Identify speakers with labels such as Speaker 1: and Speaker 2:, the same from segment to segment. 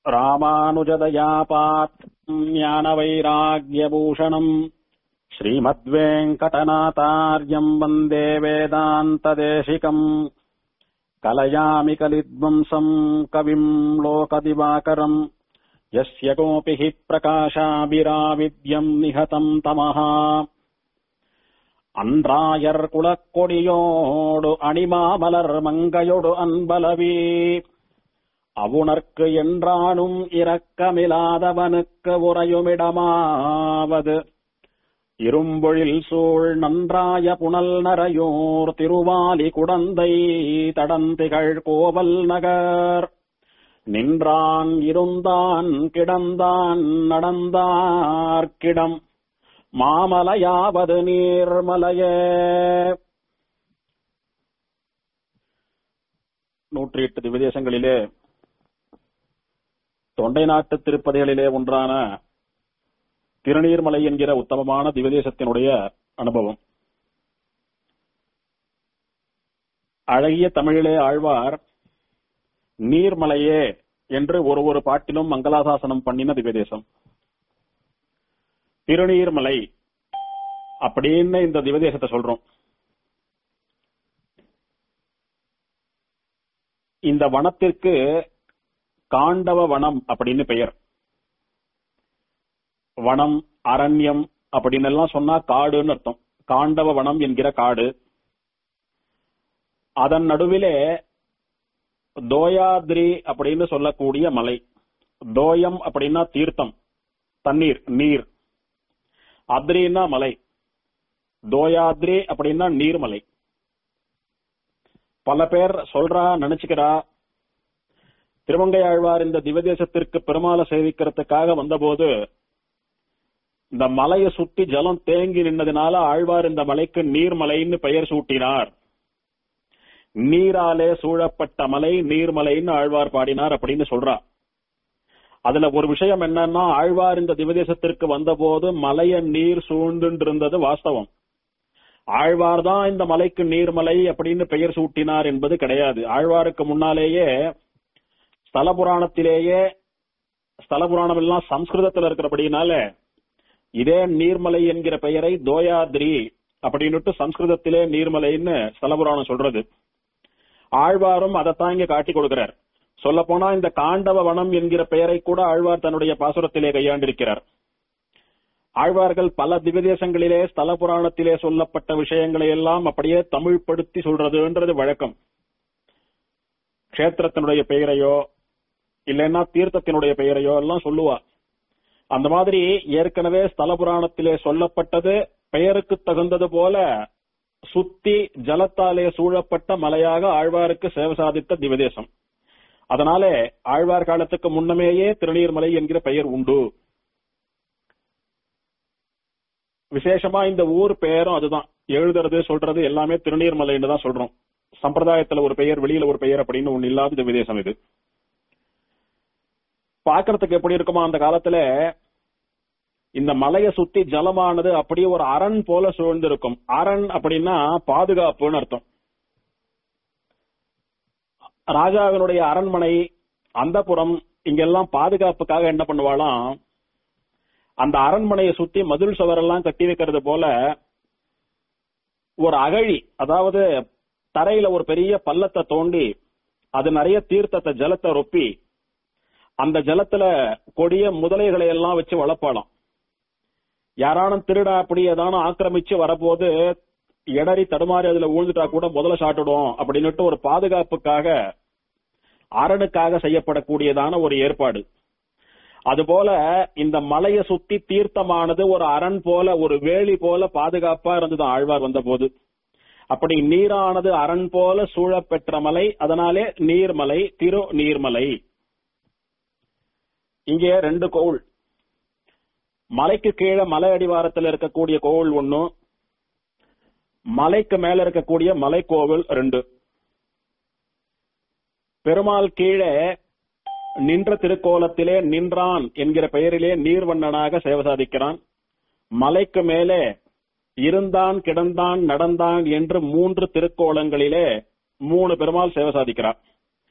Speaker 1: ராமானுஜதயா பாத்ரம் ஞானவைராகியபூஷணம் ஸ்ரீமத்வேங்கடநாதார்யம் வந்தே வேதாந்ததேசிகம் கலயாமி கலித்வம்சம் கவிம் லோகதிவாகரம் यस्य कोऽपि हि प्रकाशाभिराविद्यम् निहतम् तमः அன்றாயர் குலக்கொடியோடு அணிமாமலர் மங்கையொடு அன்பலவி அவுணர்க்கு என்றானும் இரக்கமிலாதவனுக்கு உறையுமிடமாவது இரும்பொழில் சூழ் நன்றாய புனல் நரையோர் திருவாலி குடந்தை தடந்திகள் கோவல் நகர் நின்றான் இருந்தான் கிடந்தான் நடந்தார்க்கிடம் மாமலையாவது நீர்மலையே நூற்றி எட்டு திவதேசங்களிலே தொண்டை நாட்டு திருப்பதிகளிலே ஒன்றான திருநீர்மலை என்கிற உத்தமமான திவதேசத்தினுடைய அனுபவம் அழகிய தமிழிலே ஆழ்வார் நீர்மலையே என்று ஒரு ஒரு பாட்டிலும் மங்களாசாசனம் பண்ணின திவதேசம் திருநீர்மலை அப்படின்னு இந்த திவதேசத்தை சொல்றோம் இந்த வனத்திற்கு காண்டவ வனம் அப்படின்னு பெயர் வனம் அரண்யம் அப்படின்னு எல்லாம் சொன்னா காடுன்னு அர்த்தம் காண்டவ வனம் என்கிற காடு அதன் நடுவிலே தோயாத்ரி அப்படின்னு சொல்லக்கூடிய மலை தோயம் அப்படின்னா தீர்த்தம் தண்ணீர் நீர் அத்ரின்னா மலை தோயாத்ரி அப்படின்னா நீர்மலை பல பேர் சொல்றா நினைச்சுக்கிறா திருமங்கை ஆழ்வார் இந்த திவதேசத்திற்கு பெருமாளை சேவிக்கிறதுக்காக வந்தபோது இந்த மலையை சுத்தி ஜலம் தேங்கி நின்னதுனால ஆழ்வார் இந்த மலைக்கு நீர்மலைன்னு பெயர் சூட்டினார் நீராலே சூழப்பட்ட மலை நீர்மலைன்னு ஆழ்வார் பாடினார் அப்படின்னு சொல்றா அதுல ஒரு விஷயம் என்னன்னா ஆழ்வார் இந்த திவதேசத்திற்கு வந்தபோது மலைய நீர் சூழ்ந்து இருந்தது வாஸ்தவம் ஆழ்வார் தான் இந்த மலைக்கு நீர்மலை அப்படின்னு பெயர் சூட்டினார் என்பது கிடையாது ஆழ்வாருக்கு முன்னாலேயே ஸ்தல புராணத்திலேயே ஸ்தல புராணம் எல்லாம் சம்ஸ்கிருதத்தில் இருக்கிறபடினால இதே நீர்மலை என்கிற பெயரை தோயாத்ரி அப்படின்னுட்டு சம்ஸ்கிருதத்திலே நீர்மலைன்னு ஸ்தல புராணம் சொல்றது ஆழ்வாரும் அதைத்தான் இங்க காட்டி கொடுக்கிறார் சொல்ல போனா இந்த காண்டவ வனம் என்கிற பெயரை கூட ஆழ்வார் தன்னுடைய பாசுரத்திலே கையாண்டிருக்கிறார் ஆழ்வார்கள் பல திவதேசங்களிலே ஸ்தல புராணத்திலே சொல்லப்பட்ட விஷயங்களை எல்லாம் அப்படியே தமிழ்படுத்தி சொல்றதுன்றது வழக்கம் கஷேத்திரத்தினுடைய பெயரையோ இல்லைன்னா தீர்த்தத்தினுடைய பெயரையோ எல்லாம் சொல்லுவா அந்த மாதிரி ஏற்கனவே ஸ்தல புராணத்திலே சொல்லப்பட்டது பெயருக்கு தகுந்தது போல சுத்தி ஜலத்தாலே சூழப்பட்ட மலையாக ஆழ்வாருக்கு சேவை சாதித்த திவதேசம் அதனாலே ஆழ்வார் காலத்துக்கு முன்னமேயே திருநீர்மலை என்கிற பெயர் உண்டு விசேஷமா இந்த ஊர் பெயரும் அதுதான் எழுதுறது சொல்றது எல்லாமே திருநீர்மலைன்னு தான் சொல்றோம் சம்பிரதாயத்துல ஒரு பெயர் வெளியில ஒரு பெயர் அப்படின்னு ஒண்ணு இல்லாத திவதேசம் இது பாக்குறதுக்கு எப்படி இருக்குமா அந்த காலத்துல இந்த மலையை சுத்தி ஜலமானது அப்படியே ஒரு அரண் போல சூழ்ந்து இருக்கும் அரண் அப்படின்னா பாதுகாப்புன்னு அர்த்தம் ராஜாவினுடைய அரண்மனை அந்தப்புறம் இங்கெல்லாம் பாதுகாப்புக்காக என்ன பண்ணுவாளாம் அந்த அரண்மனையை சுத்தி மதில் சுவரெல்லாம் கட்டி வைக்கிறது போல ஒரு அகழி அதாவது தரையில ஒரு பெரிய பள்ளத்தை தோண்டி அது நிறைய தீர்த்தத்தை ஜலத்தை ரொப்பி அந்த ஜலத்துல கொடிய முதலைகளை எல்லாம் வச்சு வளர்ப்பாளாம் யாரானும் திருடா அப்படி ஏதானும் ஆக்கிரமிச்சு வரப்போது இடறி தடுமாறி அதுல ஊழ்ந்துட்டா கூட முதல்ல சாட்டுடும் அப்படின்னுட்டு ஒரு பாதுகாப்புக்காக அரணுக்காக செய்யப்படக்கூடியதான ஒரு ஏற்பாடு அதுபோல இந்த மலையை சுத்தி தீர்த்தமானது ஒரு அரண் போல ஒரு வேலி போல பாதுகாப்பா இருந்தது ஆழ்வார் வந்த போது அப்படி நீரானது அரண் போல சூழப்பெற்ற மலை அதனாலே நீர்மலை திரு நீர்மலை இங்கே ரெண்டு கோவில் மலைக்கு கீழே மலை அடிவாரத்தில் இருக்கக்கூடிய கோவில் ஒண்ணு மலைக்கு மேல இருக்கக்கூடிய மலை கோவில் ரெண்டு பெருமாள் கீழே நின்ற திருக்கோலத்திலே நின்றான் என்கிற பெயரிலே நீர்வண்ணனாக சேவை சாதிக்கிறான் மலைக்கு மேலே இருந்தான் கிடந்தான் நடந்தான் என்று மூன்று திருக்கோலங்களிலே மூணு பெருமாள் சேவை சாதிக்கிறார்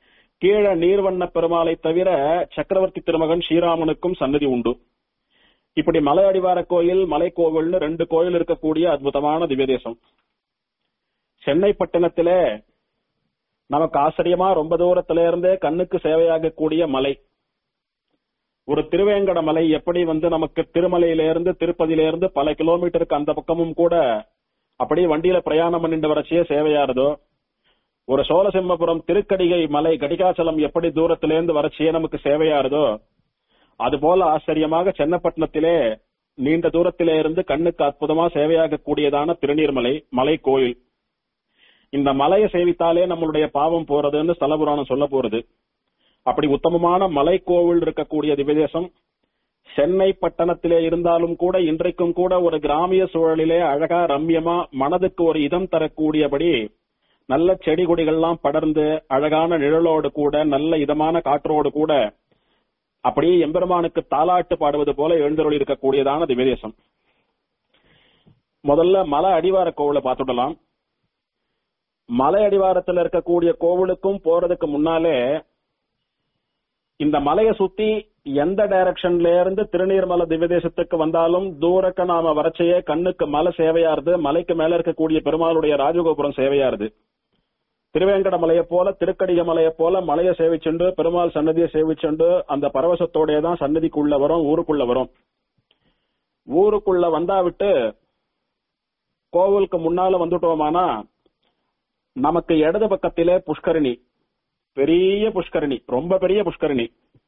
Speaker 1: கீழே நீர்வண்ண பெருமாளை தவிர சக்கரவர்த்தி திருமகன் ஸ்ரீராமனுக்கும் சன்னதி உண்டு இப்படி மலை அடிவார கோயில் மலை கோவில்னு ரெண்டு கோயில் இருக்கக்கூடிய அற்புதமான திவ்யதேசம் சென்னை பட்டணத்திலே நமக்கு ஆச்சரியமா ரொம்ப தூரத்தில இருந்தே கண்ணுக்கு சேவையாகக்கூடிய மலை ஒரு திருவேங்கட மலை எப்படி வந்து நமக்கு திருமலையிலிருந்து திருப்பதியிலிருந்து பல கிலோமீட்டருக்கு அந்த பக்கமும் கூட அப்படியே வண்டியில பிரயாணம் பண்ணிட்டு வரச்சியே சேவையாருதோ ஒரு சோழசிம்மபுரம் திருக்கடிகை மலை கடிகாச்சலம் எப்படி தூரத்திலேருந்து வரச்சியே நமக்கு சேவையாருதோ அதுபோல ஆச்சரியமாக சென்னப்பட்டினத்திலே நீண்ட தூரத்திலே இருந்து கண்ணுக்கு அற்புதமா சேவையாக கூடியதான திருநீர்மலை மலை கோயில் இந்த மலையை சேவித்தாலே நம்மளுடைய பாவம் போறதுன்னு ஸ்தல புராணம் சொல்ல போறது அப்படி உத்தமமான மலை கோவில் இருக்கக்கூடிய திவ்யதேசம் சென்னை பட்டணத்திலே இருந்தாலும் கூட இன்றைக்கும் கூட ஒரு கிராமிய சூழலிலே அழகா ரம்யமா மனதுக்கு ஒரு இதம் தரக்கூடியபடி நல்ல செடி கொடிகள்லாம் படர்ந்து அழகான நிழலோடு கூட நல்ல இதமான காற்றோடு கூட அப்படியே எம்பெருமானுக்கு தாலாட்டு பாடுவது போல எழுந்தருளி இருக்கக்கூடியதான திவ்யதேசம் முதல்ல மலை அடிவார கோவிலை பார்த்துடலாம் மலை அடிவாரத்தில் இருக்கக்கூடிய கோவிலுக்கும் போறதுக்கு முன்னாலே இந்த மலையை சுத்தி எந்த டைரக்ஷன்ல இருந்து திருநீர்மலை திவ்யதேசத்துக்கு வந்தாலும் தூரக்க நாம வரச்சையே கண்ணுக்கு மலை சேவையாருது மலைக்கு மேல இருக்கக்கூடிய பெருமாளுடைய ராஜகோபுரம் சேவையாருது திருவேங்கட மலையை போல திருக்கடிக மலையை போல மலையை சேவிச்சுண்டு பெருமாள் சன்னதியை சேவிச்சுண்டு அந்த பரவசத்தோடய தான் சன்னதிக்குள்ள வரும் ஊருக்குள்ள வரும் ஊருக்குள்ள வந்தா விட்டு கோவிலுக்கு முன்னால வந்துட்டோமானா நமக்கு இடது பக்கத்திலே புஷ்கரணி பெரிய புஷ்கரணி ரொம்ப பெரிய புஷ்கரணி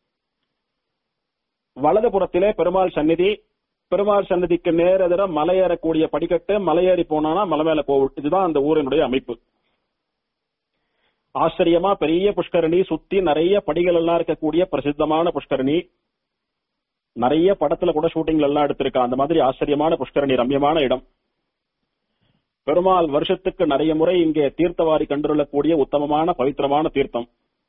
Speaker 1: வலது புறத்திலே பெருமாள் சந்நிதி பெருமாள் சன்னதிக்கு நேரெதிர மலையேறக்கூடிய படிக்கட்டு மலையேறி போனானா மலை மேல கோவில் இதுதான் அந்த ஊரினுடைய அமைப்பு ஆச்சரியமா பெரிய புஷ்கரணி சுத்தி நிறைய படிகள் எல்லாம் இருக்கக்கூடிய பிரசித்தமான புஷ்கரணி நிறைய படத்துல கூட ஷூட்டிங்ல எல்லாம் எடுத்திருக்கா அந்த மாதிரி ஆச்சரியமான புஷ்கரணி ரம்யமான இடம் பெருமாள் வருஷத்துக்கு நிறைய முறை இங்கே தீர்த்தவாரி கண்டுள்ளக்கூடிய உத்தமமான பவித்திரமான தீர்த்தம்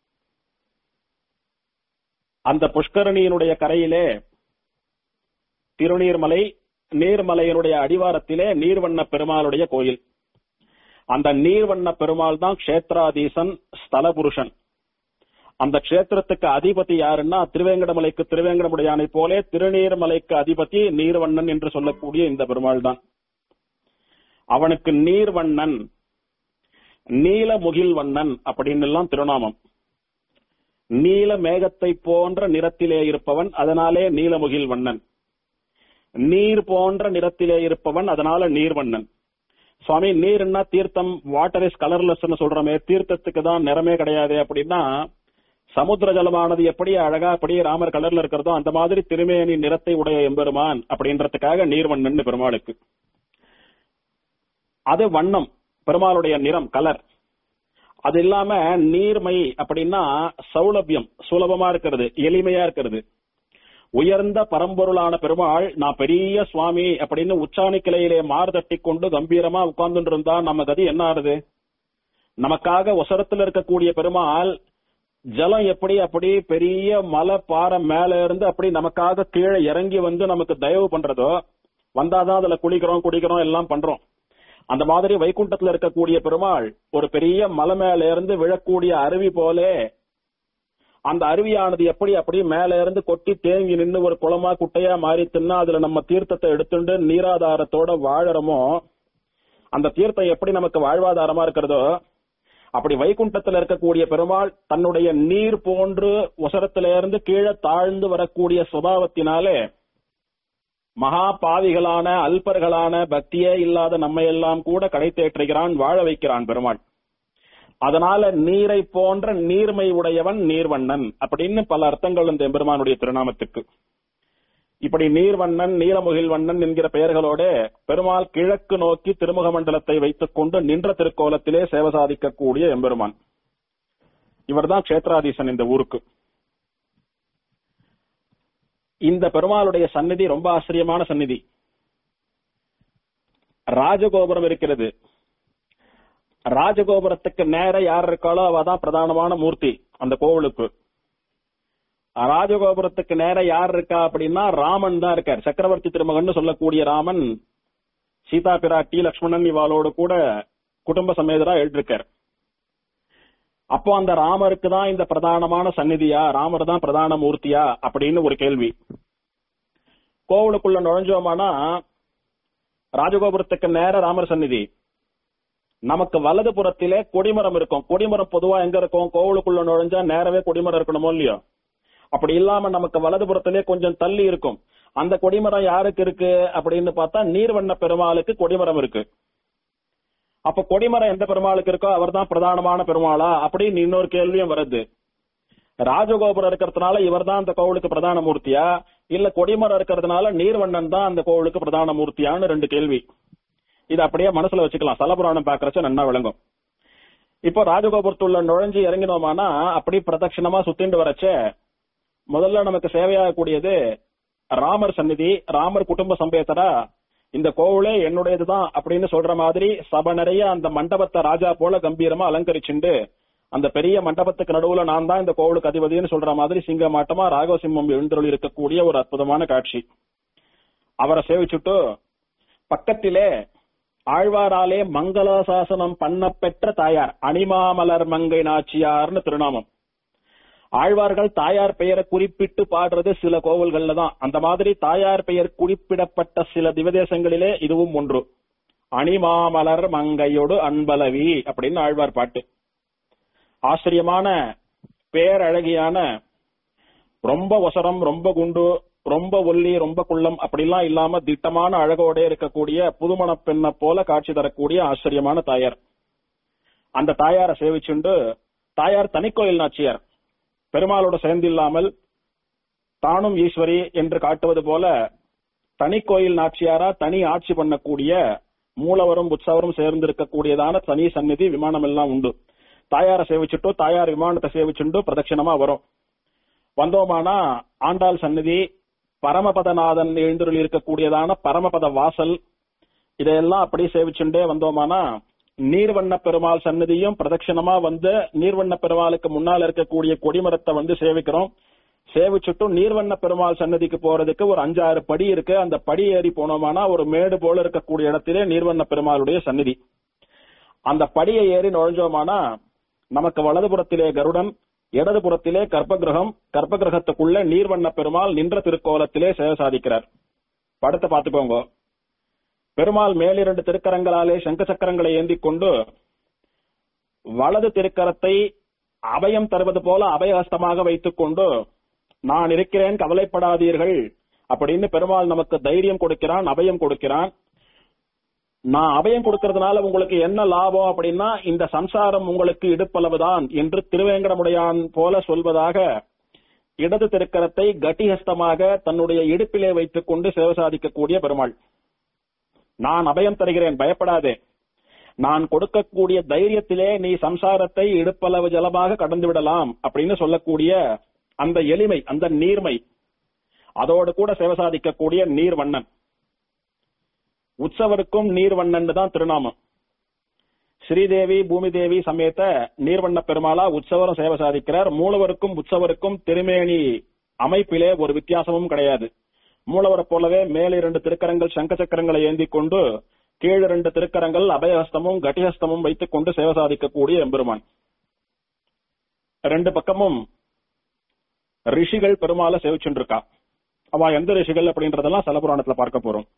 Speaker 1: அந்த புஷ்கரணியினுடைய கரையிலே திருநீர்மலை நீர்மலையினுடைய அடிவாரத்திலே நீர்வண்ண பெருமாளுடைய கோயில் அந்த நீர்வண்ண பெருமாள் தான் கஷேத்ராதீசன் ஸ்தல புருஷன் அந்த கஷேத்திரத்துக்கு அதிபதி யாருன்னா திருவேங்கடமலைக்கு திருவேங்கடமுடையானை போலே திருநீர்மலைக்கு அதிபதி நீர்வண்ணன் என்று சொல்லக்கூடிய இந்த பெருமாள் தான் அவனுக்கு நீர்வண்ணன் நீல முகில்வண்ணன் அப்படின்னு எல்லாம் திருநாமம் நீல மேகத்தை போன்ற நிறத்திலே இருப்பவன் அதனாலே நீலமுகில் வண்ணன் நீர் போன்ற நிறத்திலே இருப்பவன் அதனால நீர்வண்ணன் சுவாமி நீர்னா தீர்த்தம் வாட்டர் இஸ் கலர்லெஸ் சொல்றமே தீர்த்தத்துக்கு தான் நிறமே கிடையாது அப்படின்னா சமுத்திர ஜலமானது எப்படி அழகா அப்படியே ராமர் கலர்ல இருக்கிறதோ அந்த மாதிரி திருமேனி நிறத்தை உடைய எம்பெருமான் அப்படின்றதுக்காக நீர்வண்ணன் பெருமாளுக்கு அது வண்ணம் பெருமாளுடைய நிறம் கலர் அது இல்லாம நீர்மை அப்படின்னா சௌலபியம் சுலபமா இருக்கிறது எளிமையா இருக்கிறது உயர்ந்த பரம்பொருளான பெருமாள் நான் பெரிய சுவாமி அப்படின்னு உச்சாணி கிளையிலே மாறு தட்டி கொண்டு கம்பீரமா உட்கார்ந்து இருந்தா நம்ம கதி என்ன ஆறுது நமக்காக ஒசரத்துல இருக்கக்கூடிய பெருமாள் ஜலம் எப்படி அப்படி பெரிய மலை பாறை மேல இருந்து அப்படி நமக்காக கீழே இறங்கி வந்து நமக்கு தயவு பண்றதோ வந்தாதான் அதுல குளிக்கிறோம் குடிக்கிறோம் எல்லாம் பண்றோம் அந்த மாதிரி வைகுண்டத்துல இருக்கக்கூடிய பெருமாள் ஒரு பெரிய மலை மேல இருந்து விழக்கூடிய அருவி போலே அந்த அருவியானது எப்படி அப்படி மேல இருந்து கொட்டி தேங்கி நின்னு ஒரு குளமா குட்டையா மாறித்துன்னா அதுல நம்ம தீர்த்தத்தை எடுத்துட்டு நீராதாரத்தோட வாழறோமோ அந்த தீர்த்தம் எப்படி நமக்கு வாழ்வாதாரமா இருக்கிறதோ அப்படி வைகுண்டத்துல இருக்கக்கூடிய பெருமாள் தன்னுடைய நீர் போன்று உசரத்தில இருந்து கீழே தாழ்ந்து வரக்கூடிய சுபாவத்தினாலே மகா பாவிகளான அல்பர்களான பக்தியே இல்லாத நம்ம எல்லாம் கூட கடை தேற்றுகிறான் வாழ வைக்கிறான் பெருமாள் அதனால நீரை போன்ற நீர்மை உடையவன் நீர்வண்ணன் அப்படின்னு பல அர்த்தங்கள் இந்த எம்பெருமானுடைய திருநாமத்துக்கு இப்படி நீர்வண்ணன் நீலமுகில் வண்ணன் என்கிற பெயர்களோட பெருமாள் கிழக்கு நோக்கி திருமுக மண்டலத்தை வைத்துக் கொண்டு நின்ற திருக்கோலத்திலே சேவை சாதிக்கக்கூடிய எம்பெருமான் இவர்தான் கஷேத்ராதீசன் இந்த ஊருக்கு இந்த பெருமாளுடைய சந்நிதி ரொம்ப ஆச்சரியமான சந்நிதி ராஜகோபுரம் இருக்கிறது ராஜகோபுரத்துக்கு நேர யார் இருக்காளோ அவ தான் பிரதானமான மூர்த்தி அந்த கோவிலுக்கு ராஜகோபுரத்துக்கு நேர யார் இருக்கா அப்படின்னா ராமன் தான் இருக்கார் சக்கரவர்த்தி திருமகன் சொல்லக்கூடிய ராமன் சீதா பிராட்டி லக்ஷ்மணன் இவாளோடு கூட குடும்ப சமேதரா எழுதிருக்கார் அப்போ அந்த ராமருக்கு தான் இந்த பிரதானமான சந்நிதியா ராமர் தான் பிரதான மூர்த்தியா அப்படின்னு ஒரு கேள்வி கோவிலுக்குள்ள நுழைஞ்சோமானா ராஜகோபுரத்துக்கு நேர ராமர் சந்நிதி நமக்கு வலது புறத்திலே கொடிமரம் இருக்கும் கொடிமரம் பொதுவா எங்க இருக்கும் கோவிலுக்குள்ள நுழைஞ்சா நேரவே கொடிமரம் இருக்கணுமோ இல்லையோ அப்படி இல்லாம நமக்கு வலது புறத்திலே கொஞ்சம் தள்ளி இருக்கும் அந்த கொடிமரம் யாருக்கு இருக்கு அப்படின்னு பார்த்தா நீர்வண்ண பெருமாளுக்கு கொடிமரம் இருக்கு அப்ப கொடிமரம் எந்த பெருமாளுக்கு இருக்கோ அவர் தான் பிரதானமான பெருமாளா அப்படின்னு இன்னொரு கேள்வியும் வருது ராஜகோபுரம் இருக்கிறதுனால இவர் தான் அந்த கோவிலுக்கு பிரதான மூர்த்தியா இல்ல கொடிமரம் இருக்கிறதுனால நீர்வண்ணன் தான் அந்த கோவிலுக்கு பிரதான மூர்த்தியான்னு ரெண்டு கேள்வி இது அப்படியே மனசுல வச்சுக்கலாம் சலபுராணம் பாக்குறச்ச நன்னா விளங்கும் இப்போ ராஜகோபுரத்துள்ள நுழைஞ்சு இறங்கினோமானா அப்படி பிரதட்சிணமா சுத்திண்டு வரச்ச முதல்ல நமக்கு சேவையாகக்கூடியது ராமர் சந்நிதி ராமர் குடும்ப சம்பேதரா இந்த கோவிலே என்னுடையதுதான் அப்படின்னு சொல்ற மாதிரி சபை நிறைய அந்த மண்டபத்தை ராஜா போல கம்பீரமா அலங்கரிச்சுண்டு அந்த பெரிய மண்டபத்துக்கு நடுவுல நான் தான் இந்த கோவிலுக்கு அதிபதினு சொல்ற மாதிரி சிங்கமாட்டமா ராகவசிம்மம் எழுந்தருள் இருக்கக்கூடிய ஒரு அற்புதமான காட்சி அவரை சேவிச்சுட்டு பக்கத்திலே ஆழ்வாராலே மங்களாசாசனம் பண்ண பெற்ற தாயார் அணிமாமலர் மங்கை நாச்சியார்னு திருநாமம் ஆழ்வார்கள் தாயார் பெயரை குறிப்பிட்டு பாடுறது சில கோவில்கள்ல தான் அந்த மாதிரி தாயார் பெயர் குறிப்பிடப்பட்ட சில திவதேசங்களிலே இதுவும் ஒன்று அணிமாமலர் மங்கையோடு அன்பலவி அப்படின்னு ஆழ்வார் பாட்டு ஆச்சரியமான பேரழகியான ரொம்ப ஒசரம் ரொம்ப குண்டு ரொம்ப ஒல்லி ரொம்ப குள்ளம் அப்படிலாம் இல்லாம திட்டமான அழகோட இருக்கக்கூடிய புதுமண பெண்ணை போல காட்சி தரக்கூடிய ஆச்சரியமான தாயார் அந்த தாயாரை சேவிச்சுண்டு தாயார் தனிக்கோயில் நாச்சியார் பெருமாளோட சேர்ந்து இல்லாமல் தானும் ஈஸ்வரி என்று காட்டுவது போல தனி கோயில் நாச்சியாரா தனி ஆட்சி பண்ணக்கூடிய மூலவரும் உற்சவரும் சேர்ந்து இருக்கக்கூடியதான தனி சந்நிதி விமானம் எல்லாம் உண்டு தாயாரை சேவிச்சுட்டோ தாயார் விமானத்தை சேவிச்சுண்டு பிரதட்சிணமா வரும் வந்தோமானா ஆண்டாள் சந்நிதி பரமபதநாதன் எழுந்தருள் இருக்கக்கூடியதான பரமபத வாசல் இதையெல்லாம் அப்படி சேவிச்சுண்டே வந்தோமானா நீர்வண்ண பெருமாள் சன்னதியும் பிரதட்சிணமா வந்து நீர்வண்ண பெருமாளுக்கு முன்னால் இருக்கக்கூடிய கொடிமரத்தை வந்து சேவிக்கிறோம் சேவிச்சுட்டும் நீர்வண்ண பெருமாள் சன்னதிக்கு போறதுக்கு ஒரு அஞ்சாறு படி இருக்கு அந்த படி ஏறி போனோமானா ஒரு மேடு போல இருக்கக்கூடிய இடத்திலே நீர்வண்ண பெருமாளுடைய சன்னதி அந்த படியை ஏறி நுழைஞ்சோமானா நமக்கு வலதுபுறத்திலே கருடன் இடதுபுறத்திலே கர்ப்பகிரகம் கர்ப்பகிரகத்துக்குள்ள நீர்வண்ண பெருமாள் நின்ற திருக்கோலத்திலே சேவை சாதிக்கிறார் படத்தை பார்த்துக்கோங்க பெருமாள் மேலிரண்டு திருக்கரங்களாலே சங்க சக்கரங்களை ஏந்தி கொண்டு வலது திருக்கரத்தை அபயம் தருவது போல அபயஹஸ்தமாக வைத்துக் கொண்டு நான் இருக்கிறேன் கவலைப்படாதீர்கள் அப்படின்னு பெருமாள் நமக்கு தைரியம் கொடுக்கிறான் அபயம் கொடுக்கிறான் நான் அபயம் கொடுக்கறதுனால உங்களுக்கு என்ன லாபம் அப்படின்னா இந்த சம்சாரம் உங்களுக்கு இடுப்பளவுதான் என்று திருவேங்கடமுடையான் போல சொல்வதாக இடது திருக்கரத்தை கட்டிஹஸ்தமாக தன்னுடைய இடுப்பிலே வைத்துக் கொண்டு சேவை சாதிக்கக்கூடிய பெருமாள் நான் அபயம் தருகிறேன் பயப்படாதே நான் கொடுக்கக்கூடிய தைரியத்திலே நீ சம்சாரத்தை இடுப்பளவு ஜலமாக கடந்து விடலாம் அப்படின்னு சொல்லக்கூடிய அந்த எளிமை அந்த நீர்மை அதோடு கூட சேவை சாதிக்கக்கூடிய நீர்வண்ணன் உற்சவருக்கும் நீர்வண்ணன் தான் திருநாமம் ஸ்ரீதேவி பூமிதேவி சமேத நீர்வண்ண பெருமாளா உற்சவரும் சேவை சாதிக்கிறார் மூலவருக்கும் உற்சவருக்கும் திருமேனி அமைப்பிலே ஒரு வித்தியாசமும் கிடையாது மூலவரை போலவே மேல் இரண்டு திருக்கரங்கள் சங்க சக்கரங்களை ஏந்தி கொண்டு கீழ் இரண்டு திருக்கரங்கள் அபயஹஸ்தமும் கட்டிஹஸ்தமும் வைத்துக் கொண்டு சேவை சாதிக்கக்கூடிய எம்பெருமான் ரெண்டு பக்கமும் ரிஷிகள் பெருமாளை சேவிச்சுருக்கா அவ எந்த ரிஷிகள் அப்படின்றதெல்லாம் சலபுராணத்துல பார்க்க போறோம்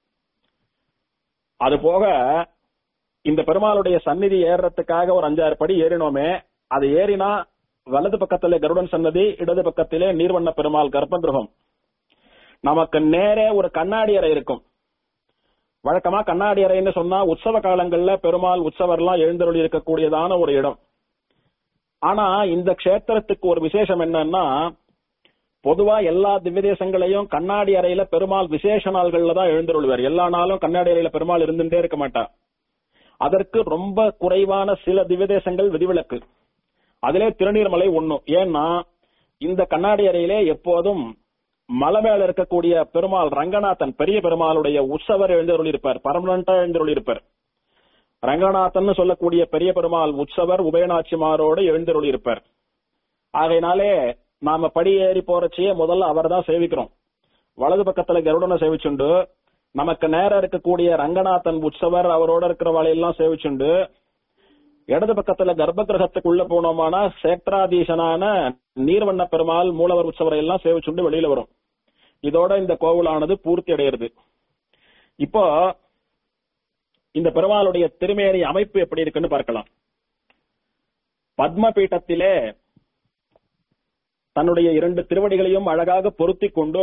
Speaker 1: அது போக இந்த பெருமாளுடைய சந்நிதி ஏறுறதுக்காக ஒரு அஞ்சாறு படி ஏறினோமே அது ஏறினா வலது பக்கத்திலே கருடன் சன்னதி இடது பக்கத்திலே நீர்வண்ண பெருமாள் கர்ப்பகிரகம் நமக்கு நேரே ஒரு கண்ணாடி அறை இருக்கும் வழக்கமா கண்ணாடி அறைன்னு சொன்னா உற்சவ காலங்கள்ல பெருமாள் உற்சவர்லாம் எழுந்தருளி இருக்கக்கூடியதான ஒரு இடம் ஆனா இந்த க்ஷேத்திரத்துக்கு ஒரு விசேஷம் என்னன்னா பொதுவா எல்லா திவ்யதேசங்களையும் கண்ணாடி அறையில பெருமாள் விசேஷ நாள்கள்ல தான் எழுந்தருள்வார் எல்லா நாளும் கண்ணாடி அறையில பெருமாள் இருந்துட்டே இருக்க மாட்டா அதற்கு ரொம்ப குறைவான சில திவ்யதேசங்கள் விதிவிலக்கு அதிலே திருநீர்மலை ஒண்ணும் ஏன்னா இந்த கண்ணாடி அறையிலே எப்போதும் மலை மேல இருக்கக்கூடிய பெருமாள் ரங்கநாதன் பெரிய பெருமாளுடைய உற்சவர் எழுந்தருள் இருப்பார் பர்மனண்டா எழுந்தருள் இருப்பார் ரங்கநாதன் சொல்லக்கூடிய பெரிய பெருமாள் உற்சவர் உபயநாச்சிமாரோடு எழுந்தருள் இருப்பார் ஆகையினாலே நாம படி ஏறி போறச்சே முதல்ல அவர் தான் சேவிக்கிறோம் வலது பக்கத்துல கருடனை சேவிச்சுண்டு நமக்கு நேரம் இருக்கக்கூடிய ரங்கநாதன் உற்சவர் அவரோட இருக்கிற எல்லாம் சேவிச்சுண்டு இடது பக்கத்துல கர்ப்ப கிரகத்துக்குள்ள போனோமானா சேக்ராதீசனான நீர்வண்ண பெருமாள் மூலவர் உற்சவரை எல்லாம் சேவிச்சுண்டு வெளியில வரும் இதோட இந்த கோவிலானது பூர்த்தி அடையிறது இப்போ இந்த பெருமாளுடைய திருமேனி அமைப்பு எப்படி இருக்குன்னு பார்க்கலாம் பத்ம பீட்டத்திலே தன்னுடைய இரண்டு திருவடிகளையும் அழகாக பொருத்திக் கொண்டு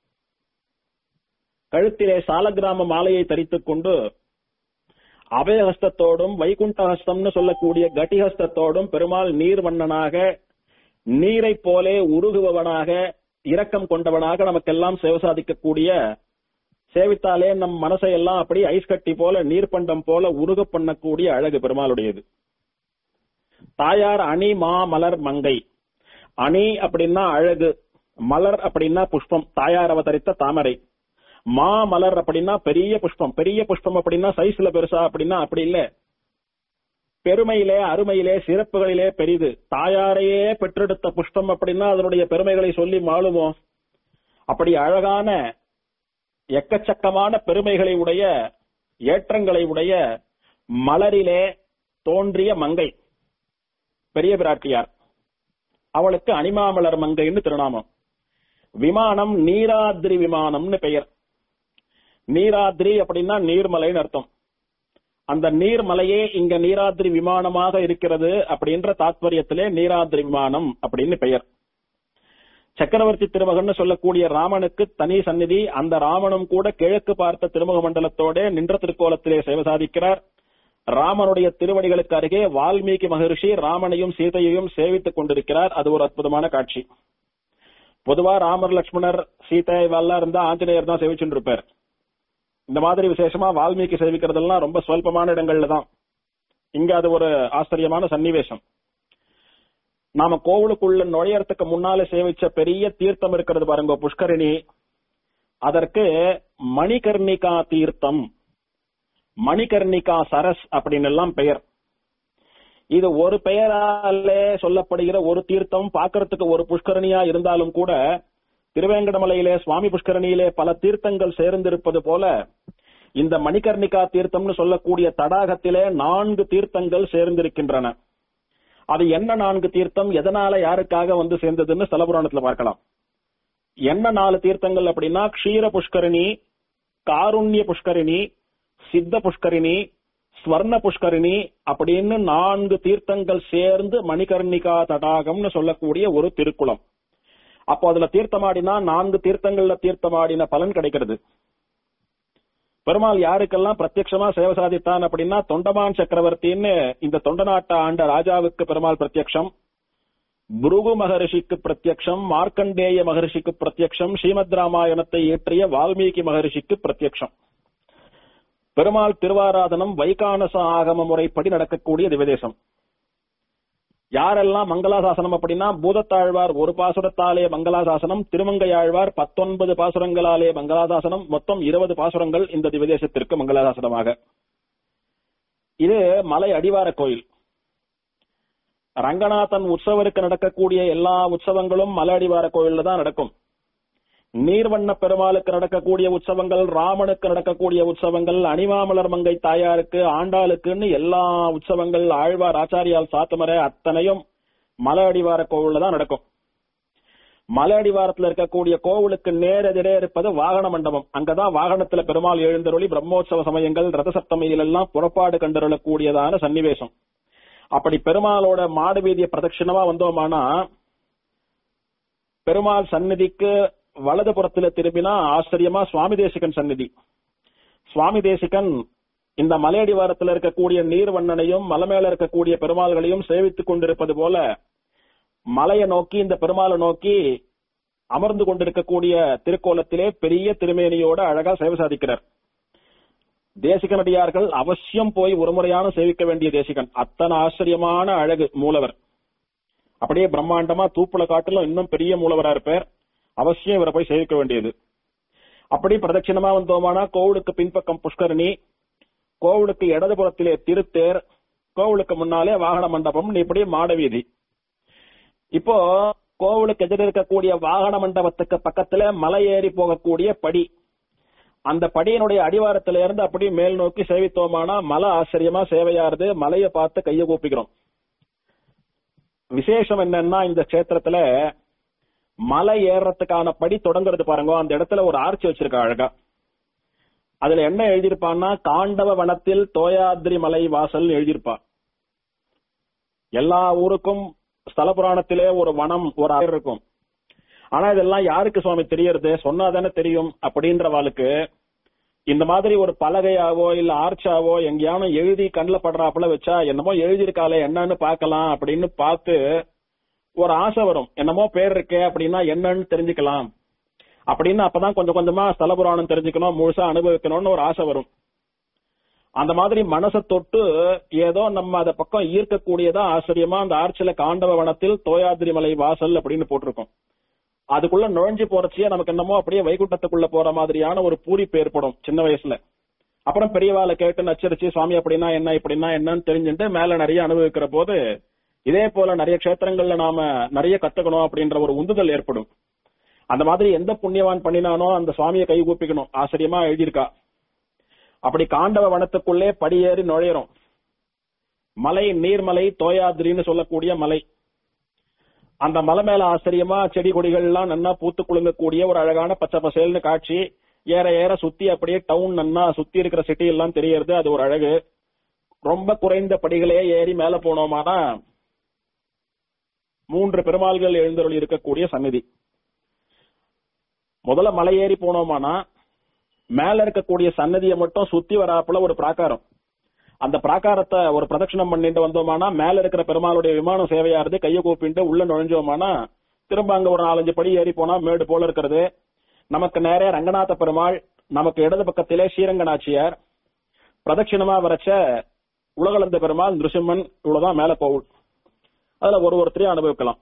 Speaker 1: கழுத்திலே சாலக்கிராம மாலையை தரித்துக் கொண்டு அபயஹஸ்தத்தோடும் வைகுண்டஹஸ்தம்னு சொல்லக்கூடிய கட்டிஹஸ்தத்தோடும் பெருமாள் நீர்வண்ணனாக நீரை போலே உருகுபவனாக இரக்கம் கொண்டவனாக நமக்கெல்லாம் சேவை சாதிக்கக்கூடிய சேவித்தாலே நம் மனசை எல்லாம் அப்படி ஐஸ் கட்டி போல நீர்பண்டம் போல உருக பண்ணக்கூடிய அழகு பெருமாளுடையது தாயார் அணி மா மலர் மங்கை அணி அப்படின்னா அழகு மலர் அப்படின்னா புஷ்பம் தாயார் அவதரித்த தாமரை மா மலர் அப்படின்னா பெரிய புஷ்பம் பெரிய புஷ்பம் அப்படின்னா சைஸ்ல பெருசா அப்படின்னா அப்படி இல்ல பெருமையிலே அருமையிலே சிறப்புகளிலே பெரிது தாயாரையே பெற்றெடுத்த புஷ்பம் அப்படின்னா அதனுடைய பெருமைகளை சொல்லி மாளுமோ அப்படி அழகான எக்கச்சக்கமான பெருமைகளை உடைய ஏற்றங்களை உடைய மலரிலே தோன்றிய மங்கை பெரிய பிராட்டியார் அவளுக்கு அனிமாமலர் மங்கைன்னு திருநாமம் விமானம் நீராத்ரி விமானம்னு பெயர் நீராத்ரி அப்படின்னா நீர்மலைன்னு அர்த்தம் அந்த நீர்மலையே இங்க நீராத்ரி விமானமாக இருக்கிறது அப்படின்ற தாத்பரியத்திலே நீராத்ரி விமானம் அப்படின்னு பெயர் சக்கரவர்த்தி திருமகன் சொல்லக்கூடிய ராமனுக்கு தனி சந்நிதி அந்த ராமனும் கூட கிழக்கு பார்த்த திருமுக மண்டலத்தோட நின்ற திருக்கோலத்திலே சேவை சாதிக்கிறார் ராமனுடைய திருவடிகளுக்கு அருகே வால்மீகி மகரிஷி ராமனையும் சீதையையும் சேவித்துக் கொண்டிருக்கிறார் அது ஒரு அற்புதமான காட்சி பொதுவா ராமர் லட்சுமணர் சீதை இவெல்லாம் இருந்தா ஆஞ்சநேயர் தான் சேவிச்சுட்டு இருப்பார் இந்த மாதிரி விசேஷமா வால்மீகி சேவிக்கிறதெல்லாம் ரொம்ப சொல்பமான இடங்கள்ல தான் இங்க அது ஒரு ஆச்சரியமான சன்னிவேசம் நாம கோவிலுக்குள்ள நுழையறதுக்கு முன்னால சேவிச்ச பெரிய தீர்த்தம் இருக்கிறது பாருங்க புஷ்கரிணி அதற்கு மணிகர்ணிகா தீர்த்தம் மணிகர்ணிகா சரஸ் அப்படின்னு எல்லாம் பெயர் இது ஒரு பெயராலே சொல்லப்படுகிற ஒரு தீர்த்தம் பார்க்கறதுக்கு ஒரு புஷ்கரணியா இருந்தாலும் கூட திருவேங்கடமலையிலே சுவாமி புஷ்கரணியிலே பல தீர்த்தங்கள் சேர்ந்திருப்பது போல இந்த மணிகர்ணிகா தீர்த்தம்னு சொல்லக்கூடிய தடாகத்திலே நான்கு தீர்த்தங்கள் சேர்ந்திருக்கின்றன அது என்ன நான்கு தீர்த்தம் எதனால யாருக்காக வந்து சேர்ந்ததுன்னு ஸ்தலபுராணத்துல பார்க்கலாம் என்ன நாலு தீர்த்தங்கள் அப்படின்னா க்ஷீர புஷ்கரிணி காருண்ய புஷ்கரிணி சித்த புஷ்கரிணி ஸ்வர்ண புஷ்கரிணி அப்படின்னு நான்கு தீர்த்தங்கள் சேர்ந்து மணிகர்ணிகா தடாகம்னு சொல்லக்கூடிய ஒரு திருக்குளம் அப்போ அதுல தீர்த்தமாடினா நான்கு தீர்த்தங்கள்ல தீர்த்தமாடின பலன் கிடைக்கிறது பெருமாள் யாருக்கெல்லாம் பிரத்யட்சமா சேவை சாதித்தான் அப்படின்னா தொண்டமான் சக்கரவர்த்தின்னு இந்த தொண்ட நாட்ட ஆண்ட ராஜாவுக்கு பெருமாள் பிரத்யக்ஷம் புருகு மகரிஷிக்கு பிரத்யக்ஷம் மார்க்கண்டேய மகரிஷிக்கு பிரத்யக்ஷம் ஸ்ரீமத் ராமாயணத்தை இயற்றிய வால்மீகி மகரிஷிக்கு பிரத்யக்ஷம் பெருமாள் திருவாராதனம் வைகானச ஆகம முறைப்படி நடக்கக்கூடிய திவதேசம் யாரெல்லாம் மங்களாசாசனம் அப்படின்னா பூதத்தாழ்வார் ஒரு பாசுரத்தாலே மங்களாசாசனம் திருமங்கையாழ்வார் பத்தொன்பது பாசுரங்களாலே மங்களாசாசனம் மொத்தம் இருபது பாசுரங்கள் இந்த திவதேசத்திற்கு மங்களாசாசனமாக இது மலை அடிவார கோயில் ரங்கநாதன் உற்சவருக்கு நடக்கக்கூடிய எல்லா உற்சவங்களும் மலை அடிவார கோயில்ல தான் நடக்கும் நீர்வண்ண பெருமாளுக்கு நடக்கக்கூடிய உற்சவங்கள் ராமனுக்கு நடக்கக்கூடிய உற்சவங்கள் அணிமாமலர் மங்கை தாயாருக்கு ஆண்டாளுக்குன்னு எல்லா உற்சவங்கள் ஆழ்வார் ஆச்சாரியால் சாத்தமர அத்தனையும் மலை அடிவார கோவில்ல தான் நடக்கும் மலை அடிவாரத்துல இருக்கக்கூடிய கோவிலுக்கு நேரெதிரே இருப்பது வாகன மண்டபம் அங்கதான் வாகனத்துல பெருமாள் எழுந்தருளி பிரம்மோற்சவ சமயங்கள் ரத சப்தமியிலெல்லாம் புறப்பாடு கண்டருளக்கூடியதான சன்னிவேசம் அப்படி பெருமாளோட மாடு வீதிய பிரதட்சிணமா வந்தோமானா பெருமாள் சந்நிதிக்கு வலது புறத்துல திரும்பினா ஆச்சரியமா சுவாமி தேசிகன் சந்நிதி சுவாமி தேசிகன் இந்த மலையடிவாரத்தில் இருக்கக்கூடிய நீர்வண்ணனையும் மலை மேல இருக்கக்கூடிய பெருமாள்களையும் சேவித்துக் கொண்டிருப்பது போல மலையை நோக்கி இந்த பெருமாளை நோக்கி அமர்ந்து கொண்டிருக்கக்கூடிய திருக்கோலத்திலே பெரிய திருமேனியோட அழகா சேவை சாதிக்கிறார் தேசிகனடியார்கள் அவசியம் போய் ஒரு முறையான சேவிக்க வேண்டிய தேசிகன் அத்தனை ஆச்சரியமான அழகு மூலவர் அப்படியே பிரம்மாண்டமா தூப்புல காட்டிலும் இன்னும் பெரிய மூலவரா இருப்பார் அவசியம் இவரை போய் சேவிக்க வேண்டியது அப்படி பிரதட்சிணமா வந்தோமானா கோவிலுக்கு பின்பக்கம் புஷ்கரணி கோவிலுக்கு இடதுபுறத்திலே திருத்தேர் கோவிலுக்கு முன்னாலே வாகன மண்டபம் இப்படி மாடவீதி இப்போ கோவிலுக்கு எதிர இருக்கக்கூடிய வாகன மண்டபத்துக்கு பக்கத்துல மலை ஏறி போகக்கூடிய படி அந்த படியினுடைய அடிவாரத்தில இருந்து அப்படியே மேல் நோக்கி சேவித்தோமானா மலை ஆச்சரியமா சேவையாருது மலையை பார்த்து கையை கூப்பிக்கிறோம் விசேஷம் என்னன்னா இந்த கஷேத்திரத்துல மலை ஏறத்துக்கான படி தொடங்குறது பாருங்க அந்த இடத்துல ஒரு ஆர்ச்சி வச்சிருக்கா அழகா அதுல என்ன எழுதியிருப்பான்னா காண்டவ வனத்தில் தோயாத்ரி மலை வாசல் எழுதியிருப்பா எல்லா ஊருக்கும் ஸ்தல புராணத்திலே ஒரு வனம் ஒரு அறை இருக்கும் ஆனா இதெல்லாம் யாருக்கு சுவாமி தெரியறது சொன்னாதானே தெரியும் அப்படின்றவாளுக்கு இந்த மாதிரி ஒரு பலகையாவோ இல்ல ஆர்ச்சாவோ எங்கேயானும் எழுதி கண்ணில் படுறாப்புல வச்சா என்னமோ எழுதியிருக்காளே என்னன்னு பார்க்கலாம் அப்படின்னு பார்த்து ஒரு ஆசை வரும் என்னமோ பேர் இருக்கே அப்படின்னா என்னன்னு தெரிஞ்சுக்கலாம் அப்படின்னு அப்பதான் கொஞ்சம் கொஞ்சமா ஸ்தல புராணம் தெரிஞ்சுக்கணும் முழுசா அனுபவிக்கணும்னு ஒரு ஆசை வரும் அந்த மாதிரி மனசை தொட்டு ஏதோ நம்ம அத பக்கம் ஈர்க்கக்கூடியதா ஆச்சரியமா அந்த ஆர்ச்சில காண்டவ வனத்தில் தோயாதிரி மலை வாசல் அப்படின்னு போட்டிருக்கோம் அதுக்குள்ள நுழைஞ்சு போறச்சே நமக்கு என்னமோ அப்படியே வைகுண்டத்துக்குள்ள போற மாதிரியான ஒரு பூரிப்பு ஏற்படும் சின்ன வயசுல அப்புறம் பெரியவாளை கேட்டு நச்சரிச்சு சுவாமி அப்படின்னா என்ன இப்படின்னா என்னன்னு தெரிஞ்சுட்டு மேல நிறைய அனுபவிக்கிற போது இதே போல நிறைய க்ஷேத்திரங்கள்ல நாம நிறைய கத்துக்கணும் அப்படின்ற ஒரு உந்துதல் ஏற்படும் அந்த மாதிரி எந்த புண்ணியவான் பண்ணினானோ அந்த சுவாமியை கை கூப்பிக்கணும் ஆச்சரியமா எழுதியிருக்கா அப்படி காண்டவ வனத்துக்குள்ளே படியேறி நுழையிறோம் மலை நீர்மலை தோயாதிரின்னு சொல்லக்கூடிய மலை அந்த மலை மேல ஆச்சரியமா செடி கொடிகள் எல்லாம் நன்னா பூத்து குலுங்கக்கூடிய ஒரு அழகான பச்சை பசேல்னு காட்சி ஏற ஏற சுத்தி அப்படியே டவுன் நன்னா சுத்தி இருக்கிற சிட்டி எல்லாம் தெரியறது அது ஒரு அழகு ரொம்ப குறைந்த படிகளே ஏறி மேல போனோமானா மூன்று பெருமாள்கள் எழுந்தருள் இருக்கக்கூடிய சந்நிதி முதல்ல மலை ஏறி போனோமானா மேல இருக்கக்கூடிய சன்னதியை மட்டும் சுத்தி வராப்புல ஒரு பிராகாரம் அந்த பிராகாரத்தை ஒரு பிரதட்சணம் பண்ணிட்டு வந்தோமானா மேல இருக்கிற பெருமாளுடைய விமானம் சேவையாருது கையை கூப்பிட்டு உள்ள நுழைஞ்சோமானா திரும்ப அங்க ஒரு நாலஞ்சு படி ஏறி போனா மேடு போல இருக்கிறது நமக்கு நேரே ரங்கநாத பெருமாள் நமக்கு இடது பக்கத்திலே ஸ்ரீரங்கநாச்சியார் பிரதட்சிணமா வரைச்ச உலகளந்த பெருமாள் நிருசிம்மன் இவ்வளவுதான் மேல போகும் அதுல ஒரு ஒருத்தரையும் அனுபவிக்கலாம்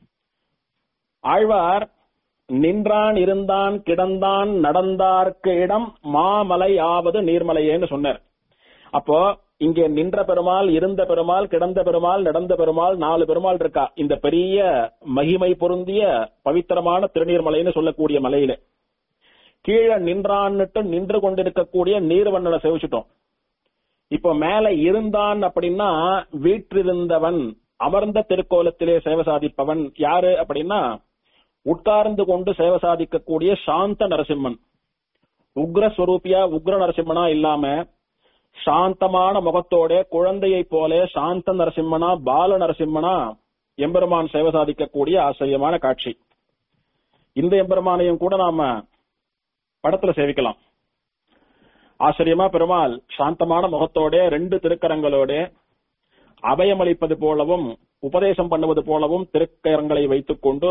Speaker 1: ஆழ்வார் நின்றான் இருந்தான் கிடந்தான் நடந்தார்க்கு இடம் மாமலை ஆவது நீர்மலையேன்னு சொன்னார் அப்போ இங்கே நின்ற பெருமாள் இருந்த பெருமாள் கிடந்த பெருமாள் நடந்த பெருமாள் நாலு பெருமாள் இருக்கா இந்த பெரிய மகிமை பொருந்திய பவித்திரமான திருநீர்மலைன்னு சொல்லக்கூடிய மலையில கீழே நின்றான்னுட்டு நின்று கொண்டிருக்கக்கூடிய நீர்வண்ணனை சேவிச்சிட்டோம் இப்போ மேல இருந்தான் அப்படின்னா வீற்றிருந்தவன் அமர்ந்த திருக்கோலத்திலே சேவை சாதிப்பவன் யாரு அப்படின்னா உட்கார்ந்து கொண்டு சேவை சாதிக்கக்கூடிய சாந்த நரசிம்மன் உக்ர ஸ்வரூபியா உக்ர நரசிம்மனா இல்லாம சாந்தமான முகத்தோட குழந்தையை போல சாந்த நரசிம்மனா பால நரசிம்மனா எம்பெருமான் சேவை சாதிக்கக்கூடிய ஆச்சரியமான காட்சி இந்த எம்பெருமானையும் கூட நாம படத்துல சேவிக்கலாம் ஆச்சரியமா பெருமாள் சாந்தமான முகத்தோட ரெண்டு திருக்கரங்களோட அபயமளிப்பது போலவும் உபதேசம் பண்ணுவது போலவும் திருக்கரங்களை வைத்துக் கொண்டு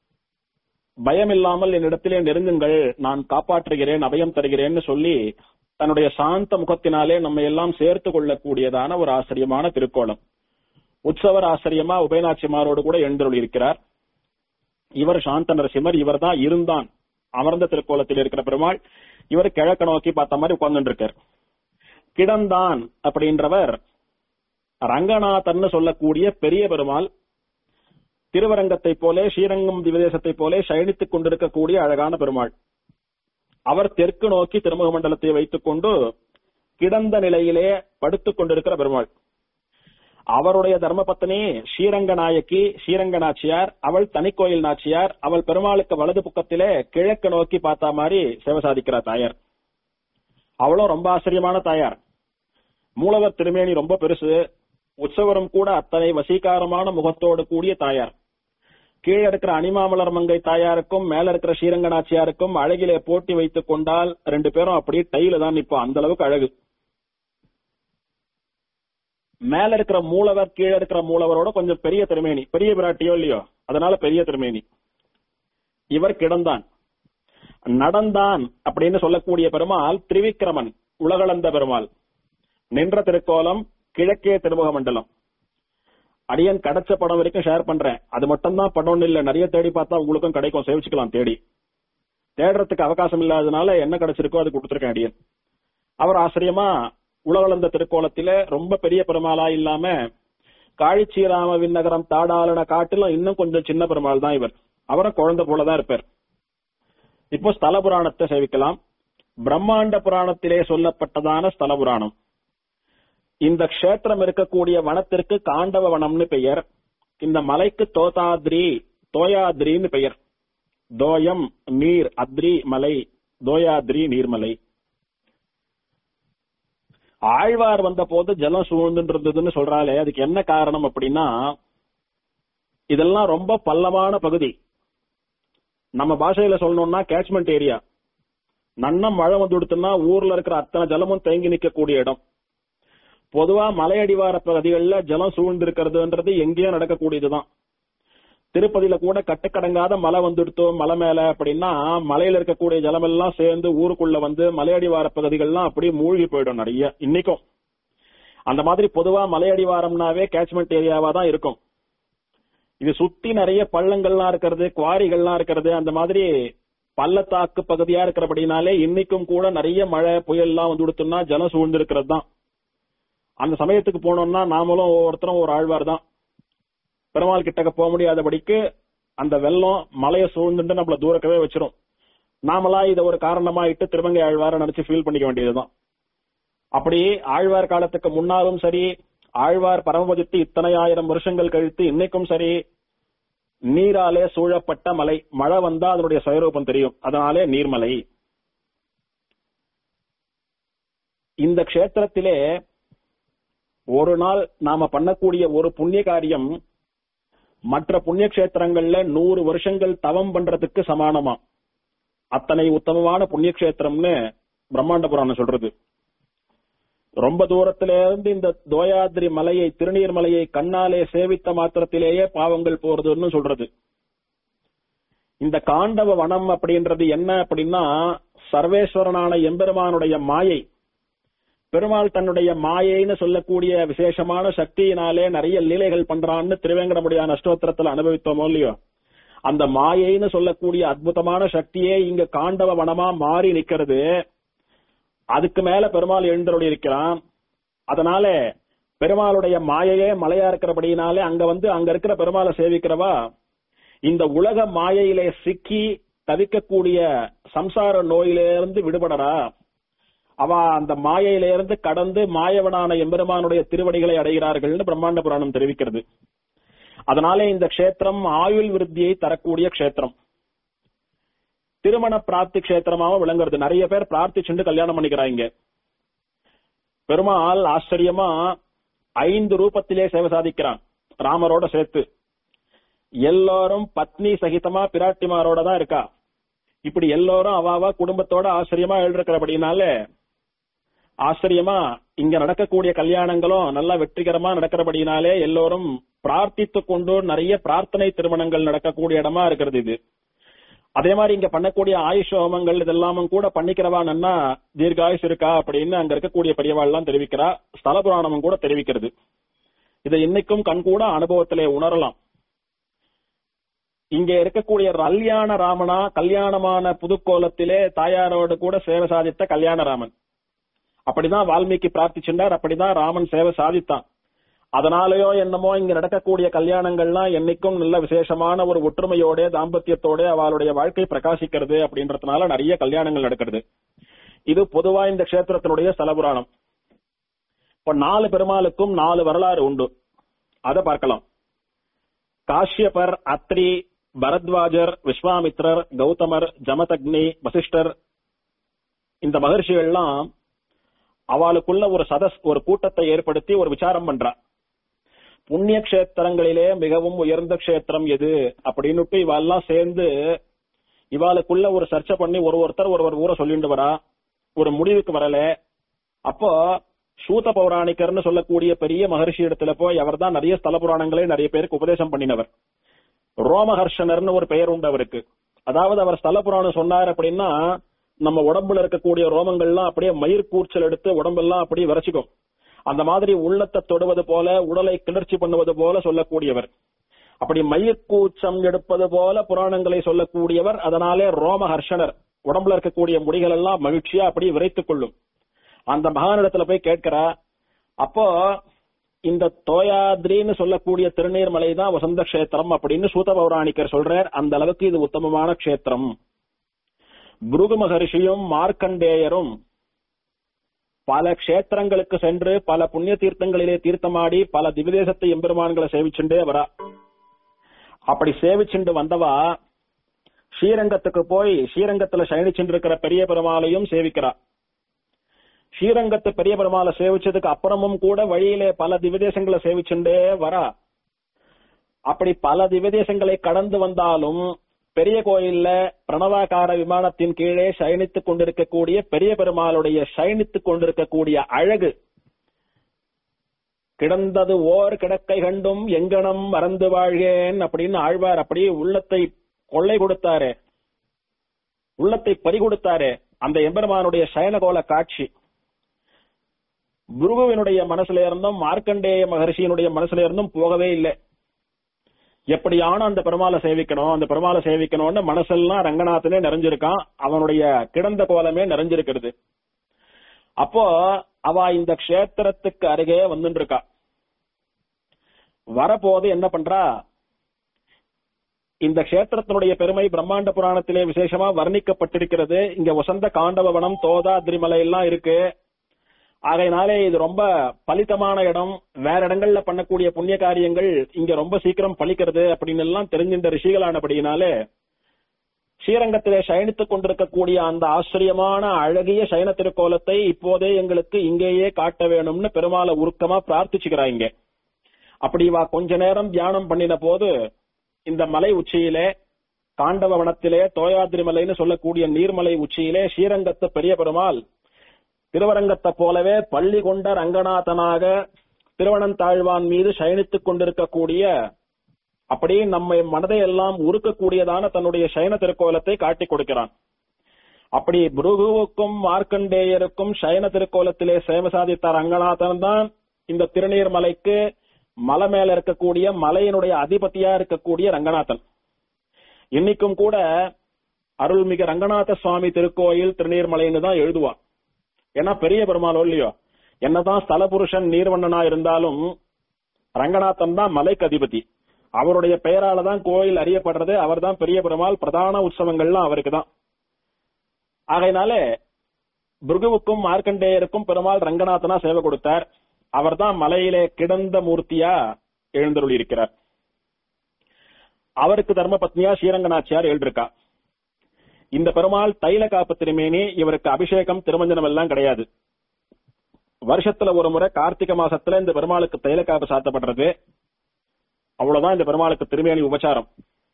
Speaker 1: பயமில்லாமல் என்னிடத்திலே நெருங்குங்கள் நான் காப்பாற்றுகிறேன் அபயம் தருகிறேன்னு சொல்லி தன்னுடைய சாந்த முகத்தினாலே நம்ம எல்லாம் சேர்த்து கொள்ளக்கூடியதான ஒரு ஆச்சரியமான திருக்கோலம் உற்சவர் ஆச்சரியமா உபயநாச்சிமாரோடு கூட எழுந்தருள் இருக்கிறார் இவர் சாந்த நரசிம்மர் இவர் தான் இருந்தான் அமர்ந்த திருக்கோலத்தில் இருக்கிற பெருமாள் இவர் கிழக்க நோக்கி பார்த்த மாதிரி உட்கார்ந்து இருக்கார் கிடந்தான் அப்படின்றவர் ரங்கநாதன் சொல்லக்கூடிய பெரிய பெருமாள் திருவரங்கத்தை போலே ஸ்ரீரங்கம் திவதேசத்தை போலே சயனித்துக் கொண்டிருக்கக்கூடிய அழகான பெருமாள் அவர் தெற்கு நோக்கி திருமுக மண்டலத்தை வைத்துக் கொண்டு கிடந்த நிலையிலே படுத்துக் கொண்டிருக்கிற பெருமாள் அவருடைய தர்மபத்னி ஸ்ரீரங்க நாயக்கி ஸ்ரீரங்க நாச்சியார் அவள் தனிக்கோயில் நாச்சியார் அவள் பெருமாளுக்கு வலது பக்கத்திலே கிழக்கு நோக்கி பார்த்தா மாதிரி சேவை சாதிக்கிறார் தாயார் அவளும் ரொம்ப ஆச்சரியமான தாயார் மூலவர் திருமேனி ரொம்ப பெருசு உற்சவரும் கூட அத்தனை வசீகாரமான முகத்தோடு கூடிய தாயார் கீழே இருக்கிற அனிமாமலர் மங்கை தாயாருக்கும் மேல இருக்கிற ஸ்ரீரங்கநாச்சியாருக்கும் அழகிலே போட்டி வைத்துக் கொண்டால் ரெண்டு பேரும் அப்படியே டைல தான் நிப்போம் அந்த அளவுக்கு அழகு மேல இருக்கிற மூலவர் கீழே இருக்கிற மூலவரோட கொஞ்சம் பெரிய திருமேனி பெரிய பிராட்டியோ இல்லையோ அதனால பெரிய திருமேனி இவர் கிடந்தான் நடந்தான் அப்படின்னு சொல்லக்கூடிய பெருமாள் திரிவிக்ரமன் உலகளந்த பெருமாள் நின்ற திருக்கோலம் கிழக்கே திருமுக மண்டலம் அடியன் கிடைச்ச படம் வரைக்கும் ஷேர் பண்றேன் அது மட்டும் தான் படம்னு இல்ல நிறைய தேடி பார்த்தா உங்களுக்கும் கிடைக்கும் சேவிச்சுக்கலாம் தேடி தேடுறதுக்கு அவகாசம் இல்லாதனால என்ன கிடைச்சிருக்கோ அது கொடுத்துருக்கேன் அடியன் அவர் ஆச்சரியமா உலகளந்த திருக்கோலத்தில ரொம்ப பெரிய பெருமாளா இல்லாம காழிச்சீராம விண்ணகரம் தாடாளன காட்டிலும் இன்னும் கொஞ்சம் சின்ன பெருமாள் தான் இவர் அவரும் குழந்தை போலதான் இருப்பார் இப்போ ஸ்தல புராணத்தை சேவிக்கலாம் பிரம்மாண்ட புராணத்திலே சொல்லப்பட்டதான ஸ்தல புராணம் இந்த க்ஷேத்திரம் இருக்கக்கூடிய வனத்திற்கு காண்டவ வனம்னு பெயர் இந்த மலைக்கு தோதாத்ரி தோயாத்ரின்னு பெயர் தோயம் நீர் அத்ரி மலை தோயாத்ரி நீர்மலை ஆழ்வார் வந்த போது ஜலம் சூழ்ந்துட்டு இருந்ததுன்னு சொல்றாளே அதுக்கு என்ன காரணம் அப்படின்னா இதெல்லாம் ரொம்ப பள்ளமான பகுதி நம்ம பாஷையில சொல்லணும்னா கேட்ச்மெண்ட் ஏரியா நன்னம் மழை வந்து கொடுத்தோம்னா ஊர்ல இருக்கிற அத்தனை ஜலமும் தேங்கி நிற்கக்கூடிய இடம் பொதுவா மலையடிவார பகுதிகளில் ஜலம் சூழ்ந்து இருக்கிறதுன்றது எங்கேயும் நடக்கக்கூடியதுதான் திருப்பதியில கூட கட்டுக்கடங்காத மலை வந்துடுத்தோ மலை மேல அப்படின்னா மலையில இருக்கக்கூடிய ஜலமெல்லாம் சேர்ந்து ஊருக்குள்ள வந்து மலையடிவார பகுதிகள்லாம் அப்படியே மூழ்கி போயிடும் நிறைய இன்னைக்கும் அந்த மாதிரி பொதுவா மலையடிவாரம்னாவே கேட்ச்மெண்ட் ஏரியாவா தான் இருக்கும் இது சுத்தி நிறைய பள்ளங்கள்லாம் இருக்கிறது குவாரிகள்லாம் இருக்கிறது அந்த மாதிரி பள்ளத்தாக்கு பகுதியா இருக்கிறபடினாலே இன்னைக்கும் கூட நிறைய மழை புயல்லாம் வந்து கொடுத்தோம்னா ஜலம் சூழ்ந்து இருக்கிறது தான் அந்த சமயத்துக்கு போனோம்னா நாமளும் ஒவ்வொருத்தரும் ஒரு ஆழ்வார் தான் பெருமாள் கிட்டக்க போக முடியாதபடிக்கு அந்த வெள்ளம் மலையை சூழ்ந்துட்டு நம்மள தூரக்கவே வச்சிரும் நாமளா இதை ஒரு காரணமாயிட்டு திருமங்கை ஆழ்வார நினைச்சு ஃபீல் பண்ணிக்க வேண்டியதுதான் அப்படி ஆழ்வார் காலத்துக்கு முன்னாலும் சரி ஆழ்வார் பரமபதித்து இத்தனை ஆயிரம் வருஷங்கள் கழித்து இன்னைக்கும் சரி நீராலே சூழப்பட்ட மலை மழை வந்தா அதனுடைய சுயரூபம் தெரியும் அதனாலே நீர்மலை இந்த க்ஷேத்திரத்திலே ஒரு நாள் நாம பண்ணக்கூடிய ஒரு புண்ணிய காரியம் மற்ற புண்ணிய கஷேத்திரங்கள்ல நூறு வருஷங்கள் தவம் பண்றதுக்கு சமானமா அத்தனை உத்தமமான புண்ணிய கஷேத்திரம்னு பிரம்மாண்ட புராணம் சொல்றது ரொம்ப தூரத்தில இருந்து இந்த தோயாத்ரி மலையை திருநீர் மலையை கண்ணாலே சேவித்த மாத்திரத்திலேயே பாவங்கள் போறதுன்னு சொல்றது இந்த காண்டவ வனம் அப்படின்றது என்ன அப்படின்னா சர்வேஸ்வரனான எம்பெருமானுடைய மாயை பெருமாள் தன்னுடைய மாயைன்னு சொல்லக்கூடிய விசேஷமான சக்தியினாலே நிறைய லீலைகள் பண்றான்னு திருவேங்கடமுடியான அஷ்டோத்திரத்துல அனுபவித்தோமோ இல்லையோ அந்த மாயைன்னு சொல்லக்கூடிய அற்புதமான சக்தியே இங்க காண்டவ வனமா மாறி நிக்கிறது அதுக்கு மேல பெருமாள் எழுந்தருளி இருக்கிறான் அதனால பெருமாளுடைய மாயையே மலையா இருக்கிறபடினாலே அங்க வந்து அங்க இருக்கிற பெருமாளை சேவிக்கிறவா இந்த உலக மாயையிலே சிக்கி தவிக்கக்கூடிய சம்சார நோயிலிருந்து விடுபடறா அவ அந்த மாயையிலிருந்து கடந்து மாயவனான எம்பெருமானுடைய திருவடிகளை அடைகிறார்கள்னு பிரம்மாண்ட புராணம் தெரிவிக்கிறது அதனாலே இந்த க்ஷேத்திரம் ஆயுள் விருத்தியை தரக்கூடிய க்ஷேத்திரம் திருமண பிராப்தி க்ஷேத்திரமாவும் விளங்குறது நிறைய பேர் பிரார்த்திச்சுண்டு கல்யாணம் பண்ணிக்கிறாங்க பெருமாள் ஆச்சரியமா ஐந்து ரூபத்திலே சேவை சாதிக்கிறான் ராமரோட சேர்த்து எல்லாரும் பத்னி சகிதமா பிராட்டிமாரோட தான் இருக்கா இப்படி எல்லாரும் அவாவா குடும்பத்தோட ஆச்சரியமா எழுதிருக்கிறபடினால ஆச்சரியமா இங்க நடக்கக்கூடிய கல்யாணங்களும் நல்லா வெற்றிகரமா நடக்கிறபடினாலே எல்லோரும் பிரார்த்தித்து கொண்டு நிறைய பிரார்த்தனை திருமணங்கள் நடக்கக்கூடிய இடமா இருக்கிறது இது அதே மாதிரி இங்க பண்ணக்கூடிய ஆயுஷ் ஹோமங்கள் இதெல்லாமும் கூட பண்ணிக்கிறவா நன்னா தீர்காயுஷ் இருக்கா அப்படின்னு அங்க இருக்கக்கூடிய பெரியவாள்லாம் தெரிவிக்கிறா ஸ்தல புராணமும் கூட தெரிவிக்கிறது இதை இன்னைக்கும் கண்கூட அனுபவத்திலே உணரலாம் இங்க இருக்கக்கூடிய கல்யாண ராமனா கல்யாணமான புதுக்கோலத்திலே தாயாரோடு கூட சேவை சாதித்த கல்யாணராமன் அப்படிதான் வால்மீகி பிரார்த்திச்சுட்டார் அப்படிதான் ராமன் சேவை சாதித்தான் அதனாலயோ என்னமோ இங்க நடக்கக்கூடிய கல்யாணங்கள்லாம் என்னைக்கும் நல்ல விசேஷமான ஒரு ஒற்றுமையோட தாம்பத்தியத்தோட அவளுடைய வாழ்க்கை பிரகாசிக்கிறது அப்படின்றதுனால நிறைய கல்யாணங்கள் நடக்கிறது இது பொதுவா இந்த கஷேத்திரத்தினுடைய ஸ்தலபுராணம் இப்ப நாலு பெருமாளுக்கும் நாலு வரலாறு உண்டு அதை பார்க்கலாம் காஷ்யபர் அத்ரி பரத்வாஜர் விஸ்வாமித்ரர் கௌதமர் ஜமதக்னி வசிஷ்டர் இந்த மகர்ஷிகள்லாம் அவளுக்குள்ள ஒரு சதஸ் ஒரு கூட்டத்தை ஏற்படுத்தி ஒரு விசாரம் பண்றா புண்ணிய கஷேத்திரங்களிலே மிகவும் உயர்ந்த க்ஷேத்திரம் எது அப்படின்னுட்டு இவெல்லாம் சேர்ந்து இவாளுக்குள்ள ஒரு சர்ச்சை பண்ணி ஒரு ஒருத்தர் ஒரு ஒரு ஊரை சொல்லிட்டு வரா ஒரு முடிவுக்கு வரல அப்போ சூத பௌராணிகர்னு சொல்லக்கூடிய பெரிய மகர்ஷி இடத்துல போய் அவர் தான் நிறைய ஸ்தல புராணங்களை நிறைய பேருக்கு உபதேசம் பண்ணினவர் ரோமஹர்ஷனர்னு ஒரு பெயர் உண்டு அவருக்கு அதாவது அவர் ஸ்தல புராணம் சொன்னார் அப்படின்னா நம்ம உடம்புல இருக்கக்கூடிய ரோமங்கள்லாம் அப்படியே மயிர் கூர்ச்சல் எடுத்து உடம்பெல்லாம் அப்படியே விரைச்சிக்கும் அந்த மாதிரி உள்ளத்தை தொடுவது போல உடலை கிளர்ச்சி பண்ணுவது போல சொல்லக்கூடியவர் அப்படி மயிர் கூச்சம் எடுப்பது போல புராணங்களை சொல்லக்கூடியவர் அதனாலே ரோமஹர்ஷனர் உடம்புல இருக்கக்கூடிய முடிகள் எல்லாம் மகிழ்ச்சியா அப்படியே விரைத்துக் கொள்ளும் அந்த மகானிடத்துல போய் கேட்கிறா அப்போ இந்த தோயாத்ரின்னு சொல்லக்கூடிய திருநீர்மலை தான் வசந்த கஷேத்திரம் அப்படின்னு சூத பௌராணிக்கர் சொல்றார் அந்த அளவுக்கு இது உத்தமமான கஷேத்திரம் புருகு மகரிஷியும் மார்க்கண்டேயரும் பல க்ஷேத்திரங்களுக்கு சென்று பல புண்ணிய தீர்த்தங்களிலே தீர்த்தமாடி பல திவிதேசத்தை எம்பெருமான்களை சேவிச்சுண்டே வரா அப்படி சேவிச்சுண்டு வந்தவா ஸ்ரீரங்கத்துக்கு போய் ஸ்ரீரங்கத்துல சயனிச்சுட்டு இருக்கிற பெரிய பெருமாளையும் சேவிக்கிறா ஸ்ரீரங்கத்து பெரிய பெருமாளை சேவிச்சதுக்கு அப்புறமும் கூட வழியிலே பல திவிதேசங்களை சேவிச்சுண்டே வரா அப்படி பல திவிதேசங்களை கடந்து வந்தாலும் பெரிய கோயில்ல பிரணவாகார விமானத்தின் கீழே சயனித்துக் கொண்டிருக்கக்கூடிய பெரிய பெருமாளுடைய சயனித்துக் கொண்டிருக்கக்கூடிய அழகு கிடந்தது ஓர் கிடக்கை கண்டும் எங்கனம் மறந்து வாழ்கேன் அப்படின்னு ஆழ்வார் அப்படியே உள்ளத்தை கொள்ளை கொடுத்தாரு உள்ளத்தை பறி கொடுத்தாரு அந்த எம்பெருமானுடைய சயனகோல காட்சி புருகுவினுடைய மனசுல இருந்தும் மார்க்கண்டேய மகர்ஷியினுடைய மனசுல இருந்தும் போகவே இல்லை எப்படியான அந்த பெருமாளை சேவிக்கணும் அந்த பெருமாளை சேவிக்கணும்னு மனசெல்லாம் ரங்கநாதனே நிறைஞ்சிருக்கான் அவனுடைய கிடந்த கோலமே நிறைஞ்சிருக்கிறது அப்போ அவ இந்த க்ஷேத்திரத்துக்கு அருகே வந்துட்டு இருக்கா வரப்போது என்ன பண்றா இந்த க்ஷேத்திரத்தினுடைய பெருமை பிரம்மாண்ட புராணத்திலே விசேஷமா வர்ணிக்கப்பட்டிருக்கிறது இங்க வசந்த காண்டவவனம் தோதாத்ரிமலை எல்லாம் இருக்கு ஆகையினாலே இது ரொம்ப பலித்தமான இடம் வேற இடங்கள்ல பண்ணக்கூடிய புண்ணிய காரியங்கள் இங்க ரொம்ப சீக்கிரம் பலிக்கிறது அப்படின்னு எல்லாம் தெரிஞ்சின்ற ரிஷிகளானபடியினாலே ஸ்ரீரங்கத்திலே சயனித்துக் கொண்டிருக்கக்கூடிய அந்த ஆச்சரியமான அழகிய சயன திருக்கோலத்தை இப்போதே எங்களுக்கு இங்கேயே காட்ட வேணும்னு பெருமாளை உருக்கமா பிரார்த்திச்சுக்கிறாங்க அப்படி வா கொஞ்ச நேரம் தியானம் பண்ணின போது இந்த மலை உச்சியிலே காண்டவ வனத்திலே தோயாதிரி மலைன்னு சொல்லக்கூடிய நீர்மலை உச்சியிலே ஸ்ரீரங்கத்து பெரிய பெருமாள் திருவரங்கத்தை போலவே பள்ளி கொண்ட ரங்கநாதனாக திருவனந்தாழ்வான் மீது சயனித்துக் கொண்டிருக்கக்கூடிய அப்படியே நம்மை மனதை எல்லாம் உருக்கக்கூடியதான தன்னுடைய சயன திருக்கோலத்தை காட்டிக் கொடுக்கிறான் அப்படி புருகுவுக்கும் மார்க்கண்டேயருக்கும் சயன திருக்கோலத்திலே சேவை சாதித்த ரங்கநாதன் தான் இந்த திருநீர்மலைக்கு மலை மேல இருக்கக்கூடிய மலையினுடைய அதிபதியா இருக்கக்கூடிய ரங்கநாதன் இன்னைக்கும் கூட அருள்மிகு ரங்கநாத சுவாமி திருக்கோயில் திருநீர்மலைன்னு தான் எழுதுவான் ஏன்னா பெரிய பெருமாளோ இல்லையோ என்னதான் ஸ்தல புருஷன் நீர்வண்ணனா இருந்தாலும் ரங்கநாதன் தான் மலைக்கு அதிபதி அவருடைய பெயரால தான் கோயில் அறியப்படுறது அவர் தான் பெரிய பெருமாள் பிரதான உற்சவங்கள்லாம் அவருக்கு தான் ஆகையினால பிருகுவுக்கும் மார்க்கண்டேயருக்கும் பெருமாள் ரங்கநாதனா சேவை கொடுத்தார் அவர் தான் மலையிலே கிடந்த மூர்த்தியா எழுந்தருளி இருக்கிறார் அவருக்கு தர்ம பத்னியா ஸ்ரீரங்கநாச்சியார் எழுந்திருக்கா இந்த பெருமாள் தைல காப்பு திருமேனி இவருக்கு அபிஷேகம் திருமஞ்சனம் எல்லாம் கிடையாது வருஷத்துல ஒரு முறை கார்த்திகை மாசத்துல இந்த பெருமாளுக்கு தைல காப்பு சாத்தப்படுறது அவ்வளவுதான் இந்த பெருமாளுக்கு திருமேனி உபச்சாரம்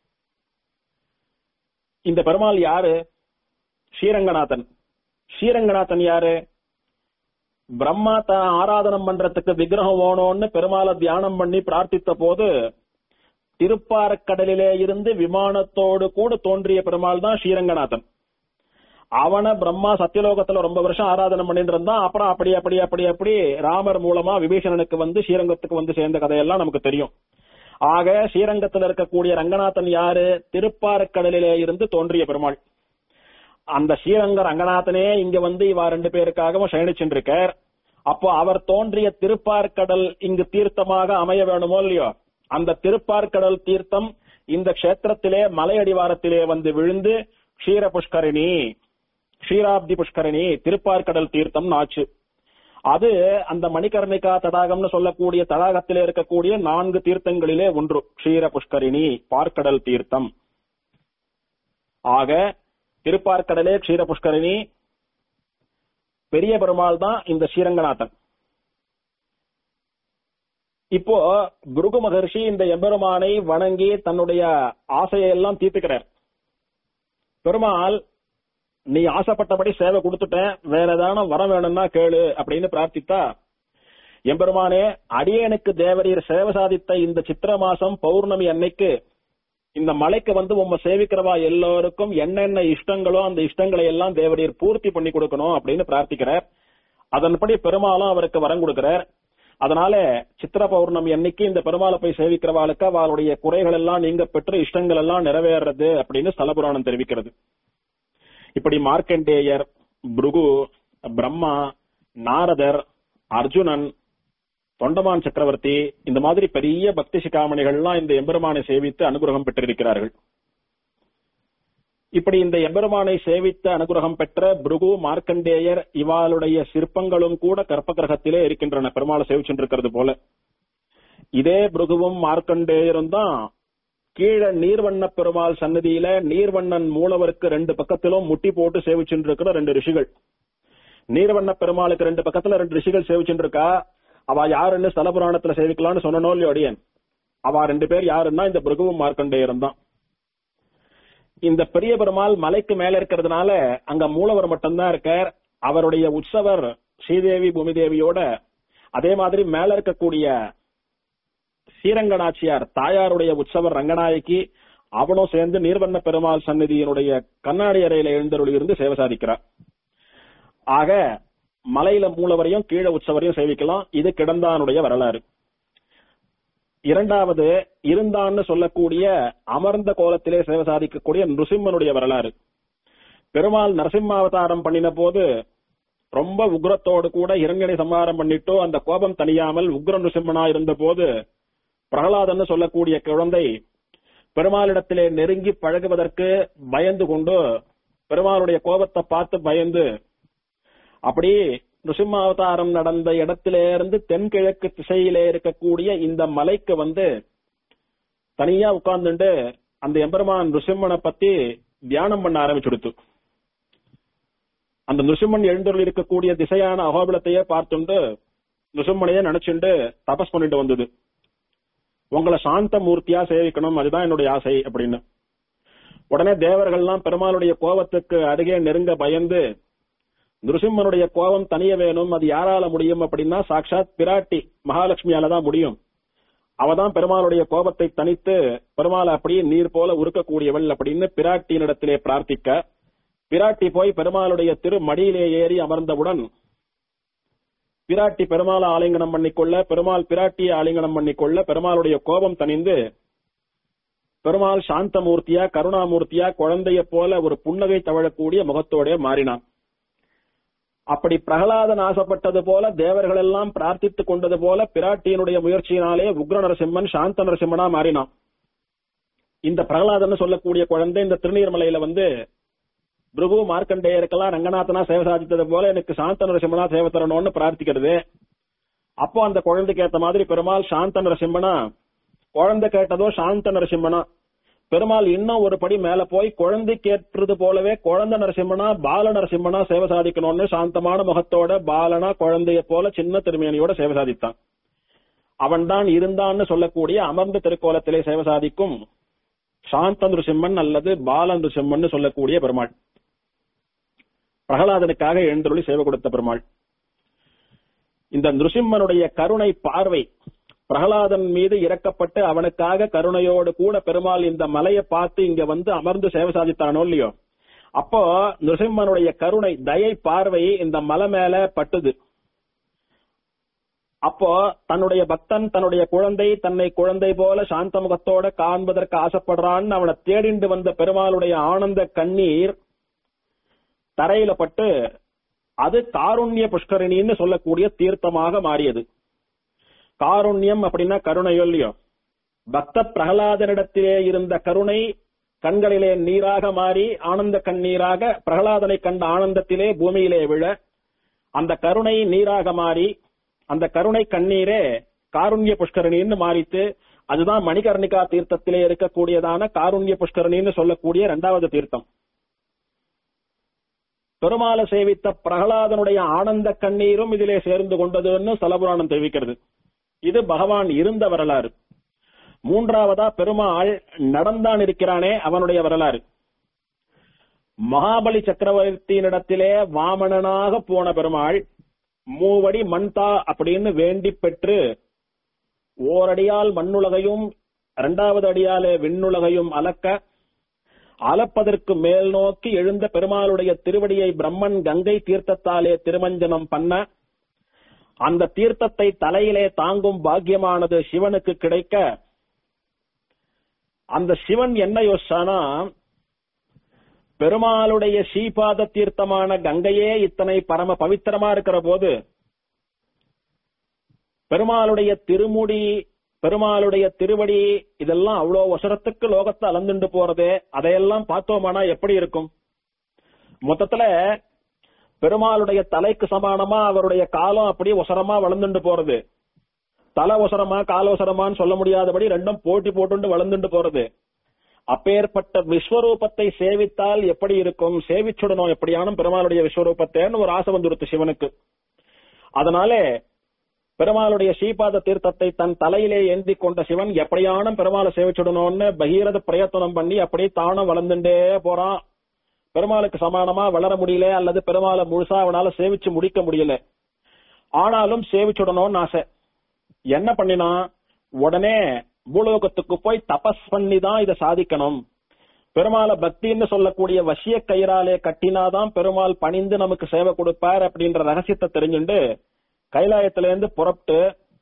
Speaker 1: இந்த பெருமாள் யாரு ஸ்ரீரங்கநாதன் ஸ்ரீரங்கநாதன் யாரு பிரம்மா தான் ஆராதனம் பண்றதுக்கு விக்கிரகம் வேணும்னு பெருமாளை தியானம் பண்ணி பிரார்த்தித்த போது திருப்பாரக்கடலிலே இருந்து விமானத்தோடு கூட தோன்றிய பெருமாள் தான் ஸ்ரீரங்கநாதன் அவனை பிரம்மா சத்தியலோகத்துல ரொம்ப வருஷம் ஆராதனை பண்ணிட்டு இருந்தான் அப்புறம் அப்படி அப்படி அப்படி அப்படி ராமர் மூலமா விபீஷணனுக்கு வந்து ஸ்ரீரங்கத்துக்கு வந்து சேர்ந்த கதையெல்லாம் நமக்கு தெரியும் ஆக ஸ்ரீரங்கத்தில் இருக்கக்கூடிய ரங்கநாதன் யாரு திருப்பாரக்கடலிலே இருந்து தோன்றிய பெருமாள் அந்த ஸ்ரீரங்க ரங்கநாதனே இங்க வந்து இவா ரெண்டு பேருக்காகவும் சயனிச்சுருக்கார் அப்போ அவர் தோன்றிய திருப்பார்கடல் இங்கு தீர்த்தமாக அமைய வேணுமோ இல்லையோ அந்த திருப்பார்கடல் தீர்த்தம் இந்த க்ஷேத்திரத்திலே மலையடிவாரத்திலே வந்து விழுந்து க்ஷீர புஷ்கரிணி க்ஷீராப்தி புஷ்கரிணி திருப்பார்கடல் தீர்த்தம் ஆச்சு அது அந்த மணிகர்ணிகா தடாகம்னு சொல்லக்கூடிய தடாகத்திலே இருக்கக்கூடிய நான்கு தீர்த்தங்களிலே ஒன்று க்ஷீர புஷ்கரிணி பார்க்கடல் தீர்த்தம் ஆக திருப்பார்க்கடலே க்ஷீர புஷ்கரிணி பெரிய பெருமாள் தான் இந்த ஸ்ரீரங்கநாதன் இப்போ குருகு மகர்ஷி இந்த எம்பெருமானை வணங்கி தன்னுடைய ஆசையை எல்லாம் தீர்த்துக்கிறார் பெருமாள் நீ ஆசைப்பட்டபடி சேவை கொடுத்துட்டேன் வேற ஏதான வர வேணும்னா கேளு அப்படின்னு பிரார்த்தித்தா எம்பெருமானே அடியனுக்கு தேவரீர் சேவை சாதித்த இந்த சித்திர மாசம் பௌர்ணமி அன்னைக்கு இந்த மலைக்கு வந்து உம்ம சேவிக்கிறவா எல்லோருக்கும் என்னென்ன இஷ்டங்களோ அந்த இஷ்டங்களை எல்லாம் தேவரீர் பூர்த்தி பண்ணி கொடுக்கணும் அப்படின்னு பிரார்த்திக்கிறார் அதன்படி பெருமாளும் அவருக்கு வரம் கொடுக்கிறார் அதனால சித்திர பௌர்ணமி அன்னைக்கு இந்த பெருமாளை போய் சேவிக்கிறவாளுக்கு அவளுடைய குறைகள் எல்லாம் நீங்க பெற்ற இஷ்டங்கள் எல்லாம் நிறைவேறது அப்படின்னு ஸ்தலபுராணம் தெரிவிக்கிறது இப்படி மார்க்கண்டேயர் புருகு பிரம்மா நாரதர் அர்ஜுனன் தொண்டமான் சக்கரவர்த்தி இந்த மாதிரி பெரிய பக்தி சிகாமணிகள்லாம் இந்த எம்பெருமானை சேவித்து அனுகிரகம் பெற்றிருக்கிறார்கள் இப்படி இந்த எம்பெருமானை சேவித்த அனுகிரகம் பெற்ற பிருகு மார்க்கண்டேயர் இவாளுடைய சிற்பங்களும் கூட கற்ப கிரகத்திலே இருக்கின்றன பெருமாளை சேவிச்சுட்டு போல இதே பிருகுவும் மார்க்கண்டேயரும் தான் கீழே நீர்வண்ண பெருமாள் சன்னதியில நீர்வண்ணன் மூலவருக்கு ரெண்டு பக்கத்திலும் முட்டி போட்டு சேவிச்சுட்டு இருக்கிற ரெண்டு ரிஷிகள் நீர்வண்ண பெருமாளுக்கு ரெண்டு பக்கத்துல ரெண்டு ரிஷிகள் சேவிச்சுட்டு இருக்கா அவ யாருன்னு ஸ்தல புராணத்துல சேவிக்கலாம்னு சொன்னனோ இல்லையோ அடியன் அவ ரெண்டு பேர் யாருன்னா இந்த பிருகுவும் மார்க்கண்டேயரும் தான் இந்த பெரிய பெருமாள் மலைக்கு மேல இருக்கிறதுனால அங்க மூலவர் மட்டும்தான் இருக்கார் அவருடைய உற்சவர் ஸ்ரீதேவி பூமிதேவியோட அதே மாதிரி மேல இருக்கக்கூடிய ஸ்ரீரங்கநாச்சியார் தாயாருடைய உற்சவர் ரங்கநாயகி அவனும் சேர்ந்து நீர்வண்ண பெருமாள் சந்நிதியினுடைய கண்ணாடி அறையில எழுந்தருளி இருந்து சேவை சாதிக்கிறார் ஆக மலையில மூலவரையும் கீழே உற்சவரையும் சேவிக்கலாம் இது கிடந்தானுடைய வரலாறு இரண்டாவது இருந்தான்னு சொல்லக்கூடிய அமர்ந்த கோலத்திலே சேவை சாதிக்கக்கூடிய நிருசிம்மனுடைய வரலாறு பெருமாள் நரசிம்மாவதாரம் பண்ணின போது ரொம்ப உக்ரத்தோடு கூட இரங்கனை சம்ஹாரம் பண்ணிட்டோ அந்த கோபம் தணியாமல் உக்ர நிருசிம்மனா இருந்த போது பிரகலாதன்னு சொல்லக்கூடிய குழந்தை பெருமாளிடத்திலே நெருங்கி பழகுவதற்கு பயந்து கொண்டு பெருமாளுடைய கோபத்தை பார்த்து பயந்து அப்படி நிருசிம்ம அவதாரம் நடந்த இடத்திலே இருந்து தென்கிழக்கு திசையிலே இருக்கக்கூடிய இந்த மலைக்கு வந்து தனியா உட்கார்ந்துட்டு அந்த எம்பெருமான் நிருசிம்மனை பத்தி தியானம் பண்ண ஆரம்பிச்சுடுத்து அந்த நிருசிம்மன் எழுந்தருள் இருக்கக்கூடிய திசையான அகோபலத்தையே பார்த்துண்டு நிருசிம்மனையே நினைச்சுண்டு தபஸ் பண்ணிட்டு வந்தது உங்களை சாந்த மூர்த்தியா சேவிக்கணும் அதுதான் என்னுடைய ஆசை அப்படின்னு உடனே தேவர்கள்லாம் பெருமாளுடைய கோபத்துக்கு அருகே நெருங்க பயந்து நிருசிம்மனுடைய கோபம் தனிய வேணும் அது யாரால முடியும் அப்படின்னா சாட்சாத் பிராட்டி மகாலட்சுமியால தான் முடியும் அவதான் பெருமாளுடைய கோபத்தை தனித்து பெருமாளை அப்படியே நீர் போல உருக்கக்கூடியவள் அப்படின்னு பிராட்டியினிடத்திலே பிரார்த்திக்க பிராட்டி போய் பெருமாளுடைய திரு மடியிலே ஏறி அமர்ந்தவுடன் பிராட்டி பெருமாளை ஆலிங்கனம் பண்ணிக்கொள்ள பெருமாள் பிராட்டியை ஆலிங்கனம் பண்ணிக்கொள்ள பெருமாளுடைய கோபம் தணிந்து பெருமாள் சாந்தமூர்த்தியா கருணாமூர்த்தியா குழந்தைய போல ஒரு புன்னகை தவழக்கூடிய முகத்தோட மாறினான் அப்படி பிரகலாதன் ஆசைப்பட்டது போல தேவர்கள் எல்லாம் பிரார்த்தித்துக் கொண்டது போல பிராட்டியினுடைய முயற்சியினாலே உக்ர நரசிம்மன் சாந்த நரசிம்மனா மாறினான் இந்த பிரகலாதன் சொல்லக்கூடிய குழந்தை இந்த திருநீர்மலையில வந்து பிருகு மார்க்கண்டேயருக்கெல்லாம் ரங்கநாதனா சேவை சாதித்தது போல எனக்கு சாந்த நரசிம்மனா சேவை தரணும்னு பிரார்த்திக்கிறது அப்போ அந்த குழந்தைக்கு ஏத்த மாதிரி பெருமாள் சாந்த நரசிம்மனா குழந்தை கேட்டதோ சாந்த நரசிம்மனா பெருமாள் இன்னும் ஒரு படி மேல போய் குழந்தை கேட்டது போலவே குழந்தை நரசிம்மனா பால நரசிம்மனா சேவை சாதிக்கணும்னு சாந்தமான முகத்தோட பாலனா குழந்தைய போல சின்ன திருமேனியோட சேவை சாதித்தான் அவன் தான் இருந்தான்னு சொல்லக்கூடிய அமர்ந்த திருக்கோலத்திலே சேவை சாதிக்கும் சாந்த நரசிம்மன் அல்லது பால நரசிம்மன் சொல்லக்கூடிய பெருமாள் பிரகலாதனுக்காக எழுந்தருளி சேவை கொடுத்த பெருமாள் இந்த நிருசிம்மனுடைய கருணை பார்வை பிரகலாதன் மீது இறக்கப்பட்டு அவனுக்காக கருணையோடு கூட பெருமாள் இந்த மலையை பார்த்து இங்க வந்து அமர்ந்து சேவை சாதித்தானோ இல்லையோ அப்போ நிருசிம்மனுடைய கருணை தயை பார்வை இந்த மலை மேல பட்டுது அப்போ தன்னுடைய பக்தன் தன்னுடைய குழந்தை தன்னை குழந்தை போல சாந்த முகத்தோட காண்பதற்கு ஆசைப்படுறான்னு அவனை தேடிண்டு வந்த பெருமாளுடைய ஆனந்த கண்ணீர் தரையில பட்டு அது காருண்ய புஷ்கரிணின்னு சொல்லக்கூடிய தீர்த்தமாக மாறியது காருண்யம் அப்படின்னா கருணையோ இல்லையோ பக்த பிரகலாதனிடத்திலே இருந்த கருணை கண்களிலே நீராக மாறி ஆனந்த கண்ணீராக பிரகலாதனை கண்ட ஆனந்தத்திலே பூமியிலே விழ அந்த கருணை நீராக மாறி அந்த கருணை கண்ணீரே காருண்ய புஷ்கரணின்னு மாறித்து அதுதான் மணிகர்ணிகா தீர்த்தத்திலே இருக்கக்கூடியதான காருண்ய புஷ்கரணின்னு சொல்லக்கூடிய இரண்டாவது தீர்த்தம் பெருமாளை சேவித்த பிரகலாதனுடைய ஆனந்த கண்ணீரும் இதிலே சேர்ந்து கொண்டதுன்னு சலபுராணம் தெரிவிக்கிறது இது பகவான் இருந்த வரலாறு மூன்றாவதா பெருமாள் நடந்தான் இருக்கிறானே அவனுடைய வரலாறு மகாபலி சக்கரவர்த்தியினிடத்திலே வாமனனாக போன பெருமாள் மூவடி மண்தா அப்படின்னு வேண்டி பெற்று ஓரடியால் மண்ணுலகையும் இரண்டாவது அடியாலே விண்ணுலகையும் அளக்க அளப்பதற்கு மேல் நோக்கி எழுந்த பெருமாளுடைய திருவடியை பிரம்மன் கங்கை தீர்த்தத்தாலே திருமஞ்சனம் பண்ண அந்த தீர்த்தத்தை தலையிலே தாங்கும் பாக்கியமானது சிவனுக்கு கிடைக்க அந்த சிவன் என்ன யோசிச்சானா பெருமாளுடைய ஸ்ரீபாத தீர்த்தமான கங்கையே இத்தனை பரம பவித்திரமா இருக்கிற போது பெருமாளுடைய திருமுடி பெருமாளுடைய திருவடி இதெல்லாம் அவ்வளவு வசரத்துக்கு லோகத்தை அளந்துண்டு போறது அதையெல்லாம் பார்த்தோமானா எப்படி இருக்கும் மொத்தத்துல பெருமாளுடைய தலைக்கு சமானமா அவருடைய காலம் அப்படியே ஒசரமா வளர்ந்துட்டு போறது தலை ஒசரமா கால ஒசரமான்னு சொல்ல முடியாதபடி ரெண்டும் போட்டி போட்டுண்டு வளர்ந்துட்டு போறது அப்பேற்பட்ட விஸ்வரூபத்தை சேவித்தால் எப்படி இருக்கும் சேவிச்சுடணும் எப்படியானும் பெருமாளுடைய விஸ்வரூபத்தைன்னு ஒரு ஆசை வந்துடுத்து சிவனுக்கு அதனாலே பெருமாளுடைய ஸ்ரீபாத தீர்த்தத்தை தன் தலையிலே ஏந்தி கொண்ட சிவன் எப்படியானும் பெருமாளை சேவிச்சுடணும்னு பகீரத பிரயத்தனம் பண்ணி அப்படியே தானும் வளர்ந்துட்டே போறான் பெருமாளுக்கு சமானமா வளர முடியல அல்லது பெருமாளை முழுசா அவனால சேவிச்சு முடிக்க முடியல ஆனாலும் சேவிச்சுடணும்னு ஆசை என்ன பண்ணினா உடனே பூலோகத்துக்கு போய் தபஸ் பண்ணி தான் இதை சாதிக்கணும் பெருமாளை பக்தின்னு சொல்லக்கூடிய வசிய கயிறாலே கட்டினாதான் பெருமாள் பணிந்து நமக்கு சேவை கொடுப்பார் அப்படின்ற ரகசியத்தை தெரிஞ்சுண்டு கைலாயத்திலிருந்து புறப்பட்டு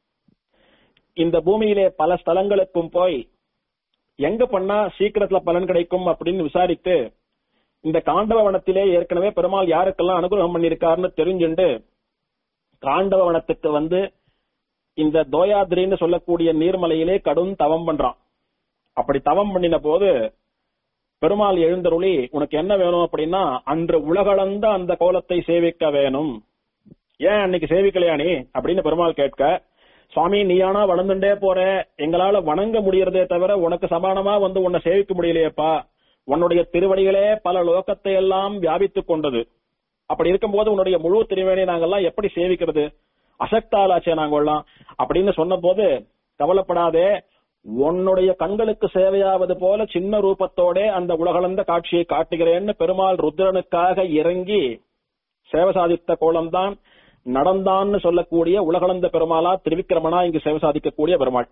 Speaker 1: இந்த பூமியிலே பல ஸ்தலங்களுக்கும் போய் எங்க பண்ணா சீக்கிரத்துல பலன் கிடைக்கும் அப்படின்னு விசாரித்து இந்த காண்டவ வனத்திலே ஏற்கனவே பெருமாள் யாருக்கெல்லாம் அனுகிரகம் பண்ணிருக்காருன்னு தெரிஞ்சுண்டு காண்டவ வனத்துக்கு வந்து இந்த தோயாதிரின்னு சொல்லக்கூடிய நீர்மலையிலே கடும் தவம் பண்றான் அப்படி தவம் பண்ணின போது பெருமாள் எழுந்தருளி உனக்கு என்ன வேணும் அப்படின்னா அன்று உலகளந்த அந்த கோலத்தை சேவிக்க வேணும் ஏன் அன்னைக்கு சேவிக்கலையா நீ அப்படின்னு பெருமாள் கேட்க சுவாமி நீயானா வளர்ந்துட்டே போற எங்களால வணங்க முடியறதே தவிர உனக்கு சமானமா வந்து உன்னை சேவிக்க முடியலையேப்பா உன்னுடைய திருவடிகளே பல லோகத்தை எல்லாம் வியாபித்துக் கொண்டது அப்படி இருக்கும்போது உன்னுடைய முழு திருவேணியை நாங்கெல்லாம் எப்படி சேவிக்கிறது அசக்தாலாச்சே நாங்கெல்லாம் அப்படின்னு சொன்ன போது கவலைப்படாதே உன்னுடைய கண்களுக்கு சேவையாவது போல சின்ன ரூபத்தோட அந்த உலகளந்த காட்சியை காட்டுகிறேன்னு பெருமாள் ருத்ரனுக்காக இறங்கி சேவை சாதித்த கோலம்தான் நடந்தான்னு சொல்லக்கூடிய உலகளந்த பெருமாளா திருவிக்கிரமனா இங்கு சேவை சாதிக்கக்கூடிய பெருமாள்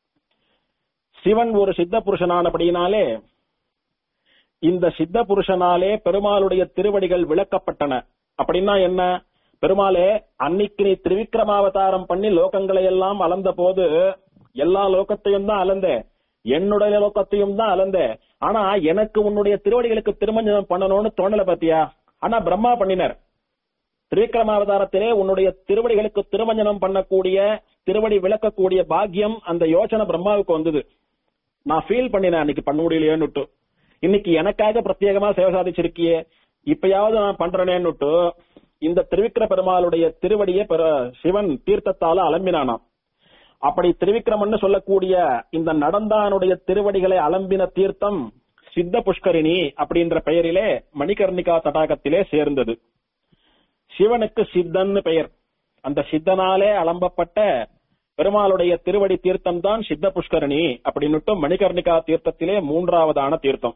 Speaker 1: சிவன் ஒரு சித்த புருஷனானபடியினாலே இந்த சித்த புருஷனாலே பெருமாளுடைய திருவடிகள் விளக்கப்பட்டன அப்படின்னா என்ன பெருமாளே அன்னைக்கு நீ திருவிக்கிரமாவதாரம் பண்ணி லோகங்களை எல்லாம் அளந்த போது எல்லா லோகத்தையும் தான் அளந்த என்னுடைய லோகத்தையும் தான் அளந்த ஆனா எனக்கு உன்னுடைய திருவடிகளுக்கு திருமஞ்சனம் பண்ணணும்னு தோணல பாத்தியா ஆனா பிரம்மா பண்ணினர் திருவிக்கிரமாவதாரத்திலே உன்னுடைய திருவடிகளுக்கு திருமஞ்சனம் பண்ணக்கூடிய திருவடி விளக்கக்கூடிய பாக்கியம் அந்த யோசனை பிரம்மாவுக்கு வந்தது நான் ஃபீல் பண்ணினேன் அன்னைக்கு பண்ண முடியலையேன்னுட்டு இன்னைக்கு எனக்காக பிரத்யேகமா சேவை சாதிச்சிருக்கியே இப்பயாவது நான் பண்றேனேன்னுட்டு இந்த திருவிக்கிர பெருமாளுடைய திருவடியை பெற சிவன் தீர்த்தத்தால அலம்பினானாம் அப்படி திருவிக்கிரமன்னு சொல்லக்கூடிய இந்த நடந்தானுடைய திருவடிகளை அலம்பின தீர்த்தம் சித்த புஷ்கரிணி அப்படின்ற பெயரிலே மணிகர்ணிகா தடாகத்திலே சேர்ந்தது சிவனுக்கு சித்தன்னு பெயர் அந்த சித்தனாலே அலம்பப்பட்ட பெருமாளுடைய திருவடி தீர்த்தம் தான் சித்த புஷ்கரணி அப்படின்னுட்டு மணிகர்ணிகா தீர்த்தத்திலே மூன்றாவதான தீர்த்தம்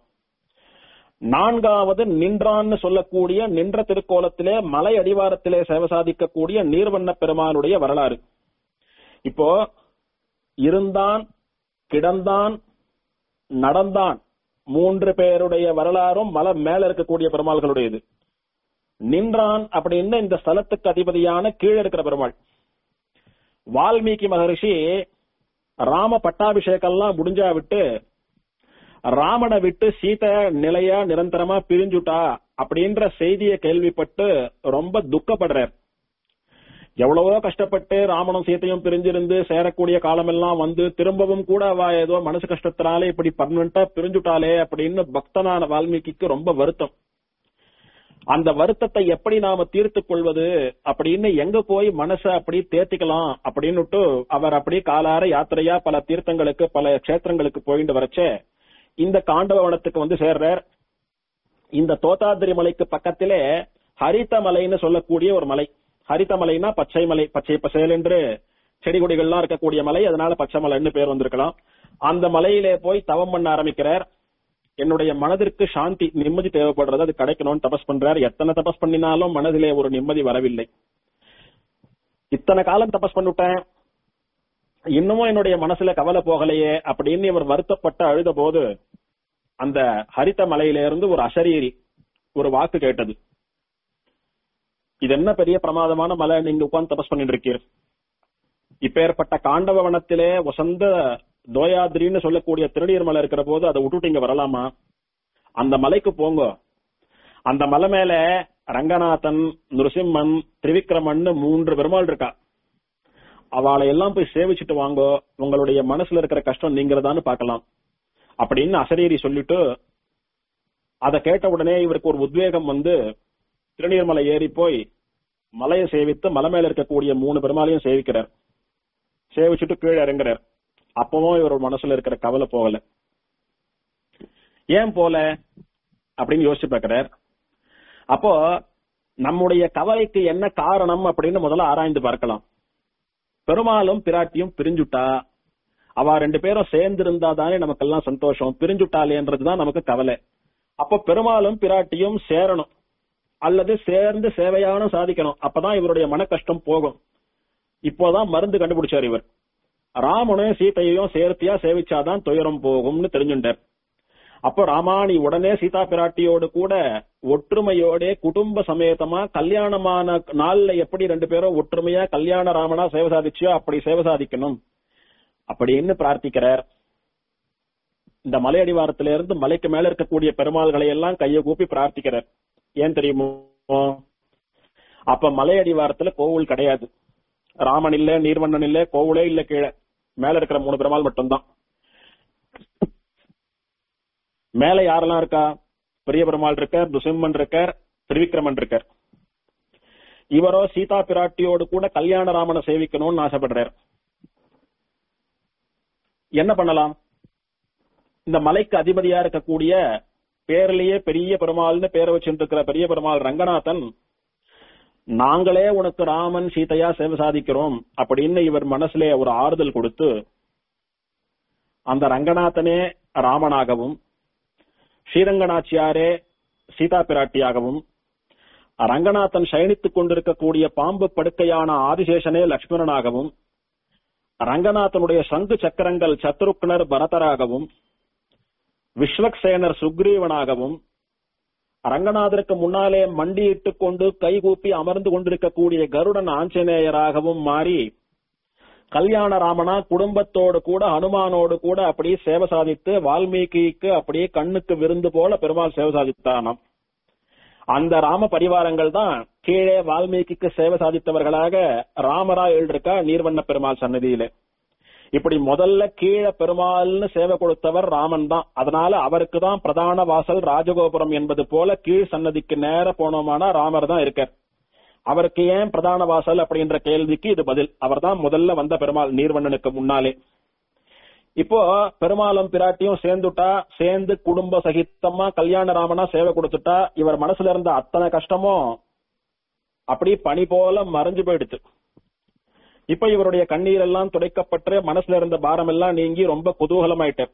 Speaker 1: நான்காவது நின்றான்னு சொல்லக்கூடிய நின்ற திருக்கோலத்திலே மலை அடிவாரத்திலே சேவை சாதிக்கக்கூடிய நீர்வண்ண பெருமானுடைய வரலாறு இப்போ இருந்தான் கிடந்தான் நடந்தான் மூன்று பேருடைய வரலாறும் மலை மேல இருக்கக்கூடிய பெருமாள்களுடையது நின்றான் அப்படின்னு இந்த ஸ்தலத்துக்கு அதிபதியான கீழே இருக்கிற பெருமாள் வால்மீகி மகரிஷி ராம பட்டாபிஷேகம்லாம் முடிஞ்சா விட்டு ராமனை விட்டு சீதை நிலையா நிரந்தரமா பிரிஞ்சுட்டா அப்படின்ற செய்தியை கேள்விப்பட்டு ரொம்ப துக்கப்படுறார் எவ்வளவோ கஷ்டப்பட்டு ராமனும் சீத்தையும் பிரிஞ்சிருந்து சேரக்கூடிய காலமெல்லாம் வந்து திரும்பவும் கூட அவ ஏதோ மனசு கஷ்டத்தினாலே இப்படி பர்மனண்டா பிரிஞ்சுட்டாலே அப்படின்னு பக்தனான வால்மீகிக்கு ரொம்ப வருத்தம் அந்த வருத்தத்தை எப்படி நாம தீர்த்துக் கொள்வது அப்படின்னு எங்க போய் மனச அப்படி தேர்த்திக்கலாம் அப்படின்னுட்டு அவர் அப்படி காலார யாத்திரையா பல தீர்த்தங்களுக்கு பல கஷேத்திரங்களுக்கு போயிட்டு வரச்சே இந்த காண்டவ வனத்துக்கு வந்து சேர்றார் இந்த தோத்தாதிரி மலைக்கு பக்கத்திலே ஹரித மலைன்னு சொல்லக்கூடிய ஒரு மலை ஹரித மலைனா பச்சை மலை பச்சை பசேல் என்று செடி கொடிகள்லாம் இருக்கக்கூடிய மலை அதனால பச்சை மலைன்னு பேர் வந்திருக்கலாம் அந்த மலையிலே போய் தவம் பண்ண ஆரம்பிக்கிறார் என்னுடைய மனதிற்கு சாந்தி நிம்மதி தேவைப்படுறது அது கிடைக்கணும்னு தபஸ் பண்றார் எத்தனை தபஸ் பண்ணினாலும் மனதிலே ஒரு நிம்மதி வரவில்லை இத்தனை காலம் தபஸ் பண்ணிவிட்டேன் இன்னமும் என்னுடைய மனசுல கவலை போகலையே அப்படின்னு இவர் வருத்தப்பட்டு அழுத போது அந்த ஹரித மலையிலிருந்து ஒரு அசரீரி ஒரு வாக்கு கேட்டது இது என்ன பெரிய பிரமாதமான மலை நீங்க உட்கார்ந்து தபஸ் பண்ணிட்டு இருக்கீர் இப்பேற்பட்ட காண்டவ வனத்திலே வசந்த தோயாதிரின்னு சொல்லக்கூடிய திருநீர் மலை இருக்கிற போது அதை விட்டுட்டு இங்க வரலாமா அந்த மலைக்கு போங்க அந்த மலை மேல ரங்கநாதன் நிருசிம்மன் திரிவிக்ரமன் மூன்று பெருமாள் இருக்கா அவளை எல்லாம் போய் சேவிச்சுட்டு வாங்கோ உங்களுடைய மனசுல இருக்கிற கஷ்டம் நீங்கிறதான்னு பார்க்கலாம் அப்படின்னு அசரீரி சொல்லிட்டு அதை கேட்ட உடனே இவருக்கு ஒரு உத்வேகம் வந்து திருநீர்மலை ஏறி போய் மலையை சேவித்து மலை மேல இருக்கக்கூடிய மூணு பெருமாளையும் சேவிக்கிறார் சேவிச்சுட்டு கீழே இறங்குறார் அப்பவும் இவர் மனசுல இருக்கிற கவலை போகல ஏன் போல அப்படின்னு யோசிச்சு பார்க்கிறார் அப்போ நம்முடைய கவலைக்கு என்ன காரணம் அப்படின்னு முதல்ல ஆராய்ந்து பார்க்கலாம் பெருமாளும் பிராட்டியும் பிரிஞ்சுட்டா அவ ரெண்டு பேரும் சேர்ந்து இருந்தா தானே நமக்கெல்லாம் சந்தோஷம் பிரிஞ்சுட்டாளேன்றதுதான் நமக்கு கவலை அப்போ பெருமாளும் பிராட்டியும் சேரணும் அல்லது சேர்ந்து சேவையான சாதிக்கணும் அப்பதான் இவருடைய மன கஷ்டம் போகும் இப்போதான் மருந்து கண்டுபிடிச்சார் இவர் ராமனும் சீதையையும் சேர்த்தியா சேவிச்சாதான் துயரம் போகும்னு தெரிஞ்சுட்டார் அப்போ ராமா நீ உடனே சீதா பிராட்டியோடு கூட ஒற்றுமையோட குடும்ப சமேதமா கல்யாணமான நாள்ல எப்படி ரெண்டு பேரும் ஒற்றுமையா கல்யாண ராமனா சேவை சாதிச்சியோ அப்படி சேவை சாதிக்கணும் அப்படின்னு பிரார்த்திக்கிறார் இந்த மலையடிவாரத்தில இருந்து மலைக்கு மேல இருக்கக்கூடிய பெருமாள்களை எல்லாம் கையை கூப்பி பிரார்த்திக்கிறார் ஏன் தெரியுமோ அப்ப மலையடிவாரத்துல கோவில் கிடையாது ராமன் இல்ல நீர்வண்ணன் இல்ல கோவிலே இல்ல கீழே மேல இருக்கிற மூணு பெருமாள் மட்டும்தான் மேல யாரெல்லாம் இருக்கா பெரிய பெருமாள் இருக்கார் துசிம்மன் இருக்கார் திரிவிக்ரமன் இருக்கார் இவரோ சீதா பிராட்டியோடு கூட கல்யாண ராமனை சேவிக்கணும்னு ஆசைப்படுறார் என்ன பண்ணலாம் இந்த மலைக்கு அதிபதியா இருக்கக்கூடிய பேர்லயே பெரிய பெருமாள்னு பேரை வச்சுட்டு இருக்கிற பெரிய பெருமாள் ரங்கநாதன் நாங்களே உனக்கு ராமன் சீதையா சேவை சாதிக்கிறோம் அப்படின்னு இவர் மனசுல ஒரு ஆறுதல் கொடுத்து அந்த ரங்கநாதனே ராமனாகவும் ஸ்ரீரங்கநாச்சியாரே சீதா பிராட்டியாகவும் ரங்கநாதன் சயனித்துக் கொண்டிருக்கக்கூடிய பாம்பு படுக்கையான ஆதிசேஷனே லக்ஷ்மணனாகவும் ரங்கநாதனுடைய சங்கு சக்கரங்கள் சத்ருக்னர் பரதராகவும் விஸ்வக்சேனர் சுக்ரீவனாகவும் ரங்கநாதருக்கு முன்னாலே மண்டியிட்டுக் கொண்டு கைகூப்பி அமர்ந்து கொண்டிருக்கக்கூடிய கருடன் ஆஞ்சநேயராகவும் மாறி கல்யாண ராமனா குடும்பத்தோடு கூட ஹனுமானோடு கூட அப்படியே சேவை சாதித்து வால்மீகிக்கு அப்படியே கண்ணுக்கு விருந்து போல பெருமாள் சேவை சாதித்தானாம் அந்த ராம பரிவாரங்கள் தான் கீழே வால்மீகிக்கு சேவை சாதித்தவர்களாக ராமரா எழுதிருக்கா நீர்வண்ண பெருமாள் சன்னதியில இப்படி முதல்ல கீழே பெருமாள்னு சேவை கொடுத்தவர் ராமன் தான் அதனால அவருக்கு தான் பிரதான வாசல் ராஜகோபுரம் என்பது போல கீழ் சன்னதிக்கு நேர போனோமானா ராமர் தான் இருக்கார் அவருக்கு ஏன் பிரதான வாசல் அப்படின்ற கேள்விக்கு இது பதில் அவர் தான் முதல்ல வந்த பெருமாள் நீர்வண்ணனுக்கு முன்னாலே இப்போ பெருமாளும் பிராட்டியும் சேர்ந்துட்டா சேர்ந்து குடும்ப சகித்தமா கல்யாண ராமனா சேவை கொடுத்துட்டா இவர் மனசுல இருந்த அத்தனை கஷ்டமும் அப்படி பனி போல மறைஞ்சு போயிடுச்சு இப்ப இவருடைய கண்ணீர் எல்லாம் துடைக்கப்பட்டு மனசுல இருந்த பாரம் எல்லாம் நீங்கி ரொம்ப குதூகலமாயிட்டார்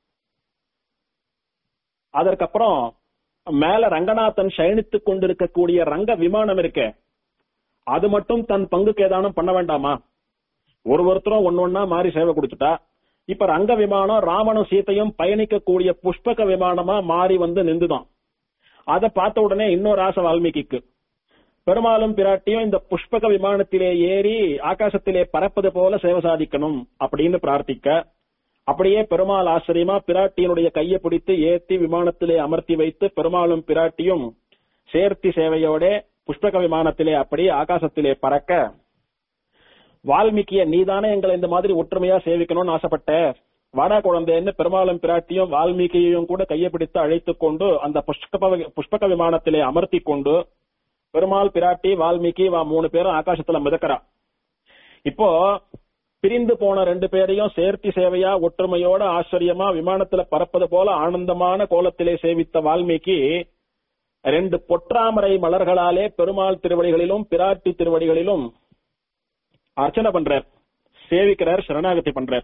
Speaker 1: அதற்கப்புறம் மேல ரங்கநாதன் சயனித்துக் கொண்டிருக்கக்கூடிய ரங்க விமானம் இருக்க அது மட்டும் தன் பங்குக்கு ஏதானும் பண்ண வேண்டாமா ஒரு ஒருத்தரும் ஒன்னொன்னா மாறி சேவை கொடுத்துட்டா இப்ப ரங்க விமானம் ராமனும் சீத்தையும் பயணிக்கக்கூடிய புஷ்பக விமானமா மாறி வந்து நின்றுதான் அதை பார்த்த உடனே இன்னொரு ஆசை வால்மீகிக்கு பெருமாளும் பிராட்டியும் இந்த புஷ்பக விமானத்திலே ஏறி ஆகாசத்திலே பறப்பது போல சேவை சாதிக்கணும் அப்படின்னு பிரார்த்திக்க அப்படியே பெருமாள் ஆச்சரியமா பிராட்டியினுடைய கையை பிடித்து ஏத்தி விமானத்திலே அமர்த்தி வைத்து பெருமாளும் பிராட்டியும் சேர்த்தி சேவையோட புஷ்பக விமானத்திலே அப்படியே ஆகாசத்திலே பறக்க வால்மீகிய நீதானே எங்களை இந்த மாதிரி ஒற்றுமையா சேவிக்கணும்னு ஆசைப்பட்ட வாடா குழந்தைன்னு பெருமாளும் பிராட்டியும் வால்மீகியையும் கூட கையை பிடித்து அழைத்துக் கொண்டு அந்த புஷ்பக புஷ்பக விமானத்திலே அமர்த்தி கொண்டு பெருமாள் பிராட்டி வால்மீகி வா மூணு பேரும் ஆகாசத்துல மிதக்கிறா இப்போ பிரிந்து போன ரெண்டு பேரையும் சேர்த்தி சேவையா ஒற்றுமையோட ஆச்சரியமா விமானத்துல பறப்பது போல ஆனந்தமான கோலத்திலே சேவித்த வால்மீகி ரெண்டு பொற்றாமரை மலர்களாலே பெருமாள் திருவடிகளிலும் பிராட்டி திருவடிகளிலும் அர்ச்சனை பண்றார் சேவிக்கிறார் சரணாகதி பண்றார்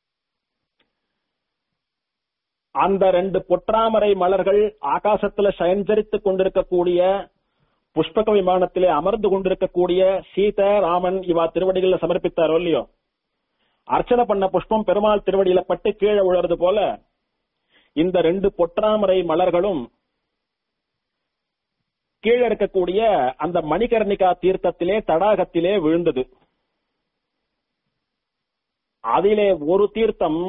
Speaker 1: அந்த ரெண்டு பொற்றாமரை மலர்கள் ஆகாசத்துல சஞ்சரித்துக் கொண்டிருக்கக்கூடிய புஷ்பக விமானத்திலே அமர்ந்து கொண்டிருக்கக்கூடிய சீத ராமன் இவா திருவடிகளை சமர்ப்பித்தாரோ இல்லையோ அர்ச்சனை பண்ண புஷ்பம் பெருமாள் திருவடியில பட்டு கீழே விழுறது போல இந்த ரெண்டு பொற்றாமரை மலர்களும் கீழே இருக்கக்கூடிய அந்த மணிகர்ணிகா தீர்த்தத்திலே தடாகத்திலே விழுந்தது அதிலே ஒரு தீர்த்தம்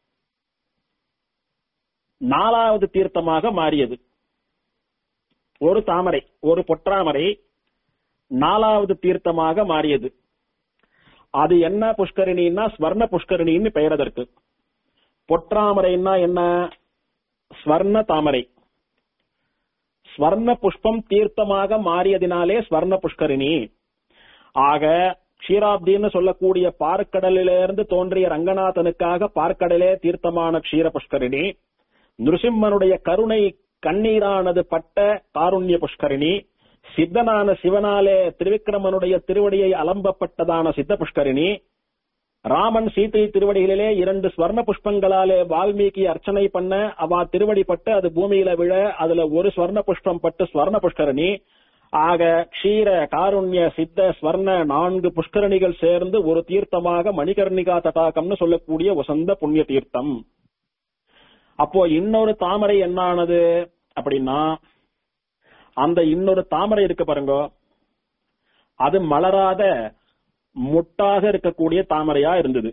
Speaker 1: நாலாவது தீர்த்தமாக மாறியது ஒரு தாமரை ஒரு பொற்றாமரை நாலாவது தீர்த்தமாக மாறியது அது என்ன புஷ்கரிணின்னா ஸ்வர்ண புஷ்கரிணின்னு பெயர் அதற்கு பொற்றாமரைன்னா என்ன ஸ்வர்ண தாமரை ஸ்வர்ண புஷ்பம் தீர்த்தமாக மாறியதினாலே ஸ்வர்ண புஷ்கரிணி ஆக க்ஷீராப்தின்னு சொல்லக்கூடிய பார்க்கடலிலிருந்து தோன்றிய ரங்கநாதனுக்காக பார்க்கடலே தீர்த்தமான க்ஷீர புஷ்கரிணி நிருசிம்மனுடைய கருணை கண்ணீரானது பட்ட காருண்ய புஷ்கரிணி சித்தனான சிவனாலே திருவிக்கிரமனுடைய திருவடியை அலம்பப்பட்டதான சித்த புஷ்கரிணி ராமன் சீதை திருவடிகளிலே இரண்டு ஸ்வர்ண புஷ்பங்களாலே வால்மீகி அர்ச்சனை பண்ண அவ திருவடி பட்டு அது பூமியில விழ அதுல ஒரு ஸ்வர்ண புஷ்பம் பட்டு ஸ்வர்ண புஷ்கரணி ஆக க்ஷீர காருண்ய சித்த ஸ்வர்ண நான்கு புஷ்கரணிகள் சேர்ந்து ஒரு தீர்த்தமாக மணிகர்ணிகா தடாகம்னு சொல்லக்கூடிய வசந்த புண்ணிய தீர்த்தம் அப்போ இன்னொரு தாமரை என்னானது அப்படின்னா அந்த இன்னொரு தாமரை இருக்கு பாருங்க அது மலராத முட்டாக இருக்கக்கூடிய தாமரையா இருந்தது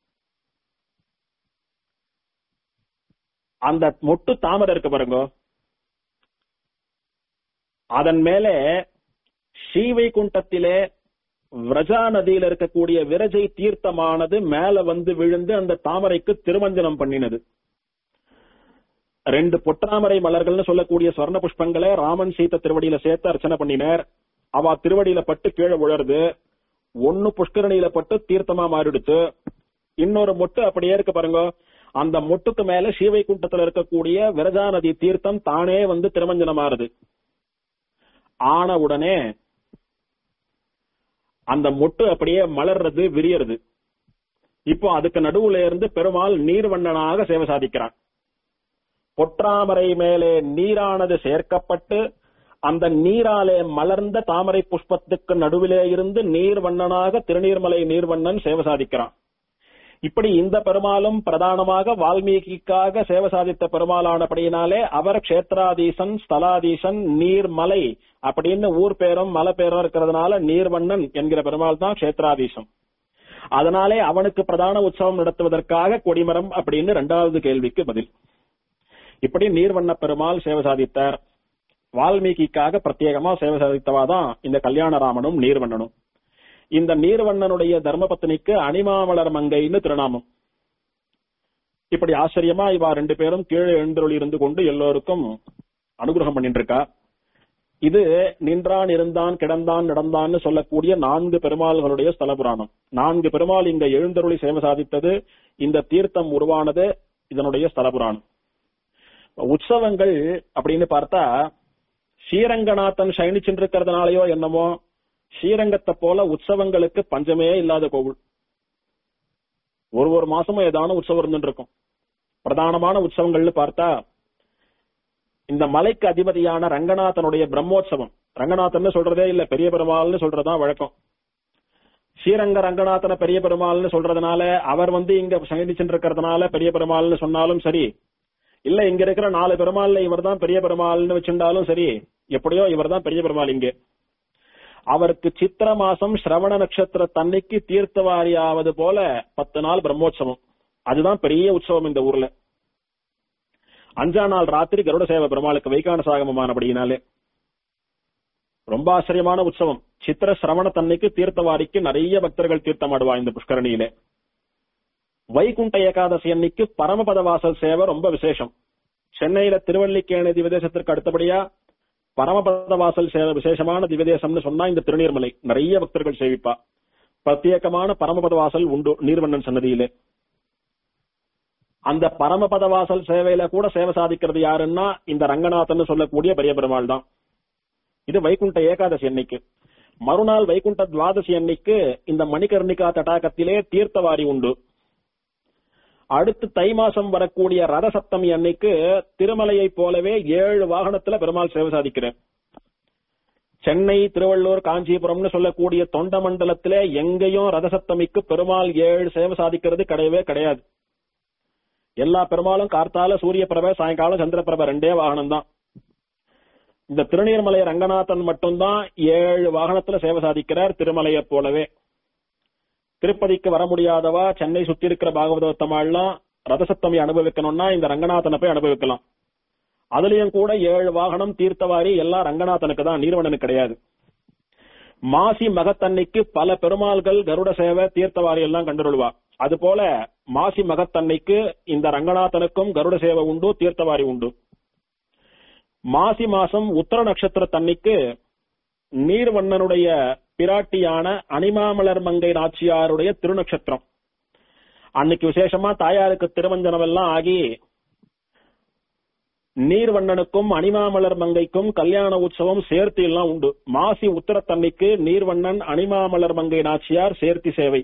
Speaker 1: அந்த மொட்டு தாமரை இருக்கு பாருங்க அதன் மேலே ஸ்ரீவைகுண்டத்திலே விரஜா நதியில இருக்கக்கூடிய விரஜை தீர்த்தமானது மேல வந்து விழுந்து அந்த தாமரைக்கு திருமஞ்சனம் பண்ணினது ரெண்டு பொற்றாமரை மலர்கள்னு சொல்லக்கூடிய ஸ்வர்ண புஷ்பங்களை ராமன் சீத்த திருவடியில சேர்த்து அர்ச்சனை பண்ணினார் அவ திருவடியில பட்டு கீழே விழருது ஒன்னு புஷ்கரணியில பட்டு தீர்த்தமா மாறிடுச்சு இன்னொரு மொட்டு அப்படியே இருக்கு பாருங்க அந்த மொட்டுக்கு மேல ஸ்ரீவைகுண்டத்துல இருக்கக்கூடிய விரஜா நதி தீர்த்தம் தானே வந்து திருமஞ்சனமாறுது ஆன உடனே அந்த மொட்டு அப்படியே மலர்றது விரியறது இப்போ அதுக்கு நடுவுல இருந்து பெருமாள் நீர்வண்ணனாக சேவை சாதிக்கிறான் பொற்றாமரை மேலே நீரானது சேர்க்கப்பட்டு அந்த நீராலே மலர்ந்த தாமரை புஷ்பத்துக்கு நடுவிலே இருந்து நீர்வண்ணனாக திருநீர்மலை நீர்வண்ணன் சேவை சாதிக்கிறான் இப்படி இந்த பெருமாளும் பிரதானமாக வால்மீகிக்காக சேவை சாதித்த பெருமாளானபடியினாலே அவர் கஷேத்ராதீசன் ஸ்தலாதீசன் நீர்மலை அப்படின்னு ஊர் பேரும் மலை பேரும் இருக்கிறதுனால நீர்வண்ணன் என்கிற பெருமாள் தான் கஷேத்ராதீசம் அதனாலே அவனுக்கு பிரதான உற்சவம் நடத்துவதற்காக கொடிமரம் அப்படின்னு இரண்டாவது கேள்விக்கு பதில் இப்படி நீர்வண்ண பெருமாள் சேவை சாதித்தார் வால்மீகிக்காக பிரத்யேகமா சேவை சாதித்தவாதான் இந்த கல்யாணராமனும் நீர்வண்ணனும் இந்த நீர்வண்ணனுடைய தர்மபத்னிக்கு அணிமாமலர் மங்கைன்னு திருநாமம் இப்படி ஆச்சரியமா இவா ரெண்டு பேரும் கீழே எழுந்தருளி இருந்து கொண்டு எல்லோருக்கும் அனுகிரகம் பண்ணிட்டு இருக்கா இது நின்றான் இருந்தான் கிடந்தான் நடந்தான்னு சொல்லக்கூடிய நான்கு பெருமாள்களுடைய ஸ்தல புராணம் நான்கு பெருமாள் இங்க எழுந்தருளி சேவை சாதித்தது இந்த தீர்த்தம் உருவானது இதனுடைய ஸ்தல புராணம் உற்சவங்கள் அப்படின்னு பார்த்தா ஸ்ரீரங்கநாதன் சயனிச்சுருக்கிறதுனாலயோ என்னமோ ஸ்ரீரங்கத்தை போல உற்சவங்களுக்கு பஞ்சமே இல்லாத கோவில் ஒரு ஒரு மாசமும் ஏதான உற்சவம் இருந்துட்டு இருக்கும் பிரதானமான உற்சவங்கள்னு பார்த்தா இந்த மலைக்கு அதிபதியான ரங்கநாதனுடைய பிரம்மோற்சவம் ரங்கநாதன் சொல்றதே இல்ல பெரிய பெருமாள்னு சொல்றதா வழக்கம் ஸ்ரீரங்க ரங்கநாதன பெரிய பெருமாள்னு சொல்றதுனால அவர் வந்து இங்க சயனிச்சுட்டு இருக்கிறதுனால பெரிய பெருமாள்னு சொன்னாலும் சரி இல்ல இங்க இருக்கிற நாலு பெருமாள்ல இவர் தான் பெரிய பெருமாள்னு வச்சிருந்தாலும் சரி எப்படியோ இவர் தான் பெரிய பெருமாள் இங்கே அவருக்கு சித்திர மாசம் சிரவண நட்சத்திர தன்னைக்கு தீர்த்தவாரியாவது போல பத்து நாள் பிரம்மோற்சவம் அதுதான் பெரிய உற்சவம் இந்த ஊர்ல அஞ்சா நாள் ராத்திரி கருட சேவை பெருமாளுக்கு வைகான சாகமமானபடியினாலே ரொம்ப ஆச்சரியமான உற்சவம் சித்திர சிரவண தன்னைக்கு தீர்த்தவாரிக்கு நிறைய பக்தர்கள் தீர்த்தமாடுவா இந்த புஷ்கரணியிலே வைகுண்ட ஏகாதசி அன்னைக்கு பரமபத வாசல் சேவை ரொம்ப விசேஷம் சென்னையில திருவள்ளிக்கேணி திவதேசத்திற்கு அடுத்தபடியா பரமபத வாசல் சேவை விசேஷமான திவதேசம்னு சொன்னா இந்த திருநீர்மலை நிறைய பக்தர்கள் சேவிப்பா பிரத்யேகமான பரமபத வாசல் உண்டு நீர்வண்ணன் சன்னதியிலே அந்த பரமபத வாசல் சேவையில கூட சேவை சாதிக்கிறது யாருன்னா இந்த ரங்கநாதன் சொல்லக்கூடிய பெரிய பெருமாள் தான் இது வைகுண்ட ஏகாதசி அன்னைக்கு மறுநாள் வைகுண்ட துவாதசி அன்னைக்கு இந்த மணிகர்ணிகா தடாகத்திலே தீர்த்தவாரி உண்டு அடுத்து தை மாசம் வரக்கூடிய ரத சப்தமி அன்னைக்கு திருமலையை போலவே ஏழு வாகனத்துல பெருமாள் சேவை சாதிக்கிறேன் சென்னை திருவள்ளூர் காஞ்சிபுரம்னு சொல்லக்கூடிய தொண்ட மண்டலத்திலே எங்கேயும் ரத சப்தமிக்கு பெருமாள் ஏழு சேவை சாதிக்கிறது கிடையவே கிடையாது எல்லா பெருமாளும் கார்த்தால சூரிய பிரபை சாயங்காலம் சந்திர பிரபை ரெண்டே வாகனம் தான் இந்த திருநீர்மலை ரங்கநாதன் மட்டும்தான் ஏழு வாகனத்துல சேவை சாதிக்கிறார் திருமலையை போலவே திருப்பதிக்கு வர முடியாதவா சென்னை சுத்தி இருக்கிற பாகவதத்தமாள்லாம் ரதசப்தமி அனுபவிக்கணும்னா இந்த ரங்கநாதனை போய் அனுபவிக்கலாம் அதுலயும் கூட ஏழு வாகனம் தீர்த்தவாரி எல்லாம் ரங்கநாதனுக்கு தான் நீர்வணனுக்கு கிடையாது மாசி மகத்தன்னைக்கு பல பெருமாள்கள் கருட சேவை தீர்த்தவாரி எல்லாம் கண்டுருள்வா அது போல மாசி மகத்தன்னைக்கு இந்த ரங்கநாதனுக்கும் கருட சேவை உண்டு தீர்த்தவாரி உண்டு மாசி மாசம் உத்தர நட்சத்திரத்தன்னைக்கு நீர்வண்ணனுடைய பிராட்டியான அனிமாமலர் மங்கை நாச்சியாருடைய திருநட்சத்திரம் அன்னைக்கு விசேஷமா தாயாருக்கு திருமஞ்சனம் எல்லாம் ஆகி நீர்வண்ணனுக்கும் அனிமாமலர் மங்கைக்கும் கல்யாண உற்சவம் சேர்த்து எல்லாம் உண்டு மாசி உத்தரத்தன்னைக்கு நீர்வண்ணன் அனிமாமலர் மங்கை நாச்சியார் சேர்த்தி சேவை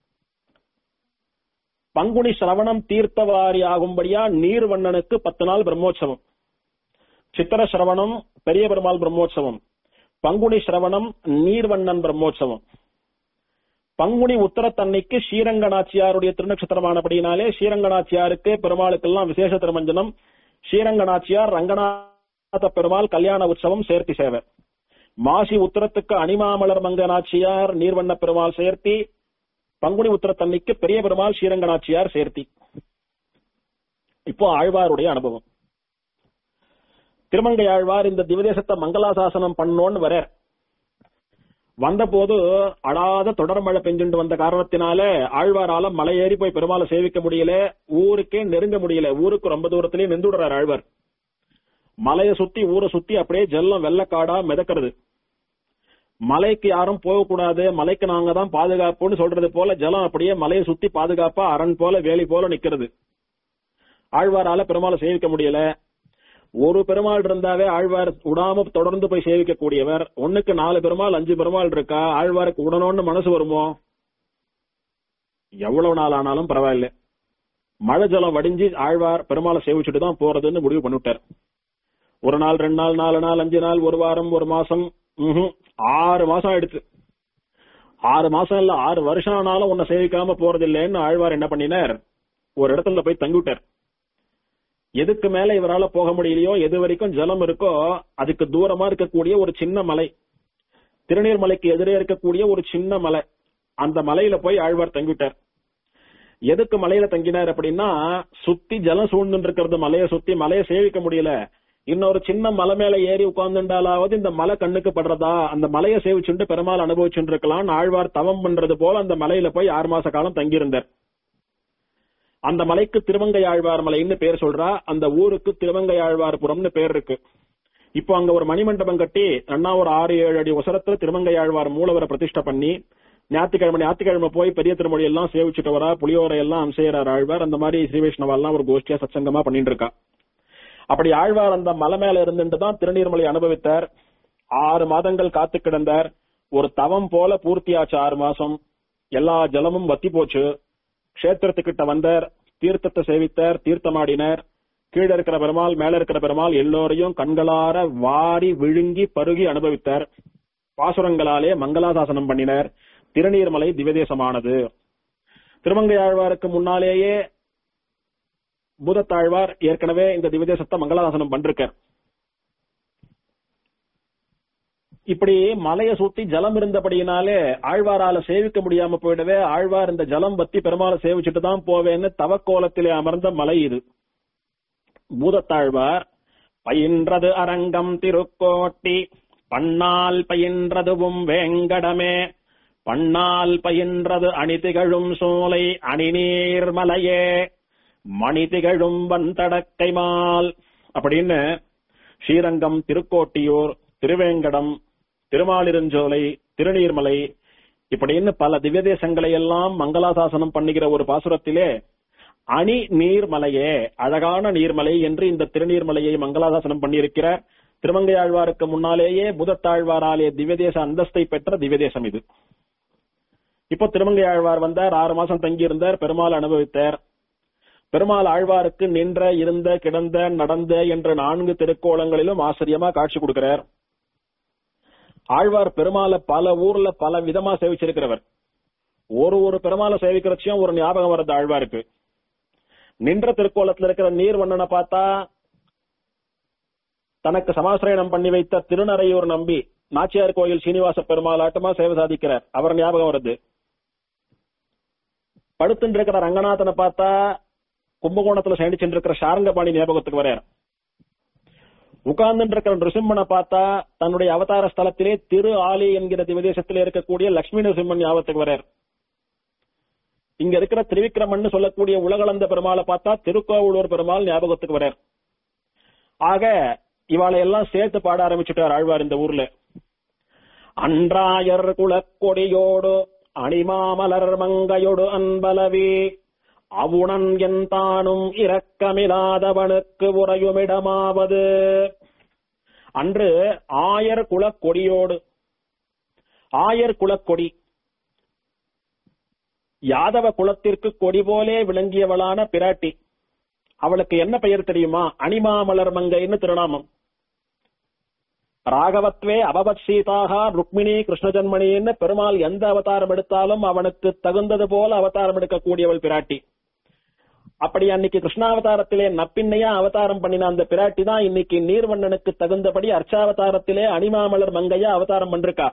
Speaker 1: பங்குனி சிரவணம் தீர்த்தவாரி ஆகும்படியா நீர்வண்ணனுக்கு பத்து நாள் பிரம்மோற்சவம் சித்திர சிரவணம் பெரிய பெருமாள் பிரம்மோற்சவம் பங்குனி சிரவணம் நீர்வண்ணன் பிரம்மோற்சவம் பங்குனி உத்தரத்தன்னைக்கு ஸ்ரீரங்கநாச்சியாருடைய திருநட்சத்திரமானபடினாலே ஸ்ரீரங்கநாச்சியாருக்கு பெருமாளுக்கெல்லாம் விசேஷ திருமஞ்சனம் ஸ்ரீரங்கநாச்சியார் ரங்கநாத பெருமாள் கல்யாண உற்சவம் சேர்த்தி சேவை மாசி உத்தரத்துக்கு அனிமாமலர் மங்க நாச்சியார் நீர்வண்ண பெருமாள் சேர்த்தி பங்குனி உத்தரத்தன்னைக்கு பெரிய பெருமாள் ஸ்ரீரங்கநாச்சியார் சேர்த்தி இப்போ ஆழ்வாருடைய அனுபவம் திருமங்கை ஆழ்வார் இந்த திவதேசத்தை மங்களாசாசனம் பண்ணோன்னு வர வந்தபோது அடாத தொடர் மழை பெஞ்சுண்டு வந்த காரணத்தினால ஆழ்வாரால மலை ஏறி போய் பெருமாளை சேவிக்க முடியல ஊருக்கே நெருங்க முடியல ஊருக்கு ரொம்ப தூரத்திலேயே நின்றுடுறார் ஆழ்வார் மலையை சுத்தி ஊரை சுத்தி அப்படியே ஜல்லம் வெள்ளக்காடா மிதக்கிறது மலைக்கு யாரும் போகக்கூடாது மலைக்கு நாங்க தான் பாதுகாப்புன்னு சொல்றது போல ஜலம் அப்படியே மலையை சுத்தி பாதுகாப்பா அரண் போல வேலி போல நிக்கிறது ஆழ்வாரால பெருமாளை சேவிக்க முடியல ஒரு பெருமாள் இருந்தாவே ஆழ்வார் உடாம தொடர்ந்து போய் சேவிக்க கூடியவர் ஒண்ணுக்கு நாலு பெருமாள் அஞ்சு பெருமாள் இருக்கா ஆழ்வாருக்கு உடனோன்னு மனசு வருமோ எவ்வளவு நாள் ஆனாலும் பரவாயில்ல மழை ஜலம் வடிஞ்சு ஆழ்வார் பெருமாளை சேவிச்சுட்டு தான் போறதுன்னு முடிவு பண்ணிவிட்டார் ஒரு நாள் ரெண்டு நாள் நாலு நாள் அஞ்சு நாள் ஒரு வாரம் ஒரு மாசம் ம்ஹும். ஆறு மாசம் ஆயிடுச்சு ஆறு மாசம் இல்ல ஆறு வருஷம் ஆனாலும் உன்னை சேவிக்காம போறது இல்லைன்னு ஆழ்வார் என்ன பண்ணினார் ஒரு இடத்துல போய் தங்கிவிட்டார் எதுக்கு மேல இவரால போக முடியலையோ எது வரைக்கும் ஜலம் இருக்கோ அதுக்கு தூரமா இருக்கக்கூடிய ஒரு சின்ன மலை திருநீர்மலைக்கு எதிரே இருக்கக்கூடிய ஒரு சின்ன மலை அந்த மலையில போய் ஆழ்வார் தங்கிவிட்டார் எதுக்கு மலையில தங்கினார் அப்படின்னா சுத்தி ஜலம் சூழ்ந்து இருக்கிறது மலையை சுத்தி மலையை சேவிக்க முடியல இன்னொரு சின்ன மலை மேல ஏறி உட்கார்ந்துட்டாலாவது இந்த மலை கண்ணுக்கு படுறதா அந்த மலையை சேவிச்சுட்டு பெருமாள் அனுபவிச்சுட்டு இருக்கலாம் ஆழ்வார் தவம் பண்றது போல அந்த மலையில போய் ஆறு மாச காலம் தங்கியிருந்தார் அந்த மலைக்கு திருவங்கையாழ்வார் மலைன்னு பேர் சொல்றா அந்த ஊருக்கு திருவங்கையாழ்வார்புரம்னு பேர் இருக்கு இப்போ அங்க ஒரு மணிமண்டபம் கட்டி அண்ணா ஒரு ஆறு ஏழு அடி உசரத்துல திருவங்கையாழ்வார் மூலவரை பிரதிஷ்டை பண்ணி ஞாயிற்றுக்கிழமை ஞாயிற்றுக்கிழமை போய் பெரிய திருமொழி எல்லாம் சேவிச்சுட்டு வரா புளியோரை எல்லாம் அம்சையறார் ஆழ்வார் அந்த மாதிரி ஸ்ரீ வைஷ்ணவெல்லாம் ஒரு கோஷ்டியா சத்சங்கமா பண்ணிட்டு இருக்கா அப்படி ஆழ்வார் அந்த மலை மேல இருந்துட்டு தான் திருநீர்மலை அனுபவித்தார் ஆறு மாதங்கள் காத்து கிடந்தார் ஒரு தவம் போல பூர்த்தியாச்சு ஆறு மாசம் எல்லா ஜலமும் வத்தி போச்சு கஷேத்திரத்துக்கிட்ட வந்தார் தீர்த்தத்தை சேவித்தார் தீர்த்தமாடினார் கீழே இருக்கிற பெருமாள் மேல இருக்கிற பெருமாள் எல்லோரையும் கண்களார வாரி விழுங்கி பருகி அனுபவித்தார் பாசுரங்களாலே மங்களாசாசனம் பண்ணினார் திருநீர்மலை திவதேசமானது திருமங்கையாழ்வாருக்கு முன்னாலேயே பூதத்தாழ்வார் ஏற்கனவே இந்த திவதேசத்தை மங்களாசாசனம் பண்றார் இப்படி மலையை சுத்தி ஜலம் இருந்தபடியினாலே ஆழ்வாரால சேவிக்க முடியாம போயிடவே ஆழ்வார் இந்த ஜலம் பத்தி பெருமாளை சேவிச்சுட்டு தான் போவேன்னு தவக்கோலத்திலே அமர்ந்த மலை இது பூதத்தாழ்வார் பயின்றது அரங்கம் திருக்கோட்டி பண்ணால் பயின்றதுவும் வேங்கடமே பண்ணால் பயின்றது அணிதிகழும் சோலை அணிநீர் மலையே மணி திகழும் வந்தடக்கை மால் அப்படின்னு ஸ்ரீரங்கம் திருக்கோட்டியூர் திருவேங்கடம் திருமாலிருஞ்சோலை திருநீர்மலை இப்படின்னு பல திவ்ய தேசங்களை எல்லாம் மங்களாசாசனம் பண்ணுகிற ஒரு பாசுரத்திலே அணி நீர்மலையே அழகான நீர்மலை என்று இந்த திருநீர்மலையை மங்களாசாசனம் பண்ணியிருக்கிறார் திருமங்கையாழ்வாருக்கு முன்னாலேயே புதத்தாழ்வாராலே திவ்யதேச அந்தஸ்தை பெற்ற திவ்யதேசம் இது இப்போ திருமங்கையாழ்வார் வந்தார் ஆறு மாசம் தங்கியிருந்தார் பெருமாள் அனுபவித்தார் பெருமாள் ஆழ்வாருக்கு நின்ற இருந்த கிடந்த நடந்த என்ற நான்கு திருக்கோலங்களிலும் ஆச்சரியமா காட்சி கொடுக்கிறார் ஆழ்வார் பெருமாளை பல ஊர்ல பல விதமா சேவிச்சிருக்கிறவர் ஒரு ஒரு பெருமாளை சேவிக்கிறச்சையும் ஒரு ஞாபகம் வருது ஆழ்வாருக்கு நின்ற திருக்கோலத்துல இருக்கிற நீர் வண்ணனை பார்த்தா தனக்கு சமாசிரயணம் பண்ணி வைத்த திருநறையூர் நம்பி நாச்சியார் கோயில் சீனிவாச பெருமாள் ஆட்டமா சேவை சாதிக்கிறார் அவர் ஞாபகம் வருது படுத்துட்டு இருக்கிற ரங்கநாதனை பார்த்தா கும்பகோணத்துல சயனிச்சுட்டு இருக்கிற சாரங்கபாணி ஞாபகத்துக்கு வரார் உட்கார்ந்து இருக்கிற நிருசிம்மனை பார்த்தா தன்னுடைய அவதார ஸ்தலத்திலே திரு ஆலி என்கிற திவதேசத்திலே இருக்கக்கூடிய லட்சுமி நரசிம்மன் ஞாபகத்துக்கு வரார் இங்க இருக்கிற திரிவிக்ரமன் சொல்லக்கூடிய உலகளந்த பெருமாளை பார்த்தா திருக்கோவலூர் பெருமாள் ஞாபகத்துக்கு வரார் ஆக இவாளை எல்லாம் சேர்த்து பாட ஆரம்பிச்சுட்டார் ஆழ்வார் இந்த ஊர்ல அன்றாயர் குலக்கொடியோடு அணிமாமலர் மங்கையொடு அன்பலவே அவுணன் என் தானும் இரக்கமில்லாதவனுக்கு உறையுமிடமாவது அன்று ஆயர் குலக்கொடியோடு ஆயர் குலக்கொடி யாதவ குலத்திற்கு கொடி போலே விளங்கியவளான பிராட்டி அவளுக்கு என்ன பெயர் தெரியுமா அணிமாமலர் மங்கைன்னு திருநாமம் ராகவத்வே அபவத் சீதாக ருக்மிணி கிருஷ்ண ஜன்மணின்னு பெருமாள் எந்த அவதாரம் எடுத்தாலும் அவனுக்கு தகுந்தது போல அவதாரம் எடுக்கக்கூடியவள் பிராட்டி அப்படி அன்னைக்கு கிருஷ்ணாவதாரத்திலே நப்பின்னையா அவதாரம் பண்ணின அந்த பிராட்டி தான் இன்னைக்கு நீர்வண்ணனுக்கு தகுந்தபடி அர்ச்சாவதாரத்திலே அணிமாமலர் மங்கையா அவதாரம் பண்ணிருக்கா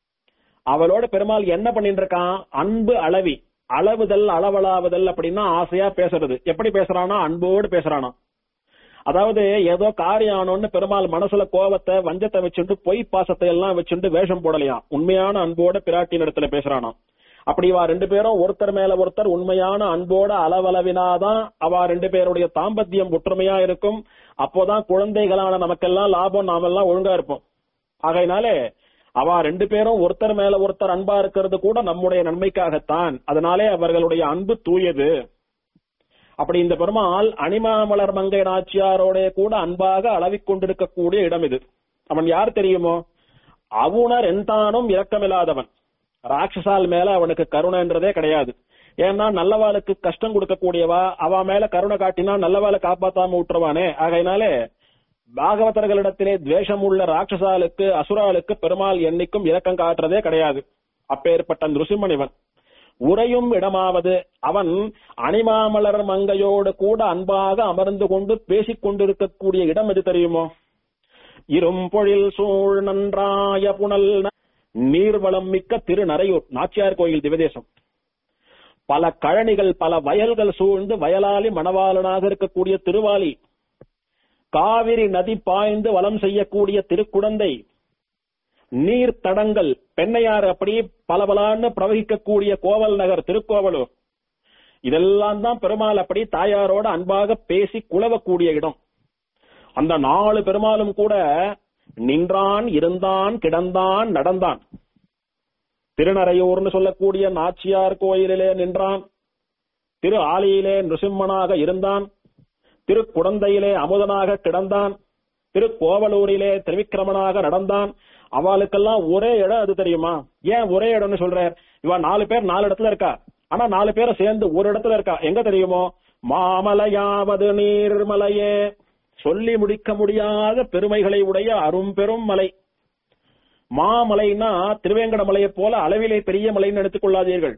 Speaker 1: அவளோட பெருமாள் என்ன பண்ணிட்டு இருக்கான் அன்பு அளவி அளவுதல் அளவலாவுதல் அப்படின்னா ஆசையா பேசுறது எப்படி பேசுறானா அன்போடு பேசுறானா அதாவது ஏதோ காரியானோன்னு பெருமாள் மனசுல கோவத்தை வஞ்சத்தை வச்சுட்டு பொய் பாசத்தை எல்லாம் வச்சுட்டு வேஷம் போடலையாம் உண்மையான அன்போட பிராட்டியின் இடத்துல பேசுறானாம் அப்படி இவா ரெண்டு பேரும் ஒருத்தர் மேல ஒருத்தர் உண்மையான அன்போட அளவளவினாதான் அவ ரெண்டு பேருடைய தாம்பத்தியம் ஒற்றுமையா இருக்கும் அப்போதான் குழந்தைகளான நமக்கெல்லாம் லாபம் நாமெல்லாம் ஒழுங்கா இருப்போம் ஆகையினாலே அவ ரெண்டு பேரும் ஒருத்தர் மேல ஒருத்தர் அன்பா இருக்கிறது கூட நம்முடைய நன்மைக்காகத்தான் அதனாலே அவர்களுடைய அன்பு தூயது அப்படி இந்த பெருமாள் அணிமாமலர் மங்கை நாச்சியாரோட கூட அன்பாக அளவிக் கொண்டிருக்கக்கூடிய இடம் இது அவன் யார் தெரியுமோ அவுணர் எந்தானும் இரக்கமில்லாதவன் ராட்சசால் மேல அவனுக்கு கருணைன்றதே கிடையாது ஏன்னா நல்லவாளுக்கு கஷ்டம் கொடுக்கக்கூடியவா அவ மேல கருணை காட்டினா நல்லவாளை காப்பாத்தாம விட்டுருவானே ஆகையினாலே பாகவதர்களிடத்திலே துவேஷம் உள்ள ராட்சசாலுக்கு அசுராளுக்கு பெருமாள் என்னைக்கும் இரக்கம் காட்டுறதே கிடையாது அப்பேற்பட்ட நிருசிம்மன் இவன் உறையும் இடமாவது அவன் அணிமாமலர் மங்கையோடு கூட அன்பாக அமர்ந்து கொண்டு பேசிக் கொண்டிருக்கக்கூடிய இடம் எது தெரியுமோ இரும்பொழில் சூழ் நன்றாய புனல் நீர்வளம் மிக்க திருநரையூர் நாச்சியார் கோயில் திவதேசம் பல கழனிகள் பல வயல்கள் சூழ்ந்து வயலாளி மணவாளனாக இருக்கக்கூடிய திருவாலி காவிரி நதி பாய்ந்து வலம் செய்யக்கூடிய திருக்குடந்தை நீர் தடங்கள் பெண்ணையாறு அப்படி பலபலான்னு பிரவகிக்கக்கூடிய கோவல் நகர் திருக்கோவலூர் இதெல்லாம் தான் பெருமாள் அப்படி தாயாரோட அன்பாக பேசி குழவக்கூடிய இடம் அந்த நாலு பெருமாளும் கூட நின்றான் இருந்தான் கிடந்தான் நடந்தான் திருநறையூர்னு சொல்லக்கூடிய நாச்சியார் கோயிலிலே நின்றான் திரு ஆலியிலே நிருசிம்மனாக இருந்தான் திரு குடந்தையிலே அமுதனாக கிடந்தான் திரு கோவலூரிலே திரிவிக்கிரமனாக நடந்தான் அவளுக்கெல்லாம் ஒரே இடம் அது தெரியுமா ஏன் ஒரே இடம்னு சொல்றார் இவ நாலு பேர் நாலு இடத்துல இருக்கா ஆனா நாலு பேரை சேர்ந்து ஒரு இடத்துல இருக்கா எங்க தெரியுமோ மாமலையாவது நீர்மலையே சொல்லி முடிக்க முடியாத பெருமைகளை உடைய அரும்பெரும் மலை மாமலைன்னா திருவேங்கட மலையை போல அளவிலே பெரிய மலைன்னு எடுத்துக் கொள்ளாதீர்கள்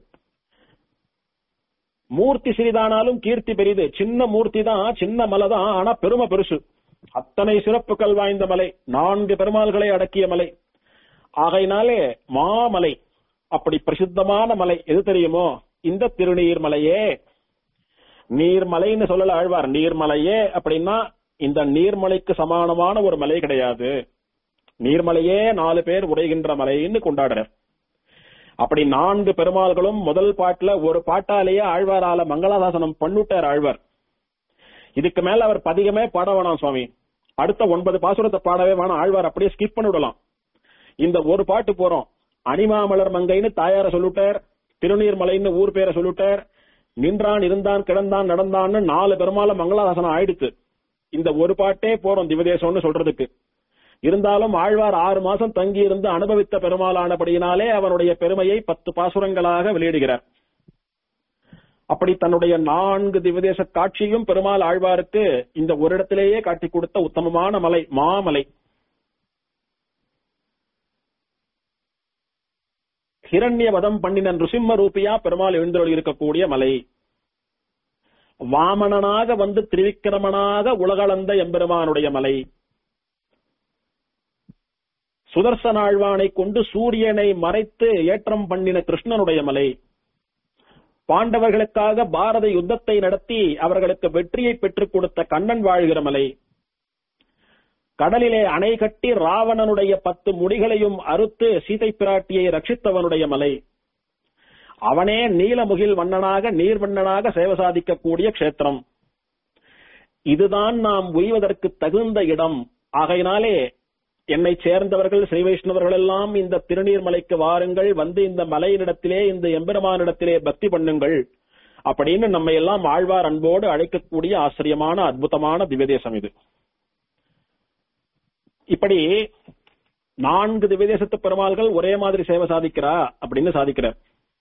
Speaker 1: மூர்த்தி சிறிதானாலும் கீர்த்தி பெரிது சின்ன மூர்த்தி தான் சின்ன மலை தான் ஆனா பெருமை பெருசு அத்தனை சிறப்புகள் வாய்ந்த மலை நான்கு பெருமாள்களை அடக்கிய மலை ஆகையினாலே மாமலை அப்படி பிரசித்தமான மலை எது தெரியுமோ இந்த திருநீர்மலையே நீர்மலைன்னு சொல்லல ஆழ்வார் நீர்மலையே அப்படின்னா இந்த நீர்மலைக்கு சமானமான ஒரு மலை கிடையாது நீர்மலையே நாலு பேர் உரைகின்ற மலைன்னு கொண்டாடுறார் அப்படி நான்கு பெருமாள்களும் முதல் பாட்டுல ஒரு பாட்டாலேயே ஆழ்வாரால மங்களாதாசனம் பண்ணுட்டார் ஆழ்வார் இதுக்கு மேல அவர் பதிகமே பாட வேணாம் சுவாமி அடுத்த ஒன்பது பாசுரத்தை பாடவே வேணாம் ஆழ்வார் அப்படியே ஸ்கிப் பண்ணி விடலாம் இந்த ஒரு பாட்டு போறோம் அனிமாமலர் மங்கைன்னு தாயார சொல்லிட்டார் திருநீர்மலைன்னு ஊர் பேரை சொல்லிட்டார் நின்றான் இருந்தான் கிடந்தான் நடந்தான்னு நாலு பெருமாள மங்களாதாசனம் ஆயிடுத்து இந்த ஒரு பாட்டே போறோம் திவதேசம்னு சொல்றதுக்கு இருந்தாலும் ஆழ்வார் ஆறு மாசம் தங்கி இருந்து அனுபவித்த பெருமாளானபடியினாலே அவனுடைய பெருமையை பத்து பாசுரங்களாக வெளியிடுகிறார் அப்படி தன்னுடைய நான்கு திவதேச காட்சியும் பெருமாள் ஆழ்வாருக்கு இந்த ஒரு இடத்திலேயே காட்டி கொடுத்த உத்தமமான மலை மாமலை ஹிரண்ய வதம் பண்ணின ருசிம்ம ரூபியா பெருமாள் எழுந்தொழி இருக்கக்கூடிய மலை வாமனனாக வந்து திரிவிக்கிரமனாக உலகளந்த எம்பெருமானுடைய மலை சுதர்சனாழ்வானை கொண்டு சூரியனை மறைத்து ஏற்றம் பண்ணின கிருஷ்ணனுடைய மலை பாண்டவர்களுக்காக பாரத யுத்தத்தை நடத்தி அவர்களுக்கு வெற்றியை பெற்றுக் கொடுத்த கண்ணன் வாழ்கிற மலை கடலிலே அணை கட்டி ராவணனுடைய பத்து முடிகளையும் அறுத்து சீதை பிராட்டியை ரட்சித்தவனுடைய மலை அவனே நீலமுகில் வண்ணனாக நீர்வண்ணனாக சேவை சாதிக்கக்கூடிய க்ஷேத்திரம் இதுதான் நாம் உய்வதற்கு தகுந்த இடம் ஆகையினாலே என்னை சேர்ந்தவர்கள் ஸ்ரீ வைஷ்ணவர்கள் எல்லாம் இந்த திருநீர்மலைக்கு வாருங்கள் வந்து இந்த மலையினிடத்திலே இந்த எம்பெருமானிடத்திலே பக்தி பண்ணுங்கள் அப்படின்னு நம்ம எல்லாம் ஆழ்வார் அன்போடு அழைக்கக்கூடிய ஆச்சரியமான அற்புதமான திவ்யதேசம் இது இப்படி நான்கு திவ்யதேசத்து பெருமாள்கள் ஒரே மாதிரி சேவை சாதிக்கிறா அப்படின்னு சாதிக்கிறார்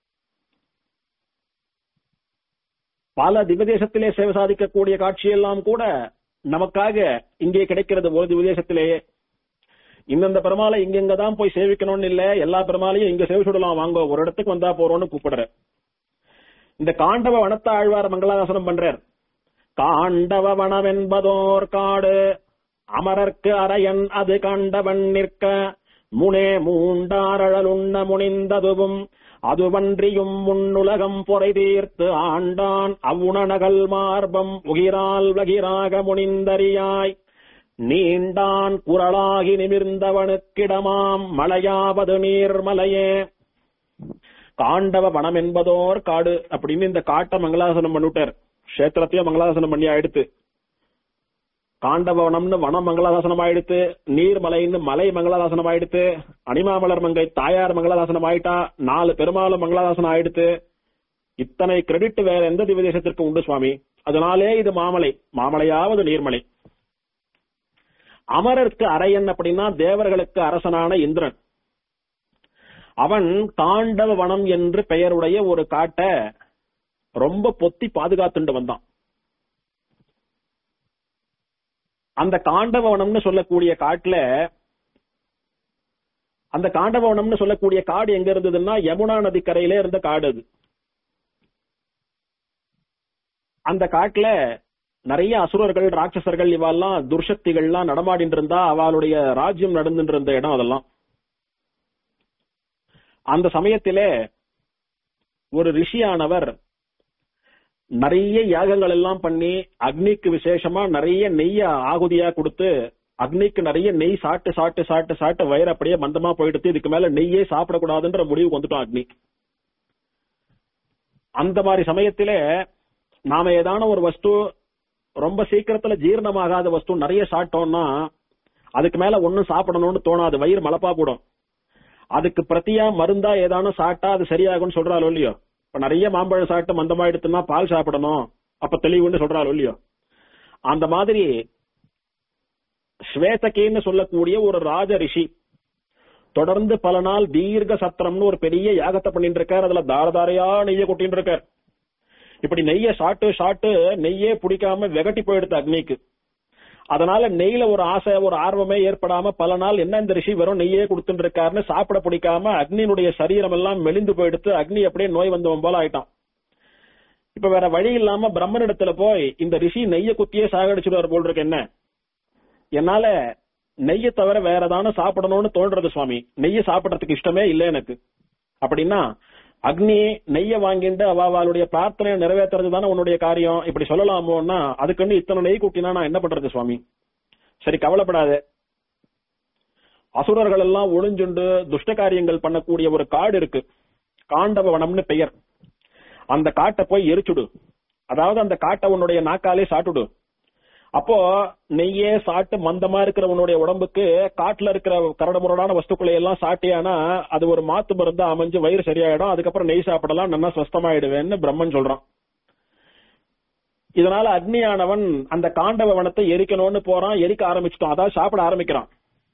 Speaker 1: பல திவ்யதேசத்திலே சேவை சாதிக்கக்கூடிய காட்சியெல்லாம் கூட நமக்காக இங்கே கிடைக்கிறது ஒரு திவ்யதேசத்திலேயே இந்தந்த பெருமாளை இங்கங்க தான் போய் சேவிக்கணும்னு இல்ல எல்லா பெருமாளையும் இங்க சேவை சுடலாம் வாங்க ஒரு இடத்துக்கு வந்தா போறோம்னு கூப்பிடுற இந்த காண்டவ வனத்த ஆழ்வார் மங்களாசாசனம் பண்றார் காண்டவ வனம் என்பதோர் காடு அமரர்க்கு அரையன் அது கண்டவன் நிற்க முனே மூண்டாரழலுண்ண முனிந்ததுவும் அதுவன்றியும் முன்னுலகம் பொறை தீர்த்து ஆண்டான் அவ்வுணநகல் மார்பம் உகிரால் வகிராக முனிந்தறியாய் நீண்டான் குரலாகி நிமிர்ந்தவனுக்கிடமாம் மலையாவது நீர்மலையே காண்டவ வனம் என்பதோர் காடு அப்படின்னு இந்த காட்டை மங்களாசனம் பண்ணிவிட்டார் கஷேத்திரத்தையும் மங்களாசனம் பண்ணி ஆயிடுத்து காண்டவனம்னு வனம் மங்களாதாசனம் ஆயிடுத்து நீர்மலைன்னு மலை மங்களாதாசனம் ஆயிடுத்து அனிமாமலர் மங்கை தாயார் மங்களாதாசனம் ஆயிட்டா நாலு பெருமாளும் மங்களாதாசனம் ஆயிடுத்து இத்தனை கிரெடிட் வேற எந்த திவ்யதேசத்திற்கு உண்டு சுவாமி அதனாலே இது மாமலை மாமலையாவது நீர்மலை அமரருக்கு அரையன் அப்படின்னா தேவர்களுக்கு அரசனான இந்திரன் அவன் தாண்டவ வனம் என்று பெயருடைய ஒரு காட்டை ரொம்ப பொத்தி பாதுகாத்துண்டு வந்தான் அந்த காண்டவனம்னு சொல்லக்கூடிய காட்டுல அந்த காண்டவனம்னு சொல்லக்கூடிய காடு எங்க இருந்ததுன்னா யமுனா நதி கரையிலே இருந்த காடு அது அந்த காட்டுல நிறைய அசுரர்கள் ராட்சசர்கள் இவெல்லாம் துர்சக்திகள்லாம் நடமாடிட்டு இருந்தா அவளுடைய ராஜ்யம் நடந்துட்டு இருந்த இடம் அதெல்லாம் அந்த சமயத்திலே ஒரு ரிஷியானவர் நிறைய யாகங்கள் எல்லாம் பண்ணி அக்னிக்கு விசேஷமா நிறைய நெய்ய ஆகுதியா கொடுத்து அக்னிக்கு நிறைய நெய் சாட்டு சாட்டு சாட்டு சாட்டு வயிறு அப்படியே மந்தமா போயிடுத்து இதுக்கு மேல நெய்யே சாப்பிடக்கூடாதுன்ற முடிவுக்கு வந்துட்டோம் அக்னி அந்த மாதிரி சமயத்திலே நாம ஏதான ஒரு வஸ்து ரொம்ப சீக்கிரத்துல ஜீரணமாகாத வஸ்து நிறைய சாப்பிட்டோம்னா அதுக்கு மேல ஒண்ணும் சாப்பிடணும்னு தோணாது வயிறு மலப்பா போடும் அதுக்கு பிரத்தியா மருந்தா ஏதானும் சாப்பிட்டா அது சரியாகும்னு சொல்றாளோ இல்லையோ இப்ப நிறைய மாம்பழம் சாப்பிட்டு மந்தமாயிடுத்துன்னா பால் சாப்பிடணும் அப்ப தெளிவுன்னு சொல்றாளோ இல்லையோ அந்த மாதிரி ஸ்வேதகேன்னு சொல்லக்கூடிய ஒரு ராஜ ரிஷி தொடர்ந்து பல நாள் தீர்க்க சத்திரம்னு ஒரு பெரிய யாகத்தை பண்ணிட்டு இருக்கார் அதுல தாரதாரையா நெய்ய கொட்டின்னு இருக்கார் இப்படி நெய்ய சாட்டு சாட்டு நெய்யே பிடிக்காம வெகட்டி போயிடுது அக்னிக்கு அதனால நெய்ல ஒரு ஆசை ஒரு ஆர்வமே ஏற்படாம பல நாள் என்ன இந்த ரிஷி வெறும் நெய்யே கொடுத்துட்டு இருக்காருன்னு சாப்பிட பிடிக்காம அக்னியினுடைய சரீரம் எல்லாம் மெலிந்து போயிடுத்து அக்னி அப்படியே நோய் வந்தவன் போல ஆயிட்டான் இப்ப வேற வழி இல்லாம பிரம்மனிடத்துல போய் இந்த ரிஷி நெய்ய குத்தியே சாகடிச்சுடுவார் போல் இருக்கு என்ன என்னால நெய்ய தவிர வேற ஏதானும் சாப்பிடணும்னு தோன்றது சுவாமி நெய்ய சாப்பிடறதுக்கு இஷ்டமே இல்ல எனக்கு அப்படின்னா அக்னி நெய்ய வாங்கிட்டு அவளுடைய பிரார்த்தனையை நிறைவேற்றுறது தானே உன்னுடைய காரியம் இப்படி சொல்லலாமோன்னா அதுக்குன்னு இத்தனை நெய் கூட்டினா நான் என்ன பண்றது சுவாமி சரி கவலைப்படாத அசுரர்கள் எல்லாம் ஒளிஞ்சுண்டு துஷ்ட காரியங்கள் பண்ணக்கூடிய ஒரு காடு இருக்கு காண்டவ வனம்னு பெயர் அந்த காட்டை போய் எரிச்சுடு அதாவது அந்த காட்டை உன்னுடைய நாக்காலே சாட்டுடு அப்போ நெய்யே சாட்டு மந்தமா இருக்கிற உன்னுடைய உடம்புக்கு காட்டுல இருக்கிற கரடுமுரடான வஸ்துக்களை எல்லாம் சாட்டியானா அது ஒரு மாத்து மருந்தா அமைஞ்சு வயிறு சரியாயிடும் அதுக்கப்புறம் நெய் சாப்பிடலாம் நல்லா ஸ்வஸ்தமாயிடுவேன்னு பிரம்மன் சொல்றான் இதனால அக்னியானவன் அந்த காண்டவ வனத்தை எரிக்கணும்னு போறான் எரிக்க ஆரம்பிச்சிட்டான் அதாவது சாப்பிட ஆரம்பிக்கிறான்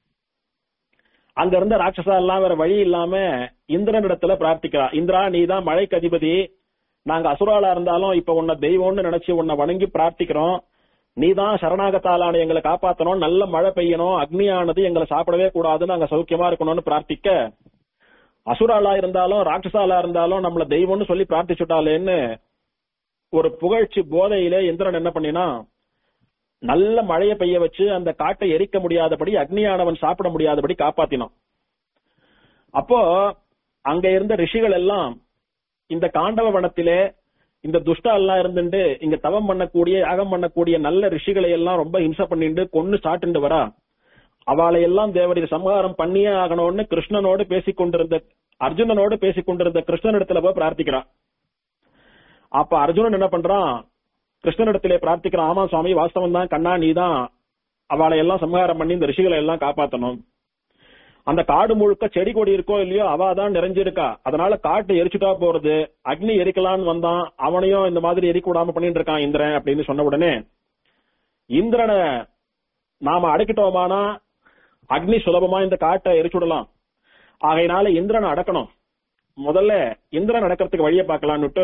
Speaker 1: அங்க இருந்த ராட்சசா எல்லாம் வேற வழி இல்லாம இந்திரன் இடத்துல பிரார்த்திக்கிறான் இந்திரா நீதான் மழைக்கு அதிபதி நாங்க அசுராலா இருந்தாலும் இப்ப உன்னை தெய்வம்னு நினைச்சு உன்னை வணங்கி பிரார்த்திக்கிறோம் நீதான் சரணாகத்தாலான எங்களை காப்பாத்தணும் நல்ல மழை பெய்யணும் அக்னியானது எங்களை சாப்பிடவே கூடாது நாங்க சௌக்கியமா இருக்கணும்னு பிரார்த்திக்க அசுராலா இருந்தாலும் ராட்சசாலா இருந்தாலும் நம்மள தெய்வம்னு சொல்லி பிரார்த்திச்சுட்டாலேன்னு ஒரு புகழ்ச்சி போதையிலே இந்திரன் என்ன பண்ணினா நல்ல மழையை பெய்ய வச்சு அந்த காட்டை எரிக்க முடியாதபடி அக்னியானவன் சாப்பிட முடியாதபடி காப்பாத்தினான் அப்போ அங்க இருந்த ரிஷிகள் எல்லாம் இந்த காண்டவ வனத்திலே இந்த துஷ்டா எல்லாம் இருந்துட்டு இங்க தவம் பண்ணக்கூடிய யாகம் பண்ணக்கூடிய நல்ல ரிஷிகளை எல்லாம் ரொம்ப ஹிம்சை பண்ணிட்டு கொன்னு சாட்டுண்டு வரா அவளை எல்லாம் தேவரீர் சம்ஹாரம் பண்ணியே ஆகணும்னு கிருஷ்ணனோடு பேசிக் கொண்டிருந்த அர்ஜுனனோடு பேசிக் கொண்டிருந்த கிருஷ்ணனிடத்துல போய் பிரார்த்திக்கிறான் அப்ப அர்ஜுனன் என்ன பண்றான் கிருஷ்ணனிடத்திலே பிரார்த்திக்கிறான் ஆமா சுவாமி வாஸ்தவம் தான் கண்ணா நீதான் அவளை எல்லாம் சம்ஹாரம் பண்ணி இந்த ரிஷிகளை எல்லாம் காப்பாத்தணும் அந்த காடு முழுக்க செடி கொடி இருக்கோ இல்லையோ அவ தான் நிறைஞ்சிருக்கா அதனால காட்டு எரிச்சுட்டா போறது அக்னி எரிக்கலான்னு வந்தான் அவனையும் இந்த மாதிரி எரிக்க விடாம பண்ணிட்டு இருக்கான் இந்திரன் அப்படின்னு சொன்ன உடனே இந்திரனை நாம அடக்கிட்டோமானா அக்னி சுலபமா இந்த காட்டை எரிச்சுடலாம் ஆகையினால இந்திரனை அடக்கணும் முதல்ல இந்திரன் அடக்கிறதுக்கு வழியை பார்க்கலான்னுட்டு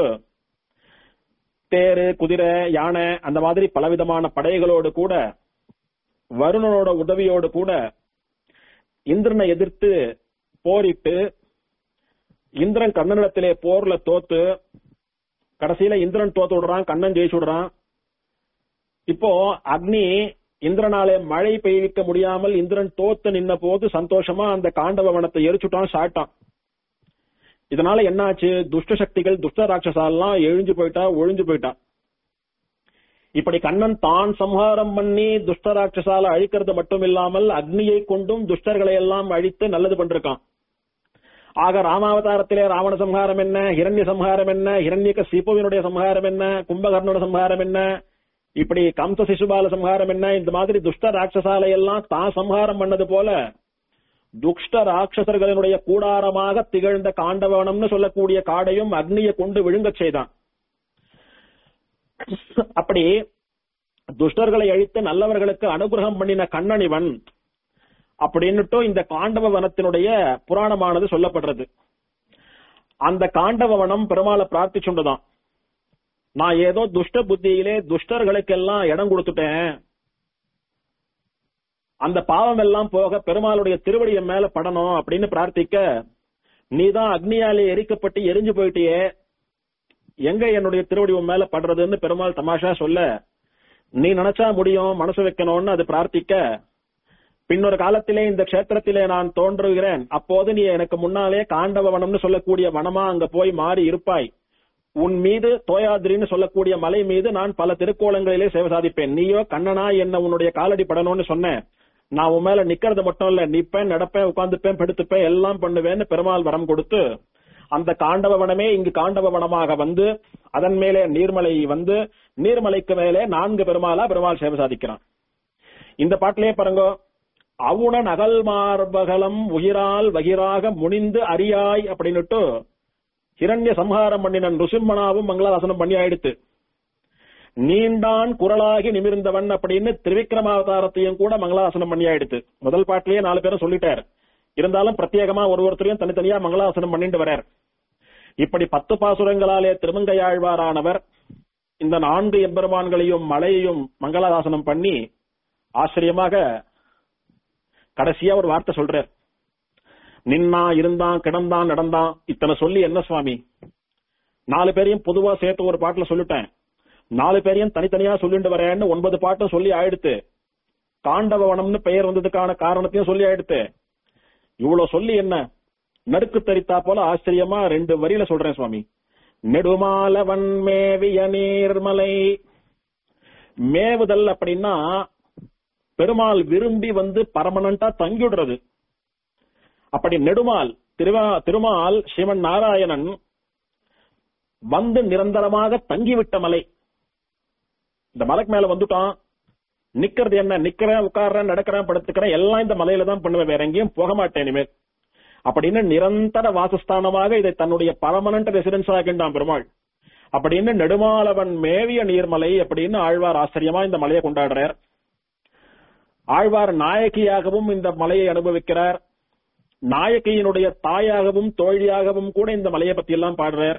Speaker 1: தேரு குதிரை யானை அந்த மாதிரி பலவிதமான படைகளோடு கூட வருணனோட உதவியோடு கூட இந்திரனை எதிர்த்து போரிட்டு இந்திரன் கண்ணனிடத்திலே போர்ல தோத்து கடைசியில இந்திரன் தோத்து விடுறான் கண்ணன் ஜெயிச்சு விடுறான் இப்போ அக்னி இந்திரனாலே மழை பெய்விக்க முடியாமல் இந்திரன் தோத்து நின்ன போது சந்தோஷமா அந்த காண்டவ வனத்தை எரிச்சுட்டான் சாட்டான் இதனால என்னாச்சு துஷ்ட சக்திகள் துஷ்ட ராட்சசாலாம் எழுஞ்சு போயிட்டா ஒழிஞ்சு போயிட்டா இப்படி கண்ணன் தான் சம்ஹாரம் பண்ணி துஷ்ட ராட்சசால அழிக்கிறது மட்டும் இல்லாமல் அக்னியை கொண்டும் துஷ்டர்களை எல்லாம் அழித்து நல்லது பண்றான் ஆக ராமாவதாரத்திலே ராவண சம்ஹாரம் என்ன ஹிரண்ய சம்ஹாரம் என்ன ஹிரண்யக சீப்புவினுடைய சம்ஹாரம் என்ன கும்பகர்ணோட சம்ஹாரம் என்ன இப்படி கம்ச சிசுபால சம்ஹாரம் என்ன இந்த மாதிரி துஷ்ட ராட்சசாலை எல்லாம் தான் சம்ஹாரம் பண்ணது போல துஷ்ட ராட்சசர்களினுடைய கூடாரமாக திகழ்ந்த காண்டவனம்னு சொல்லக்கூடிய காடையும் அக்னியை கொண்டு விழுங்கச் செய்தான் அப்படி துஷ்டர்களை அழித்து நல்லவர்களுக்கு அனுகிரகம் பண்ணின கண்ணன் இவன் அப்படின்னுட்டு இந்த காண்டவ வனத்தினுடைய புராணமானது சொல்லப்படுறது அந்த காண்டவ வனம் பெருமாளை பிரார்த்திச்சுண்டுதான் நான் ஏதோ துஷ்ட புத்தியிலே துஷ்டர்களுக்கெல்லாம் இடம் கொடுத்துட்டேன் அந்த பாவம் எல்லாம் போக பெருமாளுடைய திருவடிய மேல படணும் அப்படின்னு பிரார்த்திக்க நீதான் அக்னியாலே எரிக்கப்பட்டு எரிஞ்சு போயிட்டியே எங்க என்னுடைய திருவடி உன் மேல படுறதுன்னு பெருமாள் தமாஷா சொல்ல நீ நினைச்சா முடியும் மனசு வைக்கணும்னு அது பிரார்த்திக்க பின்னொரு காலத்திலே இந்த க்ஷேத்திரத்திலே நான் தோன்றுகிறேன் அப்போது நீ எனக்கு முன்னாலே காண்டவ வனம்னு சொல்லக்கூடிய வனமா அங்க போய் மாறி இருப்பாய் உன் மீது தோயாதிரின்னு சொல்லக்கூடிய மலை மீது நான் பல திருக்கோலங்களிலே சேவை சாதிப்பேன் நீயோ கண்ணனா என்ன உன்னுடைய காலடி படணும்னு சொன்னேன் நான் உன் மேல நிக்கிறது மட்டும் இல்ல நிப்பேன் நடப்பேன் உட்கார்ந்துப்பேன் படுத்துப்பேன் எல்லாம் பண்ணுவேன்னு பெருமாள் வரம் கொடுத்து அந்த காண்டவ வனமே இங்கு காண்டவ வனமாக வந்து அதன் மேலே நீர்மலை வந்து நீர்மலைக்கு மேலே நான்கு பெருமாளா பெருமாள் சேவை சாதிக்கிறான் இந்த பாட்டிலே பாருங்க அவுணன் அகல் மார்பகலம் உயிரால் வகிராக முனிந்து அறியாய் அப்படின்னுட்டு ஹிரண்ய சம்ஹாரம் பண்ணினன் ருசிம்மனாவும் மங்களாதாசனம் பண்ணி ஆயிடுத்து நீண்டான் குரலாகி நிமிர்ந்தவன் அப்படின்னு திரிவிக்ரமாவதாரத்தையும் கூட மங்களாசனம் பண்ணி ஆயிடுத்து முதல் பாட்டிலேயே நாலு பேரும் சொல்லிட்டார் இருந்தாலும் பிரத்யேகமா ஒரு ஒருத்தரையும் தனித்தனியா மங்களாசனம் பண்ணிட்டு வரார் இப்படி பத்து பாசுரங்களாலே திருமங்கையாழ்வாரானவர் இந்த நான்கு எம்பெருமான்களையும் மலையையும் மங்களாதாசனம் பண்ணி ஆச்சரியமாக கடைசியா ஒரு வார்த்தை சொல்றார் நின்னா இருந்தான் கிடந்தான் நடந்தான் இத்தனை சொல்லி என்ன சுவாமி நாலு பேரையும் பொதுவா சேர்த்து ஒரு பாட்டுல சொல்லிட்டேன் நாலு பேரையும் தனித்தனியா சொல்லிட்டு வரேன்னு ஒன்பது பாட்டும் சொல்லி ஆயிடுத்து காண்டவவனம்னு பெயர் வந்ததுக்கான காரணத்தையும் சொல்லி ஆயிடுத்து இவ்வளவு சொல்லி என்ன நடுக்கு தரித்தா போல ஆச்சரியமா ரெண்டு வரியில சொல்றேன் சுவாமி நெடுமாலவன் மேவிய நீர்மலை மேவுதல் அப்படின்னா பெருமாள் விரும்பி வந்து பர்மனண்டா தங்கிவிடுறது அப்படி நெடுமால் திருவா திருமால் சிவன் நாராயணன் வந்து நிரந்தரமாக தங்கிவிட்ட மலை இந்த மலைக்கு மேல வந்துட்டான் நிக்கிறது என்ன நிக்கிறேன் உட்கார்றேன் நடக்கிறேன் படுத்துக்கிறேன் எல்லாம் இந்த மலையில தான் பண்ணுவேன் வேற எங்கேயும் போக மாட்டேன் இனிமேல் அப்படின்னு நிரந்தர வாசஸ்தானமாக இதை தன்னுடைய பர்மனன்ட் ரெசிடென்ஸ் ஆகின்றான் பெருமாள் அப்படின்னு நெடுமாலவன் மேவிய நீர்மலை அப்படின்னு ஆழ்வார் ஆச்சரியமா இந்த மலையை கொண்டாடுறார் ஆழ்வார் நாயகியாகவும் இந்த மலையை அனுபவிக்கிறார் நாயகியினுடைய தாயாகவும் தோழியாகவும் கூட இந்த மலையை பத்தி எல்லாம் பாடுறார்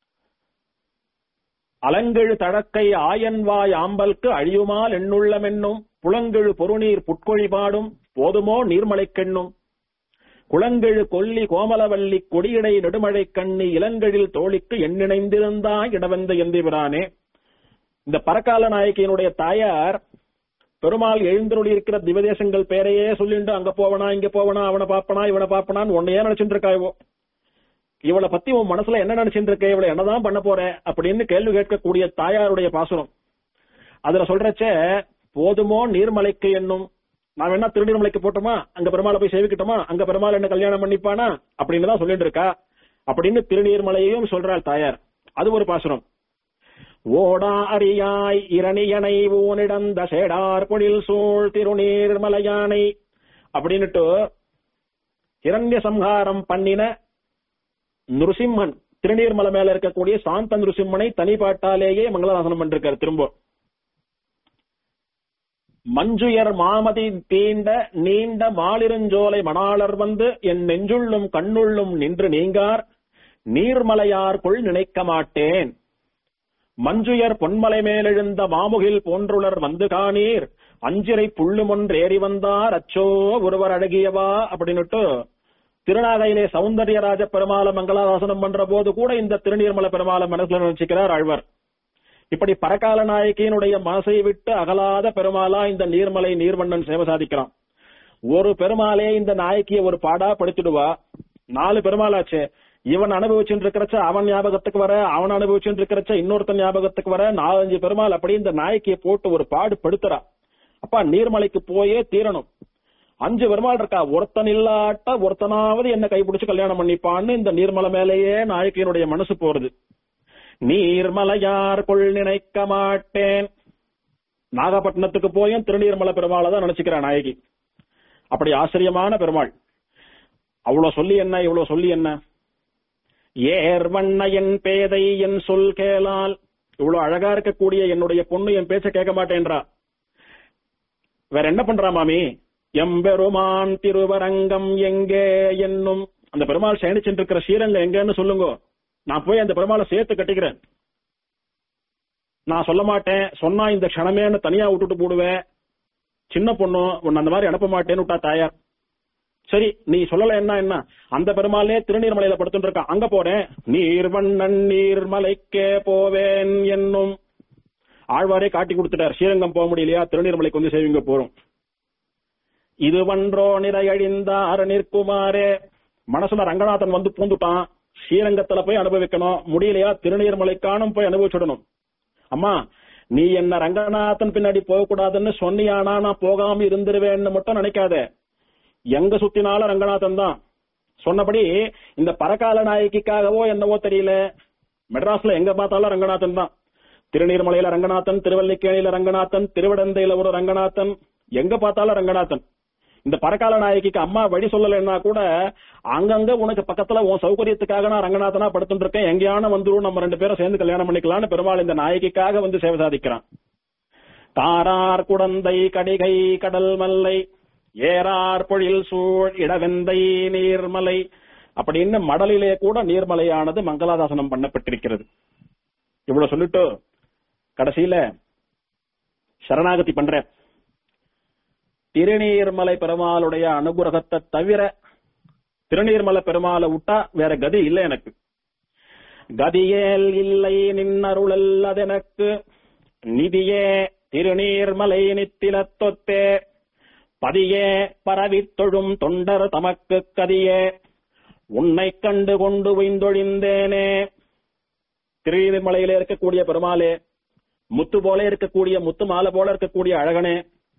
Speaker 1: அலங்கெழு தடக்கை ஆயன்வாய் ஆம்பல்க்கு அழியுமால் எண்ணுள்ளமென்னும் புலங்கெழு பொருநீர் புட்கொழி பாடும் போதுமோ நீர்மலைக்கெண்ணும் குளங்கெழு கொல்லி கோமலவல்லி கொடியடை நெடுமழை கண்ணி இளங்கெழில் தோழிக்கு எண்ணிணைந்திருந்தாய் இடவந்த எந்திபிரானே இந்த பரக்கால நாயகியினுடைய தாயார் பெருமாள் எழுந்தருளி இருக்கிற திவதேசங்கள் பேரையே சொல்லிண்டு அங்க போவனா இங்க போவனா அவனை பாப்பனா இவனை பாப்பனான்னு உன்னையே நினைச்சுட்டு இருக்காயோ இவளை பத்தி உன் மனசுல என்ன நினைச்சுட்டு இருக்க இவளை என்னதான் பண்ண போற அப்படின்னு கேள்வி கேட்கக்கூடிய தாயாருடைய பாசுரம் அதுல சொல்றச்ச போதுமோ நீர்மலைக்கு என்னும் நான் வேணா திருநீர்மலைக்கு போட்டோமா அங்க பெருமாளை போய் சேவிக்கட்டுமா அங்க பெருமாள் என்ன கல்யாணம் பண்ணிப்பானா அப்படின்னு தான் சொல்லிட்டு இருக்கா அப்படின்னு திருநீர்மலையையும் சொல்றாள் தாயார் அது ஒரு பாசுரம் ஓடா அரியாய் இரணியனை ஊனிடந்த சேடார் பொழில் சூழ் திருநீர்மலையானை அப்படின்னுட்டு இரண்ய சம்ஹாரம் பண்ணின நுருசிம்மன் திருநீர்மலை மேல இருக்கக்கூடிய சாந்த நுருசிம்மனை தனிப்பாட்டாலேயே மங்களாசனம் பண்ணிருக்காரு திரும்ப மஞ்சுயர் மாமதி தீண்ட நீண்ட மாலிருஞ்சோலை மணாளர் வந்து என் நெஞ்சுள்ளும் கண்ணுள்ளும் நின்று நீங்கார் நீர்மலையார்க்குள் நினைக்க மாட்டேன் மஞ்சுயர் பொன்மலை மேலெழுந்த மாமுகில் போன்றுளர் வந்து காணீர் அஞ்சிரை புள்ளுமொன்று ஏறி வந்தார் அச்சோ ஒருவர் அழகியவா அப்படின்னுட்டு திருநாகையிலே சௌந்தர்யராஜ பெருமாள மங்களாதாசனம் பண்ற போது கூட இந்த திருநீர்மலை பெருமாளை மனசுல நினைச்சுக்கிறார் ஆழ்வார் இப்படி பரகால நாயகியினுடைய மனசை விட்டு அகலாத பெருமாளா இந்த நீர்மலை நீர்வண்ணன் சேவை சாதிக்கிறான் ஒரு பெருமாளே இந்த நாயகியை ஒரு பாடா படுத்திடுவா நாலு பெருமாளாச்சே இவன் அனுபவிச்சுட்டு இருக்கிறச்ச அவன் ஞாபகத்துக்கு வர அவன் அனுபவிச்சுட்டு இருக்கிறச்ச இன்னொருத்தன் ஞாபகத்துக்கு வர நாலஞ்சு பெருமாள் அப்படி இந்த நாயக்கியை போட்டு ஒரு பாடு படுத்துறா அப்பா நீர்மலைக்கு போயே தீரணும் அஞ்சு பெருமாள் இருக்கா ஒருத்தன் இல்லாட்ட ஒருத்தனாவது என்ன கைப்பிடிச்சு கல்யாணம் பண்ணிப்பான்னு இந்த நீர்மலை மேலேயே நாயக்கியினுடைய மனசு போறது நீர்மலையார் கொள் நினைக்க மாட்டேன் நாகப்பட்டினத்துக்கு போயும் திருநீர்மலை பெருமாளை தான் நினைச்சுக்கிறா நாயகி அப்படி ஆச்சரியமான பெருமாள் அவ்வளவு சொல்லி என்ன இவ்வளவு சொல்லி என்ன ஏர் வண்ண என் பேதை என் சொல் கேளால் இவ்வளவு அழகா இருக்கக்கூடிய என்னுடைய பொண்ணு என் பேச்ச கேட்க மாட்டேன்றா வேற என்ன பண்றா மாமி எம்பெருமான் திருவரங்கம் எங்கே என்னும் அந்த பெருமாள் சயனிச்சுட்டு இருக்கிற ஸ்ரீரங்கம் எங்கன்னு சொல்லுங்க நான் போய் அந்த பெருமாளை சேர்த்து கட்டிக்கிறேன் நான் சொல்ல மாட்டேன் சொன்னா இந்த க்ஷணமேன்னு தனியா விட்டுட்டு போடுவேன் சின்ன பொண்ணு உன்னை அந்த மாதிரி அனுப்ப மாட்டேன்னு விட்டா தாயார் சரி நீ சொல்லல என்ன என்ன அந்த பெருமாளே திருநீர்மலையில படுத்துட்டு இருக்கான் அங்க போறேன் நீர்வண்ணன் நீர்மலைக்கே போவேன் என்னும் ஆழ்வாரே காட்டி கொடுத்துட்டார் ஸ்ரீரங்கம் போக முடியலையா திருநீர்மலைக்கு வந்து சேவிங்க போறோம் இது வன்றோ நிறையழிந்தார் நிற்குமாரே மனசுல ரங்கநாதன் வந்து பூந்துட்டான் ஸ்ரீரங்கத்துல போய் அனுபவிக்கணும் முடியலையா திருநீர்மலைக்கானும் போய் அனுபவிச்சுடணும் அம்மா நீ என்ன ரங்கநாதன் பின்னாடி போகக்கூடாதுன்னு சொன்னியானா நான் போகாம இருந்துருவேன்னு மட்டும் நினைக்காத எங்க சுத்தினாலும் ரங்கநாதன் தான் சொன்னபடி இந்த பரகால நாயகிக்காகவோ என்னவோ தெரியல மெட்ராஸ்ல எங்க பார்த்தாலும் ரங்கநாதன் தான் திருநீர்மலையில ரங்கநாதன் திருவல்லிக்கேணியில ரங்கநாதன் திருவிடந்தையில ஒரு ரங்கநாதன் எங்க பார்த்தாலும் ரங்கநாதன் இந்த பரகால நாயகிக்கு அம்மா வழி சொல்லலைன்னா கூட அங்கங்க உனக்கு பக்கத்துல உன் சௌகரியத்துக்காக நான் ரங்கநாதனா படுத்துட்டு இருக்கேன் எங்கேயான வந்துரும் நம்ம ரெண்டு பேரும் சேர்ந்து கல்யாணம் பண்ணிக்கலாம்னு பெருமாள் இந்த நாயகிக்காக வந்து சேவை சாதிக்கிறான் தாரார் குடந்தை கடிகை கடல் மல்லை ஏறார் பொழில் சூழ் இடவெந்தை நீர்மலை அப்படின்னு மடலிலே கூட நீர்மலையானது மங்களாதாசனம் பண்ணப்பட்டிருக்கிறது இவ்வளவு சொல்லிட்டு கடைசியில சரணாகதி பண்ற திருநீர்மலை பெருமாளுடைய அனுகிரகத்தை தவிர திருநீர்மலை பெருமாளை விட்டா வேற கதி இல்லை எனக்கு கதியேல் இல்லை நின்னருளல் அதெனக்கு நிதியே திருநீர்மலை நித்தில தொத்தே பதியே பரவித் தொழும் தொண்டர் தமக்கு கதியே உன்னை கண்டு கொண்டு உய்ந்தொழிந்தேனே திருநீர்மலையில இருக்கக்கூடிய பெருமாளே முத்து போல இருக்கக்கூடிய முத்து மாலை போல இருக்கக்கூடிய அழகனே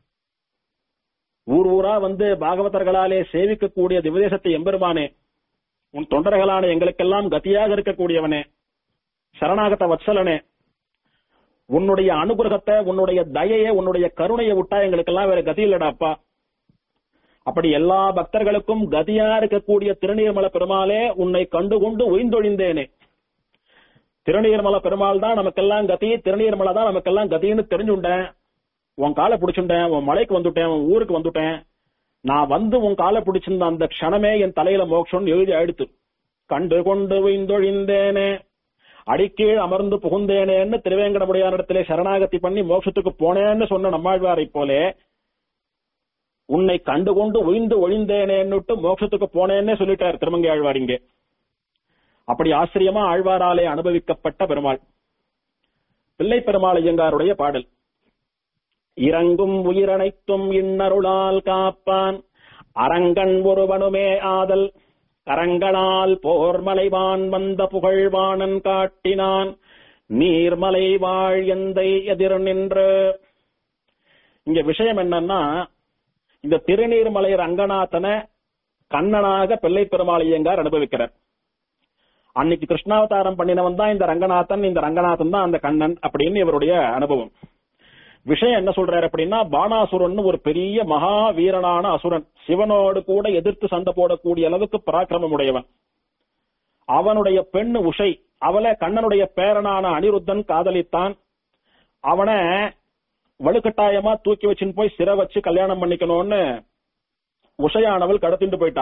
Speaker 1: ஊர் ஊரா வந்து பாகவதர்களாலே சேவிக்கக்கூடிய திவதேசத்தை எம்பெருமானே உன் தொண்டர்களான எங்களுக்கெல்லாம் கதியாக இருக்கக்கூடியவனே சரணாகத வத்சலனே உன்னுடைய அனுகிரகத்தை உன்னுடைய தயையை உன்னுடைய கருணையை விட்டா எங்களுக்கெல்லாம் வேற கதி இல்லடாப்பா அப்படி எல்லா பக்தர்களுக்கும் கதியா இருக்கக்கூடிய திருநீர்மலை பெருமாளே உன்னை கண்டுகொண்டு உய்ந்தொழிந்தேனே திருநீர்மலை பெருமாள் தான் நமக்கெல்லாம் கதி திருநீர்மலை தான் நமக்கெல்லாம் கதின்னு தெரிஞ்சுண்டேன் உன் காலை பிடிச்சுட்டேன் உன் மலைக்கு வந்துட்டேன் உன் ஊருக்கு வந்துட்டேன் நான் வந்து உன் காலை பிடிச்சிருந்த அந்த க்ஷணமே என் தலையில மோட்சம்னு எழுதி ஆயிடுத்து கண்டு கொண்டு உய்ந்தொழிந்தேனே அடிக்கீழ் அமர்ந்து புகுந்தேனேன்னு திருவேங்கடமுடியான இடத்திலே சரணாகதி பண்ணி மோட்சத்துக்கு போனேன்னு சொன்ன நம்மாழ்வாரை போலே உன்னை கண்டுகொண்டு உயிந்து ஒழிந்தேனேன்னுட்டு மோட்சத்துக்கு போனேன்னே சொல்லிட்டார் திருமங்கை ஆழ்வார் இங்கே அப்படி ஆச்சரியமா ஆழ்வாராலே அனுபவிக்கப்பட்ட பெருமாள் பிள்ளை பெருமாள் ஐயங்காருடைய பாடல் இறங்கும் உயிரனைத்தும் இன்னருளால் காப்பான் அரங்கன் ஒருவனுமே ஆதல் கரங்களால் போர்மலைவான் வந்த புகழ்வாணன் காட்டினான் நீர்மலை வாழ் எந்தை எதிர் நின்று இங்க விஷயம் என்னன்னா இந்த திருநீர்மலை ரங்கநாதனை கண்ணனாக பிள்ளை பெருமாள் ஐயங்கார் அனுபவிக்கிறார் அன்னைக்கு கிருஷ்ணாவதாரம் பண்ணினவன் தான் இந்த ரங்கநாதன் இந்த ரங்கநாதன் தான் அந்த கண்ணன் அப்படின்னு இவருடைய அனுபவம் விஷயம் என்ன சொல்றாரு அப்படின்னா பானாசுரன் ஒரு பெரிய மகா வீரனான அசுரன் சிவனோடு கூட எதிர்த்து சண்டை போடக்கூடிய அளவுக்கு பராக்கிரமம் உடையவன் அவனுடைய பெண் உஷை அவளை கண்ணனுடைய பேரனான அனிருத்தன் காதலித்தான் அவனை வலுக்கட்டாயமா தூக்கி வச்சுன்னு போய் சிறை வச்சு கல்யாணம் பண்ணிக்கணும்னு உஷையானவள் கடத்திட்டு போயிட்டா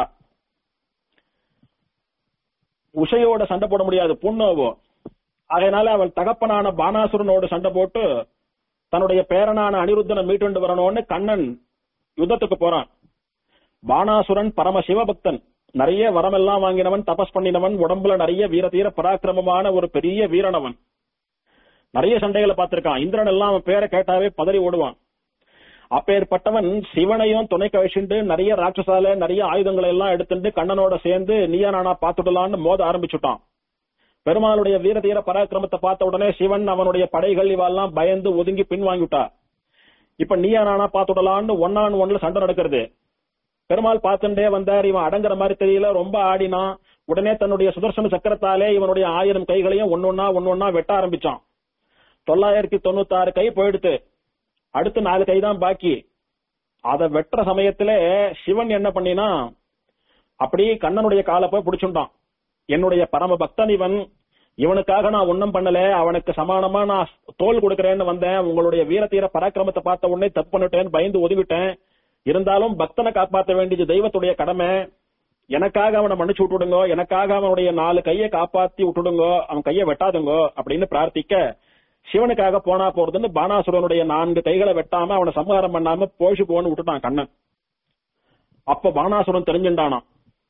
Speaker 1: உஷையோட சண்டை போட முடியாது புண்ணோவோ அதனால அவள் தகப்பனான பானாசுரனோடு சண்டை போட்டு தன்னுடைய பேரனான அனிருத்தனை மீட்டு வரணும்னு கண்ணன் யுத்தத்துக்கு போறான் பானாசுரன் பரம சிவபக்தன் நிறைய வரமெல்லாம் வாங்கினவன் தபஸ் பண்ணினவன் உடம்புல நிறைய வீரதீர பராக்கிரமமான ஒரு பெரிய வீரனவன் நிறைய சண்டைகளை பார்த்திருக்கான் இந்திரன் எல்லாம் அவன் பேரை கேட்டாவே பதறி ஓடுவான் அப்பேற்பட்டவன் சிவனையும் துணை கழிச்சுட்டு நிறைய ராட்சசால நிறைய ஆயுதங்களை எல்லாம் எடுத்துட்டு கண்ணனோட சேர்ந்து நீயா நானா பாத்துடலான்னு மோத ஆரம்பிச்சுட்டான் பெருமாளுடைய வீரதீர பராக்கிரமத்தை பார்த்த உடனே சிவன் அவனுடைய படைகள் இவெல்லாம் பயந்து ஒதுங்கி பின்வாங்கிவிட்டா இப்ப நீயா நானா பாத்துடலான்னு ஒன்னான் ஒன்ல சண்டை நடக்கிறது பெருமாள் பார்த்துட்டே வந்தார் இவன் அடங்குற மாதிரி தெரியல ரொம்ப ஆடினான் உடனே தன்னுடைய சுதர்சன சக்கரத்தாலே இவனுடைய ஆயிரம் கைகளையும் ஒன்னொன்னா ஒன்னொன்னா வெட்ட ஆரம்பிச்சான் தொள்ளாயிரத்தி தொண்ணூத்தி ஆறு கை போயிடுத்து அடுத்து நாலு கை தான் பாக்கி அத வெட்டுற சமயத்துல சிவன் என்ன பண்ணினா அப்படியே கண்ணனுடைய காலை போய் பிடிச்சுட்டான் என்னுடைய பரம பக்தன் இவன் இவனுக்காக நான் ஒன்னும் பண்ணல அவனுக்கு சமானமா நான் தோல் கொடுக்கறேன்னு வந்தேன் உங்களுடைய வீரத்தீர பராக்கிரமத்தை பார்த்த உடனே தப்பு பண்ணிட்டேன் பயந்து ஒதுவிட்டேன் இருந்தாலும் பக்தனை காப்பாற்ற வேண்டியது தெய்வத்துடைய கடமை எனக்காக அவனை மன்னிச்சு விட்டுடுங்க எனக்காக அவனுடைய நாலு கையை காப்பாத்தி விட்டுடுங்க அவன் கையை வெட்டாதுங்க அப்படின்னு பிரார்த்திக்க சிவனுக்காக போனா போறதுன்னு பானாசுரனுடைய நான்கு கைகளை வெட்டாம அவனை சம்ஹாரம் பண்ணாம போஷி போன்னு விட்டுட்டான் கண்ணன் அப்ப பானாசுரன் தெரிஞ்சுட்டானான்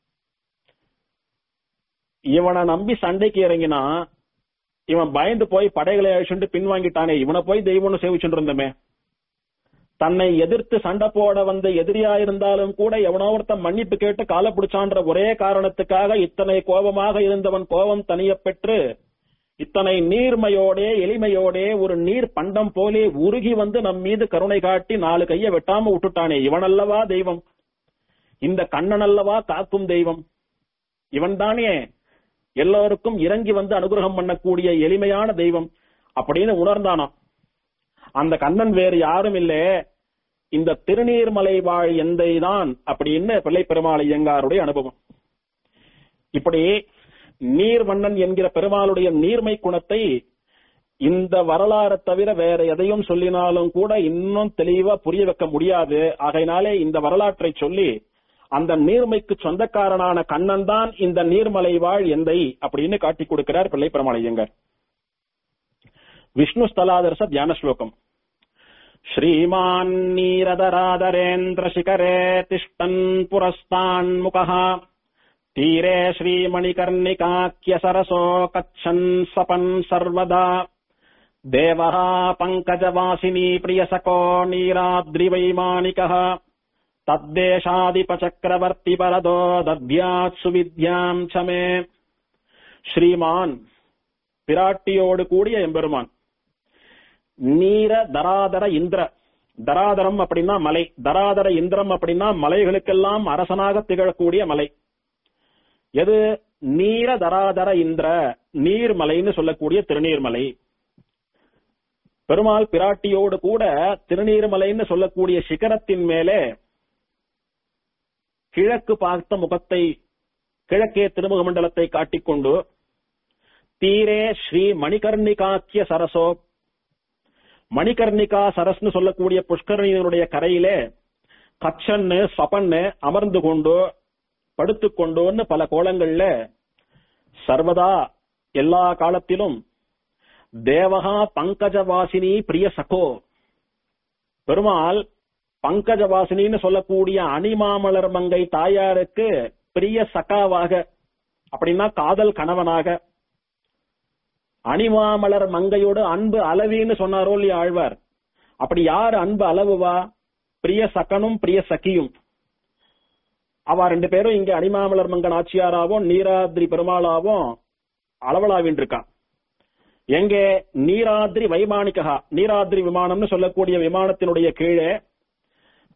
Speaker 1: இவனை நம்பி சண்டைக்கு இறங்கினா இவன் பயந்து போய் படைகளை அழிச்சுட்டு பின்வாங்கிட்டானே இவனை போய் தெய்வம்னு சேவிச்சுட்டு இருந்தமே தன்னை எதிர்த்து சண்டை போட வந்த எதிரியா இருந்தாலும் கூட எவனோ ஒருத்தன் மன்னிப்பு கேட்டு காலை பிடிச்சான்ற ஒரே காரணத்துக்காக இத்தனை கோபமாக இருந்தவன் கோபம் தனிய பெற்று இத்தனை நீர்மையோடே எளிமையோடே ஒரு நீர் பண்டம் போலே உருகி வந்து நம் மீது கருணை காட்டி நாலு கைய வெட்டாம விட்டுட்டானே இவனல்லவா தெய்வம் இந்த கண்ணன் அல்லவா காக்கும் தெய்வம் இவன் தானே எல்லோருக்கும் இறங்கி வந்து அனுகிரகம் பண்ணக்கூடிய எளிமையான தெய்வம் அப்படின்னு உணர்ந்தானாம் அந்த கண்ணன் வேறு யாரும் இல்லே இந்த திருநீர்மலை வாழ் எந்தை தான் அப்படின்னு பிள்ளை பெருமாள் ஐயங்காருடைய அனுபவம் இப்படி நீர்வண்ணன் என்கிற பெருமாளுடைய நீர்மை குணத்தை இந்த வரலாறை தவிர வேற எதையும் சொல்லினாலும் கூட இன்னும் தெளிவா புரிய வைக்க முடியாது ஆகையினாலே இந்த வரலாற்றை சொல்லி அந்த நீர்மைக்கு சொந்தக்காரனான கண்ணன் தான் இந்த நீர்மலை வாழ் எந்தை அப்படின்னு காட்டி கொடுக்கிறார் பிள்ளை பெருமாள் ஐயங்கார் விஷ்ணு ஸ்தலாதர்ச தியான ஸ்லோகம் श्रीमान् नीरदरादरेन्द्रशिखरे तिष्ठन् पुरस्तान्मुखः तीरे श्रीमणिकर्णिकाख्यसरसो कच्छन् सपन् सर्वदा देवः पङ्कजवासिनी प्रियसको नीराद्रिवैमानिकः तद्देशाधिपचक्रवर्तिपरदो दद्यात् சுவித்யாம் च मे ஸ்ரீமான் பிராட்டியோடு கூடிய எம்பெருமான் நீர தராதர இந்திர தராதரம் அப்படின்னா மலை தராதர இந்திரம் அப்படின்னா மலைகளுக்கெல்லாம் அரசனாக திகழக்கூடிய மலை எது நீர தராதர இந்திர நீர்மலைன்னு சொல்லக்கூடிய திருநீர்மலை பெருமாள் பிராட்டியோடு கூட திருநீர்மலைன்னு சொல்லக்கூடிய சிகரத்தின் மேலே கிழக்கு பார்த்த முகத்தை கிழக்கே திருமுக மண்டலத்தை காட்டிக்கொண்டு தீரே ஸ்ரீ மணிகர்ணிகாக்கிய சரசோ மணிகர்ணிகா சரஸ்னு சொல்லக்கூடிய புஷ்கரணியினுடைய கரையிலே கச்சன்னு சபன்னு அமர்ந்து கொண்டு படுத்துக்கொண்டோன்னு பல கோலங்கள்ல சர்வதா எல்லா காலத்திலும் தேவகா பங்கஜவாசினி பிரிய சகோ பெருமாள் பங்கஜவாசினின்னு சொல்லக்கூடிய அணிமாமலர் மங்கை தாயாருக்கு பிரிய சகாவாக அப்படின்னா காதல் கணவனாக அணிமாமலர் மங்கையோடு அன்பு அளவின்னு சொன்னாரோ இல்லையா ஆழ்வார் அப்படி யார் அன்பு அளவுவா பிரிய சகனும் பிரிய சகியும் அவ ரெண்டு பேரும் இங்க அணிமாமலர் மங்கன் ஆட்சியாராவும் நீராத்ரி பெருமாளாவும் அளவலாவின் இருக்கான் எங்கே நீராத்ரி வைமானிகா நீராத்ரி விமானம்னு சொல்லக்கூடிய விமானத்தினுடைய கீழே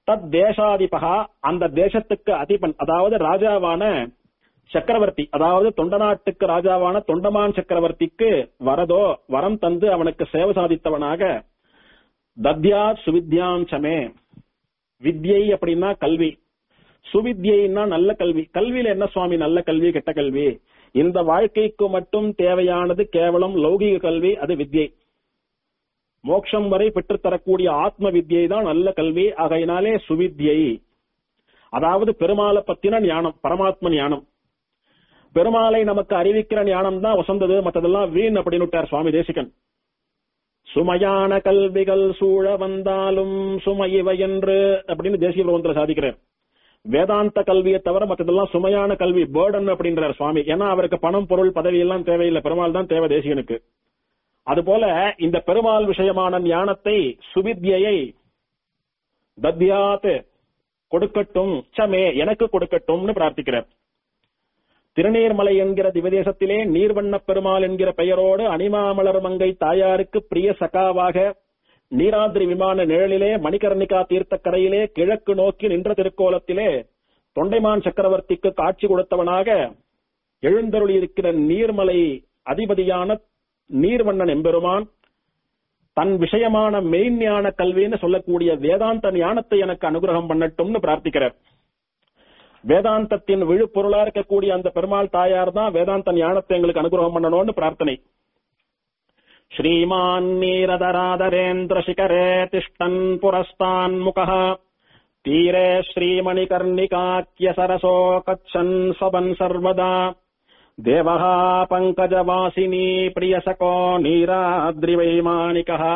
Speaker 1: தத் தேசாதிபகா அந்த தேசத்துக்கு அதிபன் அதாவது ராஜாவான சக்கரவர்த்தி அதாவது தொண்ட நாட்டுக்கு ராஜாவான தொண்டமான் சக்கரவர்த்திக்கு வரதோ வரம் தந்து அவனுக்கு சேவை சாதித்தவனாக தத்யா சுவித்யாம் சமே வித்யை அப்படின்னா கல்வி சுவித்யைன்னா நல்ல கல்வி கல்வியில என்ன சுவாமி நல்ல கல்வி கெட்ட கல்வி இந்த வாழ்க்கைக்கு மட்டும் தேவையானது கேவலம் லௌகிக கல்வி அது வித்யை மோட்சம் வரை பெற்றுத்தரக்கூடிய ஆத்ம வித்யை தான் நல்ல கல்வி ஆகையினாலே சுவித்யை அதாவது பெருமாளை பத்தின ஞானம் பரமாத்ம ஞானம் பெருமாளை நமக்கு அறிவிக்கிற ஞானம் தான் வசந்தது மற்றதெல்லாம் வீண் அப்படின்னு விட்டார் சுவாமி தேசிகன் சுமையான கல்விகள் சூழ வந்தாலும் சுமையவை என்று அப்படின்னு தேசிய பிரபந்தத்தில் சாதிக்கிறார் வேதாந்த கல்வியை தவிர மற்றதெல்லாம் சுமையான கல்வி பேர்டன் அப்படின்றார் சுவாமி ஏன்னா அவருக்கு பணம் பொருள் பதவி எல்லாம் தேவையில்லை பெருமாள் தான் தேவை தேசிகனுக்கு அதுபோல இந்த பெருமாள் விஷயமான ஞானத்தை சுவித்யை தத்யாத் கொடுக்கட்டும் சமே எனக்கு கொடுக்கட்டும்னு பிரார்த்திக்கிறார் திருநீர்மலை என்கிற திவதேசத்திலே நீர்வண்ண பெருமாள் என்கிற பெயரோடு அனிமாமலர் மங்கை தாயாருக்கு பிரிய சகாவாக நீராதிரி விமான நிழலிலே மணிகர்ணிகா தீர்த்த கரையிலே கிழக்கு நோக்கி நின்ற திருக்கோலத்திலே தொண்டைமான் சக்கரவர்த்திக்கு காட்சி கொடுத்தவனாக எழுந்தருளி இருக்கிற நீர்மலை அதிபதியான நீர்வண்ணன் எம்பெருமான் தன் விஷயமான மெய்ஞான கல்வின்னு சொல்லக்கூடிய வேதாந்த ஞானத்தை எனக்கு அனுகிரகம் பண்ணட்டும்னு பிரார்த்திக்கிறார் வேதாந்தத்தின் விழுப்பொருளா இருக்கக்கூடிய அந்த பெருமாள் தாயார் தான் வேதாந்த ஞானத்தை எங்களுக்கு அனுகிரகம் பண்ணணும்னு பிரார்த்தனை श्रीमान् नीरदरादरेन्द्रशिखरे तिष्ठन् पुरस्तान्मुखः तीरे श्रीमणिकर्णिकाख्यसरसो कच्छन् स्वपन् सर्वदा देवः पङ्कजवासिनी प्रियसको नीराद्रिवैमानिकः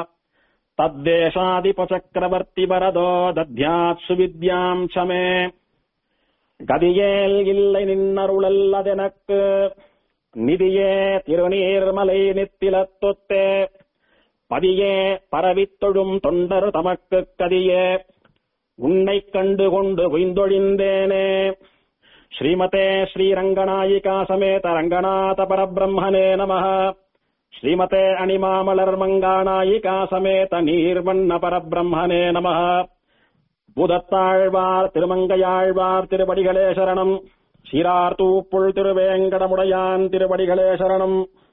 Speaker 1: तद्देशादिपचक्रवर्तिवरदो दध्यात् सुविद्याम् च मे கதியேல் இல்லை நின்னருளல்லதெனக்கு நிதியே திருநீர்மலை நித்திலத்தொத்தே பதியே பரவித்தொழும் தொண்டர் தமக்கு கதியே உன்னை கண்டு கொண்டு உய்ந்தொழிந்தேனே ஸ்ரீமதே ஸ்ரீரங்கநாயிகா சமேத ரங்கநாத பரபிரம்மனே நம ஸ்ரீமதே அணிமாமலர் மங்காநாயிகா சமேத நீர்வண்ண பரபிரம்மனே நம பூதத்தாழ்வார் திருமங்கையாழ்வார் திருவடிகளே சரணம் சீரார் தூப்புள் திருவேங்கடமுடையான் திருவடிகளே சரணம்